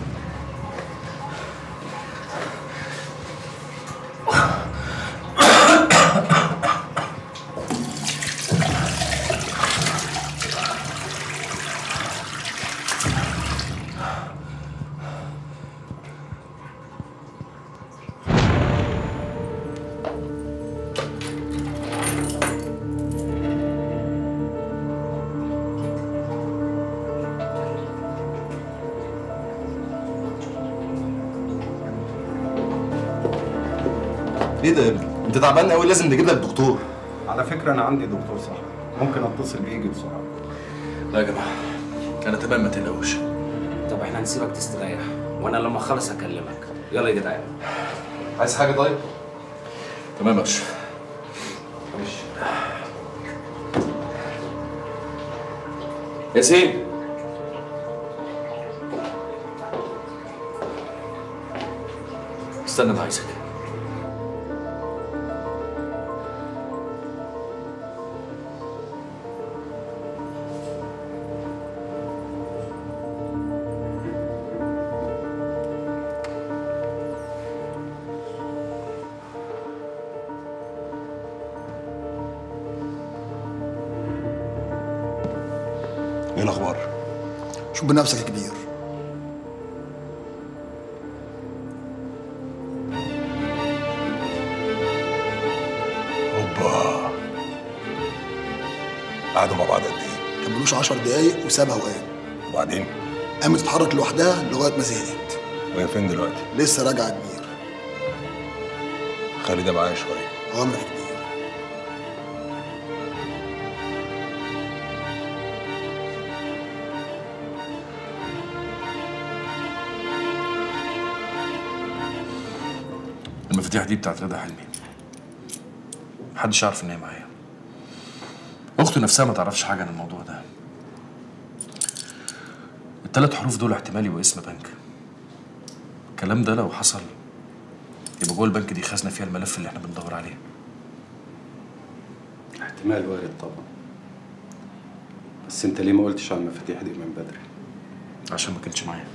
[SPEAKER 6] ايه ده يا ابني انت تعبان قوي لازم نجيب لك دكتور
[SPEAKER 24] على فكره انا عندي دكتور صح ممكن اتصل بيه يجي بسرعه
[SPEAKER 9] لا يا جماعه انا تمام ما تقلقوش
[SPEAKER 16] طب احنا هنسيبك تستريح وانا لما اخلص هكلمك يلا يا جدعان
[SPEAKER 6] عايز حاجه طيب
[SPEAKER 9] تمام يا اشرف
[SPEAKER 6] ماشي
[SPEAKER 9] ياسين استنى انا عايزك
[SPEAKER 19] ايه الاخبار؟
[SPEAKER 20] شوف بنفسك يا كبير
[SPEAKER 19] اوبا قعدوا مع بعض قد ايه؟
[SPEAKER 20] كملوش 10 دقايق وسابها وقام
[SPEAKER 19] وبعدين؟
[SPEAKER 20] قامت تتحرك لوحدها لغايه ما زهقت
[SPEAKER 19] وهي فين دلوقتي؟
[SPEAKER 20] لسه راجعه كبير
[SPEAKER 19] خلي ده معايا شويه
[SPEAKER 20] اوامرك كبير
[SPEAKER 9] المفاتيح دي بتاعت رضا حلمي محدش يعرف ان هي معايا اخته نفسها ما تعرفش حاجه عن الموضوع ده الثلاث حروف دول احتمال يبقوا اسم بنك الكلام ده لو حصل يبقى جوه البنك دي خزنه فيها الملف اللي احنا بندور عليه
[SPEAKER 24] احتمال وارد طبعا بس انت ليه ما قلتش على المفاتيح دي من بدري
[SPEAKER 9] عشان ما كانتش معايا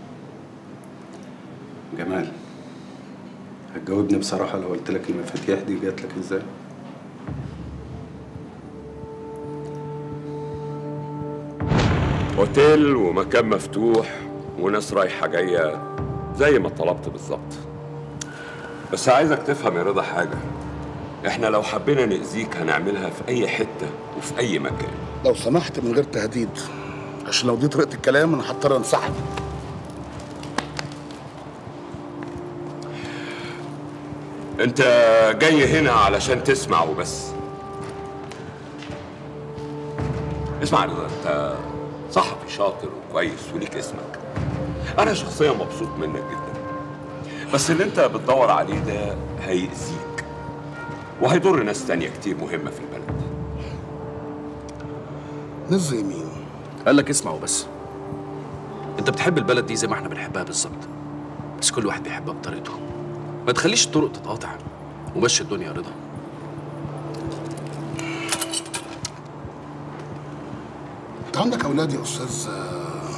[SPEAKER 24] جمال هتجاوبني بصراحه لو قلت لك المفاتيح دي جات لك ازاي
[SPEAKER 21] اوتيل ومكان مفتوح وناس رايحه جايه زي ما طلبت بالظبط بس عايزك تفهم يا رضا حاجه احنا لو حبينا نأذيك هنعملها في اي حته وفي اي مكان
[SPEAKER 20] لو سمحت من غير تهديد عشان لو دي طريقه الكلام انا هضطر انسحب
[SPEAKER 21] انت جاي هنا علشان تسمع وبس اسمع يا رضا انت صحفي شاطر وكويس وليك اسمك انا شخصيا مبسوط منك جدا بس اللي انت بتدور عليه ده هيأذيك وهيضر ناس تانية كتير مهمة في البلد
[SPEAKER 17] ناس زي مين؟
[SPEAKER 9] قال لك اسمع وبس انت بتحب البلد دي زي ما احنا بنحبها بالظبط بس كل واحد بيحبها بطريقته ما تخليش الطرق تتقاطع ومشي الدنيا يا رضا
[SPEAKER 17] انت عندك اولاد يا استاذ آه،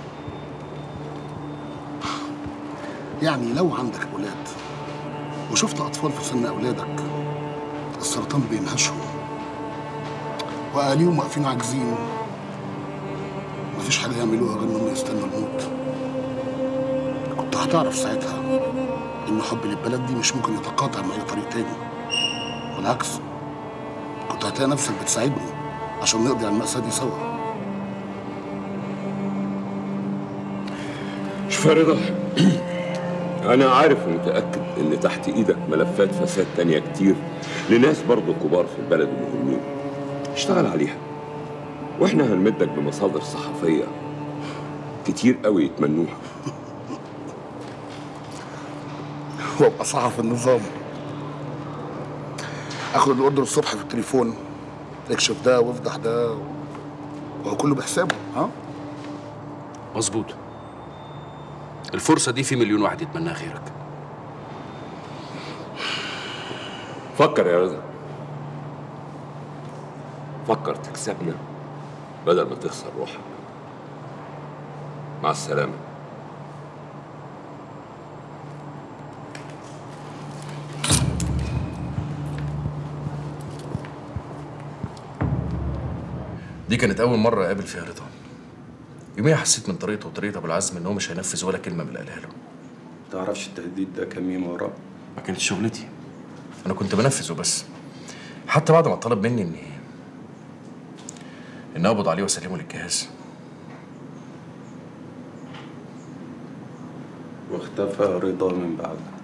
[SPEAKER 17] يعني لو عندك اولاد وشفت اطفال في سن اولادك السرطان بينهشهم واهاليهم واقفين عاجزين مفيش حاجه يعملوها غير انهم يستنوا الموت كنت هتعرف ساعتها ان حبي للبلد دي مش ممكن يتقاطع مع اي طريق تاني بالعكس كنت هتلاقي نفسك بتساعدني عشان نقضي على المأساة دي سوا
[SPEAKER 21] شوف يا رضا انا عارف ومتأكد ان تحت ايدك ملفات فساد تانية كتير لناس برضه كبار في البلد ومهمين اشتغل عليها واحنا هنمدك بمصادر صحفية كتير قوي يتمنوها
[SPEAKER 17] وابقى صحفي النظام اخد الاوردر الصبح في التليفون اكشف ده وافضح ده وهو كله بحسابه ها
[SPEAKER 9] مظبوط الفرصة دي في مليون واحد يتمناها غيرك
[SPEAKER 21] فكر يا رضا فكر تكسبنا بدل ما تخسر روحك مع السلامة
[SPEAKER 9] دي كانت أول مرة أقابل فيها رضا يوميها حسيت من طريقته وطريقة أبو العزم إن هو مش هينفذ ولا كلمة من اللي قالها له
[SPEAKER 18] تعرفش التهديد ده كان مين وراه
[SPEAKER 9] ما كانتش شغلتي أنا كنت بنفذه بس حتى بعد ما طلب مني إني إني أقبض عليه وأسلمه للجهاز
[SPEAKER 18] واختفى رضا من بعدها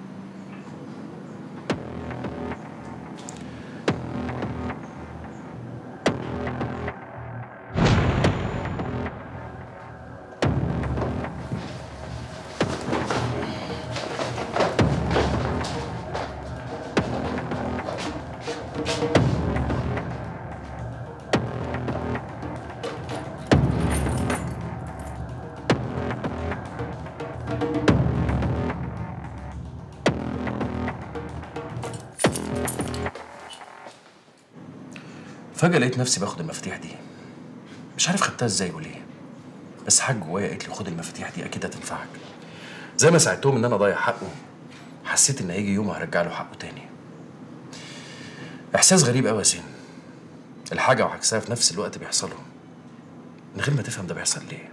[SPEAKER 9] فجأة لقيت نفسي باخد المفاتيح دي مش عارف خدتها ازاي وليه بس حاجة جوايا قالت لي خد المفاتيح دي أكيد هتنفعك زي ما ساعدتهم إن أنا أضيع حقه حسيت إن هيجي يوم هرجع له حقه تاني إحساس غريب أوي يا زين الحاجة وعكسها في نفس الوقت بيحصلوا من غير ما تفهم ده بيحصل ليه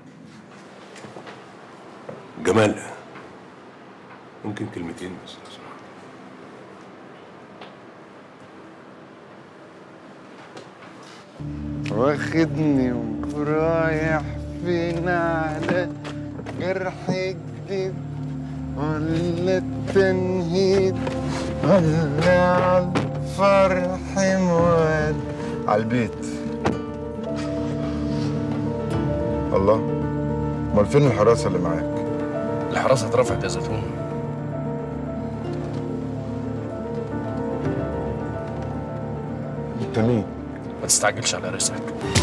[SPEAKER 19] جمال ممكن كلمتين بس لو سمحت
[SPEAKER 2] واخدني ورايح فين على جرح جديد ولا التنهيد ولا على الفرح موال على البيت الله امال فين الحراسه اللي معاك
[SPEAKER 9] الحراسة اترفعت يا زيتون
[SPEAKER 2] انت مين
[SPEAKER 9] ما تستعجلش على رزقك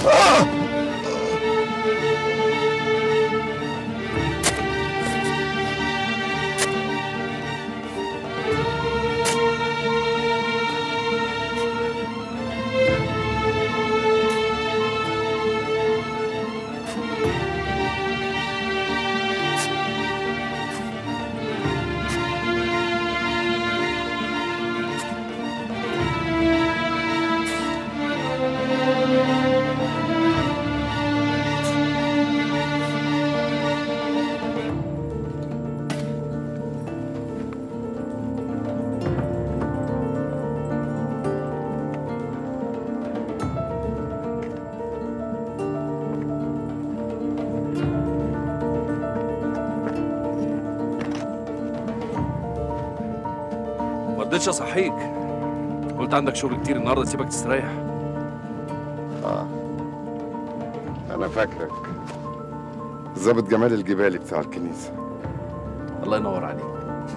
[SPEAKER 9] ما رضيتش اصحيك قلت عندك شغل كتير النهارده سيبك تستريح
[SPEAKER 2] اه انا فاكرك ظابط جمال الجبالي بتاع الكنيسه
[SPEAKER 9] الله ينور عليك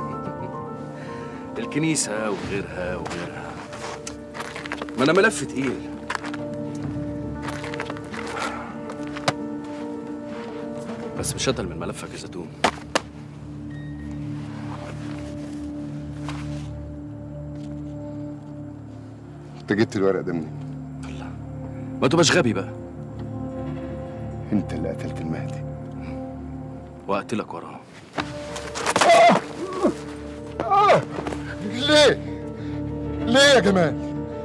[SPEAKER 9] الكنيسة وغيرها وغيرها ما أنا ملف تقيل بس مش أتقل من ملفك يا زيتون
[SPEAKER 2] انت جبت الورق ده منين؟
[SPEAKER 9] ما تبقاش غبي بقى
[SPEAKER 2] انت اللي قتلت المهدي
[SPEAKER 9] وأقتلك وراه
[SPEAKER 2] آه! ليه؟ ليه يا جمال؟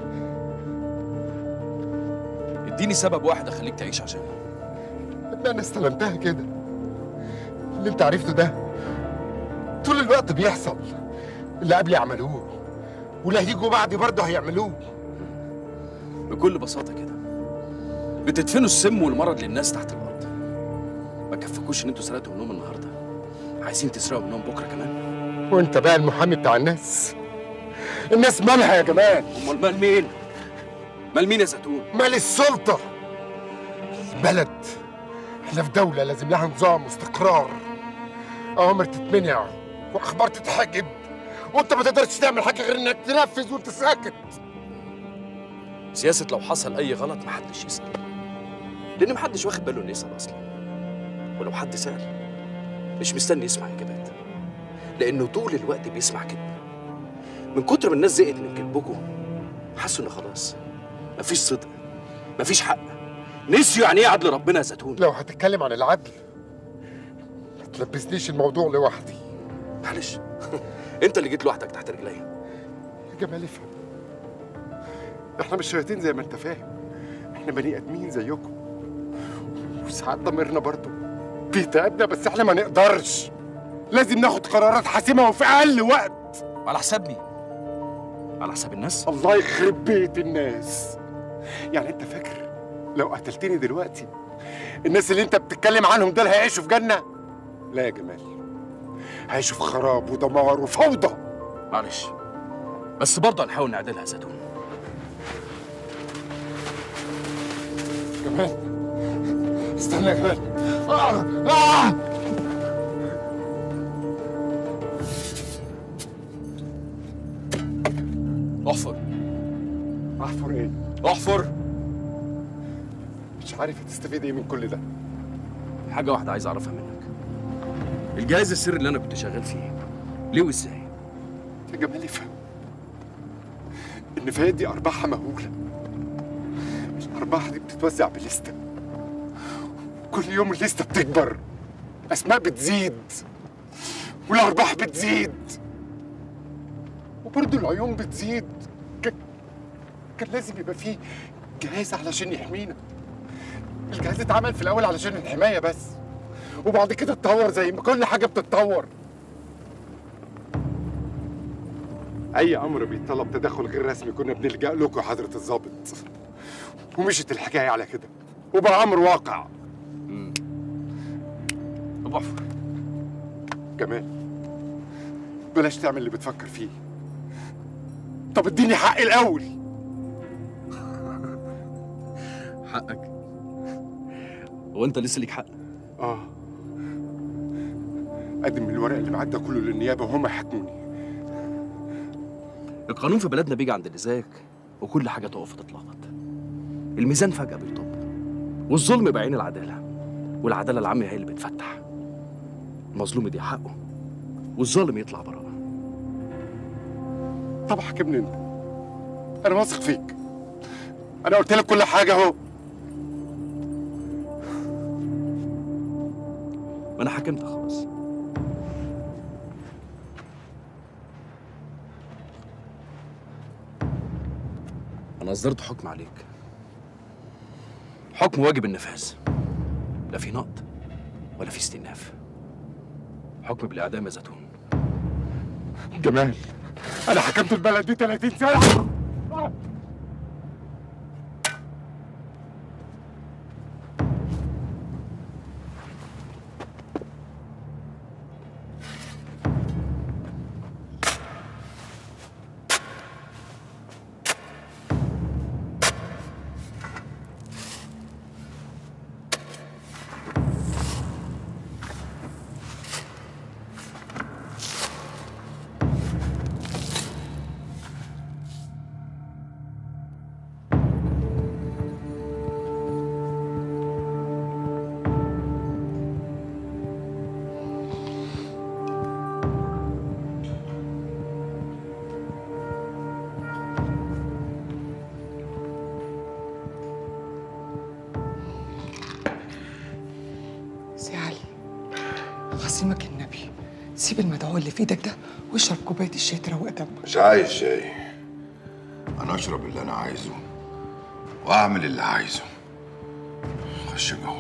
[SPEAKER 9] اديني سبب واحد أخليك تعيش عشانه
[SPEAKER 2] ابني انا استلمتها كده اللي انت عرفته ده طول الوقت بيحصل اللي قبلي عملوه واللي هيجوا بعدي برضه هيعملوه
[SPEAKER 9] بكل بساطة كده بتدفنوا السم والمرض للناس تحت الأرض ما كفكوش إن أنتوا سرقتوا منهم النهاردة عايزين تسرقوا منهم بكرة كمان
[SPEAKER 2] وانت بقى المحامي بتاع الناس الناس مالها يا جمال
[SPEAKER 9] امال مال مين مال مين يا زيتون
[SPEAKER 2] مال السلطة البلد احنا في دولة لازم لها نظام واستقرار أوامر تتمنع وأخبار تتحجب وأنت ما تقدرش تعمل حاجة غير إنك تنفذ وأنت ساكت
[SPEAKER 9] سياسة لو حصل أي غلط محدش يسأل لأن محدش واخد باله إنه يسأل أصلا ولو حد سأل مش مستني يسمع إجابات لأنه طول الوقت بيسمع كذب من كتر ما الناس زهقت من كذبكم حسوا إن خلاص مفيش صدق مفيش حق نسيوا يعني إيه عدل ربنا يا زيتون
[SPEAKER 2] لو هتتكلم عن العدل ما تلبسنيش الموضوع لوحدي
[SPEAKER 9] معلش أنت اللي جيت لوحدك تحت رجليا
[SPEAKER 2] يا جمال افهم احنا مش شياطين زي ما انت فاهم احنا بني ادمين زيكم وساعات ضميرنا برضه بيتعبنا بس احنا ما نقدرش لازم ناخد قرارات حاسمه وفي اقل وقت
[SPEAKER 9] على حساب مين؟ على حساب الناس؟
[SPEAKER 2] الله يخرب بيت الناس يعني انت فاكر لو قتلتني دلوقتي الناس اللي انت بتتكلم عنهم دول هيعيشوا في جنه لا يا جمال هيعيشوا في خراب ودمار وفوضى
[SPEAKER 9] معلش بس برضه هنحاول نعدلها يا زيتون
[SPEAKER 2] جمال استنى يا جمال آه! آه!
[SPEAKER 9] احفر
[SPEAKER 2] احفر ايه؟
[SPEAKER 9] احفر
[SPEAKER 2] مش عارف هتستفيد ايه من كل ده
[SPEAKER 9] حاجة واحدة عايز أعرفها منك الجهاز السري اللي أنا كنت شغال فيه ليه وإزاي؟
[SPEAKER 2] يا جمال افهم النفايات دي ارباحها مهوله الارباح دي بتتوزع بليسته كل يوم الليسته بتكبر اسماء بتزيد والارباح بتزيد وبرضه العيون بتزيد ك... كان لازم يبقى فيه جهاز علشان يحمينا الجهاز اتعمل في الاول علشان الحمايه بس وبعد كده اتطور زي ما كل حاجه بتتطور اي امر بيتطلب تدخل غير رسمي كنا بنلجا لكم يا حضره الضابط ومشت الحكايه على كده وبقى امر واقع
[SPEAKER 9] طب احفر
[SPEAKER 2] كمان بلاش تعمل اللي بتفكر فيه طب اديني حقي الاول
[SPEAKER 9] حقك هو أنت لسه ليك حق؟
[SPEAKER 2] اه قدم الورق اللي معاك ده كله للنيابه وهم يحاكموني
[SPEAKER 9] القانون في بلدنا بيجي عند اللي زيك وكل حاجة تقف وتتلخبط الميزان فجأة بيطب والظلم بعين العدالة والعدالة العامة هي اللي بتفتح المظلوم يدي حقه والظالم يطلع براءة
[SPEAKER 2] طب حاكمني انت انا واثق فيك انا قلت لك كل حاجه اهو
[SPEAKER 9] ما أنا حكمت خلاص أنا أصدرت حكم عليك حكم واجب النفاذ لا في نقد ولا في استئناف حكم بالإعدام يا زيتون
[SPEAKER 2] جمال انا حكمت البلد دي 30 سنه
[SPEAKER 5] يعصمك النبي سيب المدعو اللي في ايدك ده واشرب كوبايه الشاي تروق دمك
[SPEAKER 11] مش عايز شاي انا اشرب اللي انا عايزه واعمل اللي عايزه خش جوه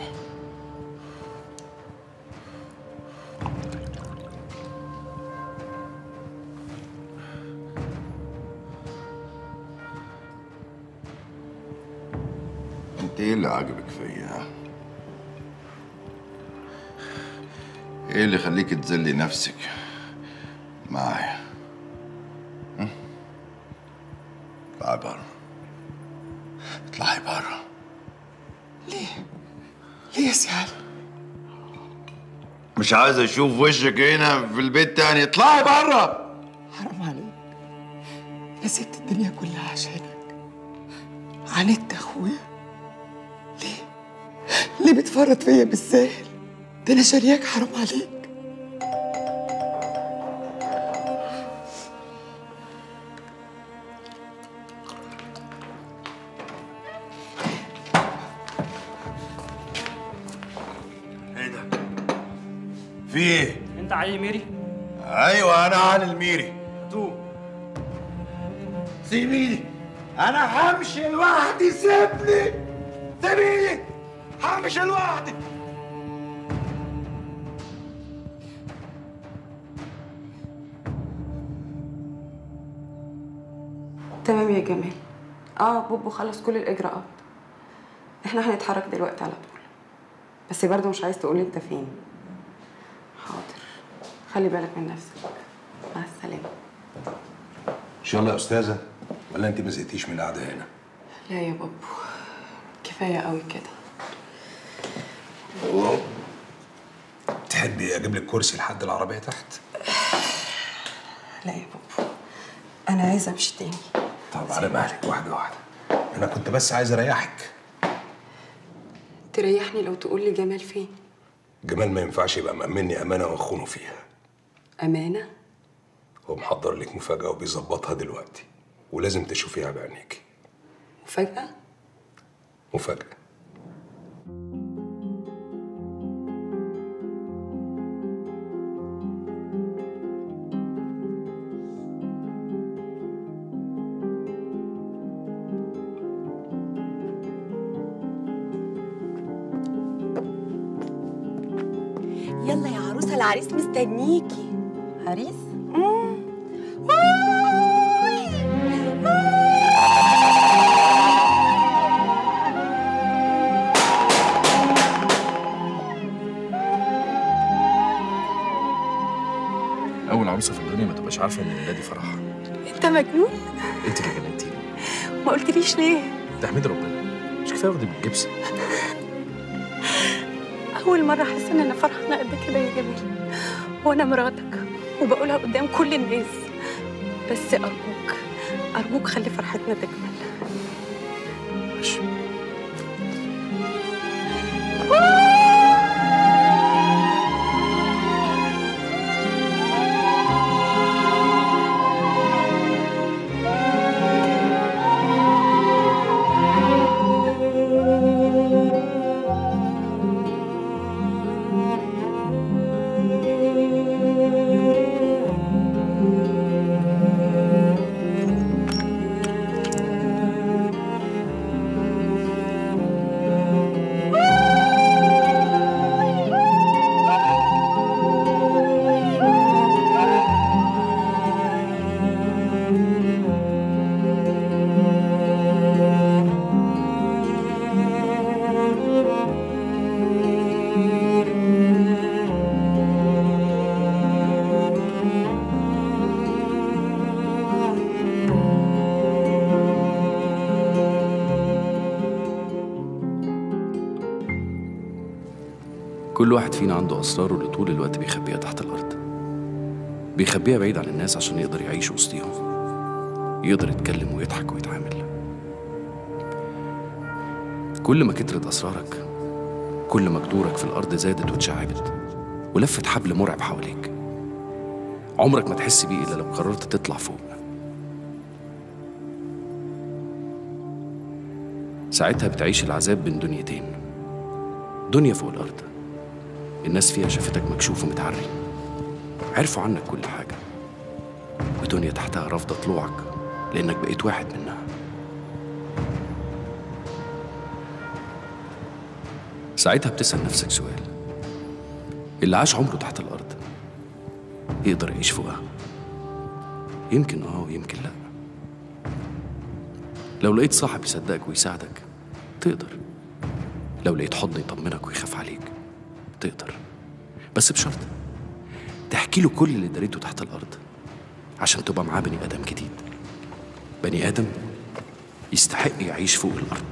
[SPEAKER 11] انت ايه اللي عاجبك فيا ايه اللي يخليك تذلي نفسك معايا هم؟ اطلعي بره اطلعي بره
[SPEAKER 5] ليه ليه يا سيال
[SPEAKER 11] مش عايز اشوف وشك هنا في البيت تاني اطلعي بره
[SPEAKER 5] حرام عليك انا سبت الدنيا كلها عشانك عاندت اخويا ليه ليه بتفرط فيا بالساهل ده انا شارياك حرام عليك
[SPEAKER 11] ايه ده في ايه
[SPEAKER 12] انت علي ميري
[SPEAKER 11] ايوه انا علي الميري
[SPEAKER 12] تو
[SPEAKER 11] سيبيني انا همشي لوحدي سيبني سيبيني همشي لوحدي
[SPEAKER 10] تمام يا جمال اه بوبو خلص كل الاجراءات احنا هنتحرك دلوقتي على طول بس برضه مش عايز تقولي انت فين حاضر خلي بالك من نفسك مع السلامه
[SPEAKER 19] ان شاء الله يا استاذه ولا انت ما زهقتيش من القعده هنا
[SPEAKER 10] لا يا بابو كفايه قوي كده
[SPEAKER 19] تحبي اجيب لك كرسي لحد العربيه تحت
[SPEAKER 10] لا يا بابو انا عايزه امشي تاني
[SPEAKER 19] طب على مهلك واحده واحده انا كنت بس عايز اريحك
[SPEAKER 10] تريحني لو تقول لي جمال فين
[SPEAKER 19] جمال ما ينفعش يبقى مأمني امانه واخونه فيها
[SPEAKER 10] امانه
[SPEAKER 19] هو محضر لك مفاجاه وبيظبطها دلوقتي ولازم تشوفيها بعينيكي
[SPEAKER 10] مفاجاه
[SPEAKER 19] مفاجاه
[SPEAKER 15] يلا يا عروسه العريس مستنيكي عريس
[SPEAKER 9] اول عروسه في الدنيا ما تبقاش عارفه ان الليله دي فرحها
[SPEAKER 15] انت مجنون
[SPEAKER 9] انت اللي جننتيني
[SPEAKER 15] ما قلتليش ليه
[SPEAKER 9] تحميد ربنا مش كفايه واخدة بالجبس
[SPEAKER 15] اول مره احس ان انا فرحانه قد كده يا جميل وانا مراتك وبقولها قدام كل الناس بس ارجوك ارجوك خلي فرحتنا تكمل
[SPEAKER 9] ماشي كل واحد فينا عنده أسراره اللي طول الوقت بيخبيها تحت الأرض بيخبيها بعيد عن الناس عشان يقدر يعيش وسطيهم يقدر يتكلم ويضحك ويتعامل كل ما كترت أسرارك كل ما جذورك في الأرض زادت واتشعبت ولفت حبل مرعب حواليك عمرك ما تحس بيه إلا لو قررت تطلع فوق ساعتها بتعيش العذاب بين دنيتين دنيا فوق الأرض الناس فيها شافتك مكشوف ومتعري عرفوا عنك كل حاجة ودنيا تحتها رافضة طلوعك لأنك بقيت واحد منها ساعتها بتسأل نفسك سؤال اللي عاش عمره تحت الأرض يقدر يعيش فوقها يمكن اه ويمكن لا لو لقيت صاحب يصدقك ويساعدك تقدر لو لقيت حضن يطمنك ويخاف عليك تقدر بس بشرط تحكي له كل اللي دريته تحت الأرض عشان تبقى معاه بني آدم جديد بني آدم يستحق يعيش فوق الأرض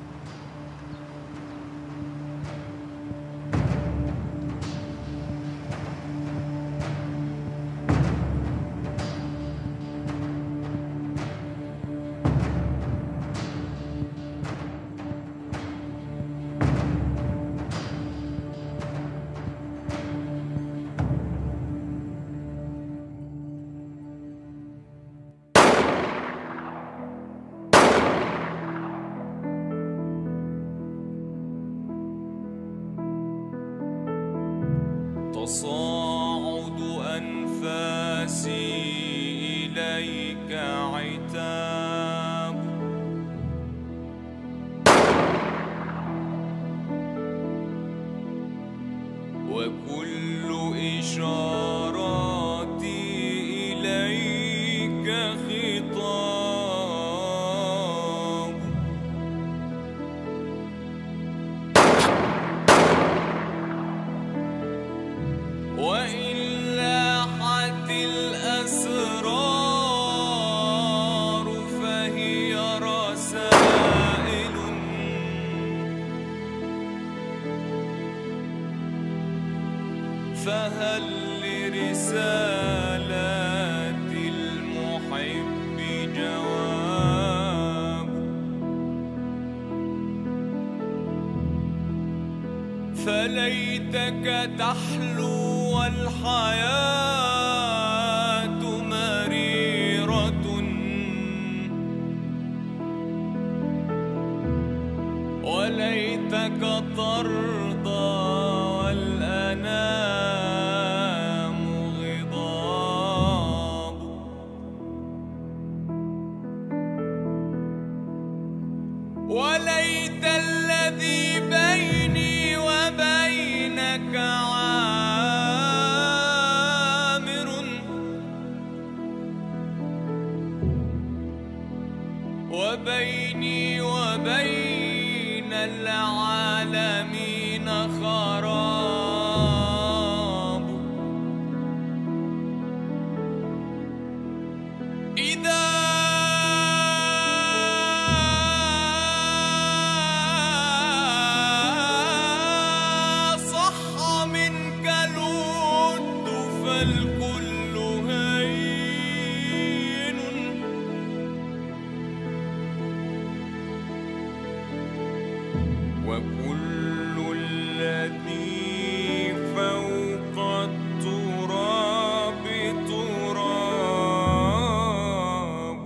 [SPEAKER 3] تصاعد أنفاسي إليك عتاب وكل إشاراتي إليك خطاب وإن لاحت الأسرار فهي رسائل فهل لرسالات المحب جواب فليتك تحلو والحياة مريرة وليتك ترضى والأنام غضاب وليت الذي بيني وبينك عامر وبيني وبين العالمين خراب إذا صح منك الود فالكل هين وكل الذي فوق التراب تراب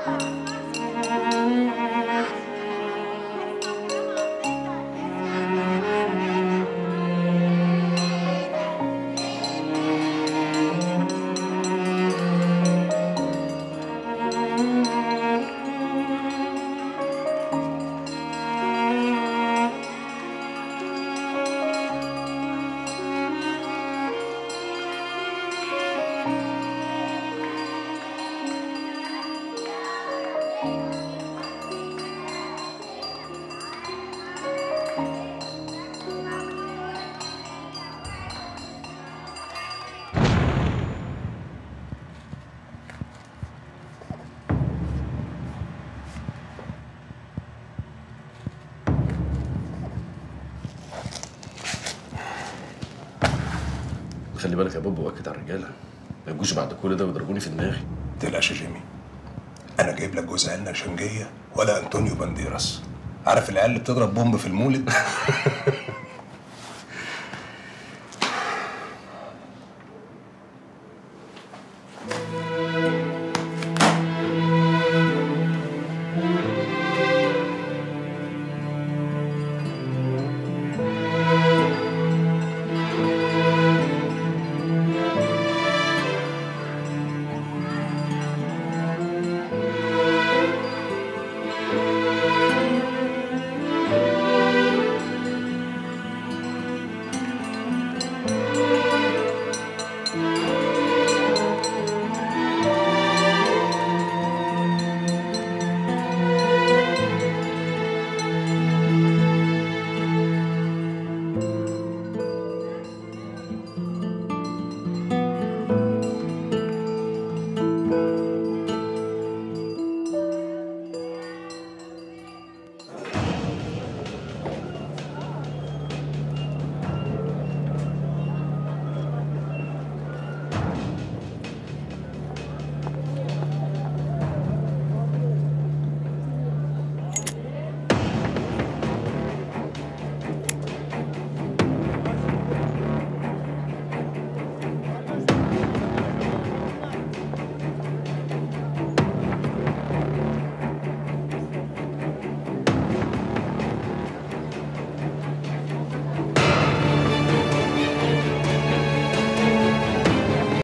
[SPEAKER 9] خلي بالك يا بابا واكد على الرجاله ما يجوش بعد كل ده ويضربوني في دماغي
[SPEAKER 19] تقلقش يا جيمي انا جايب لك جوز عيالنا شنجيه ولا انطونيو بانديراس عارف العيال اللي بتضرب بومب في المولد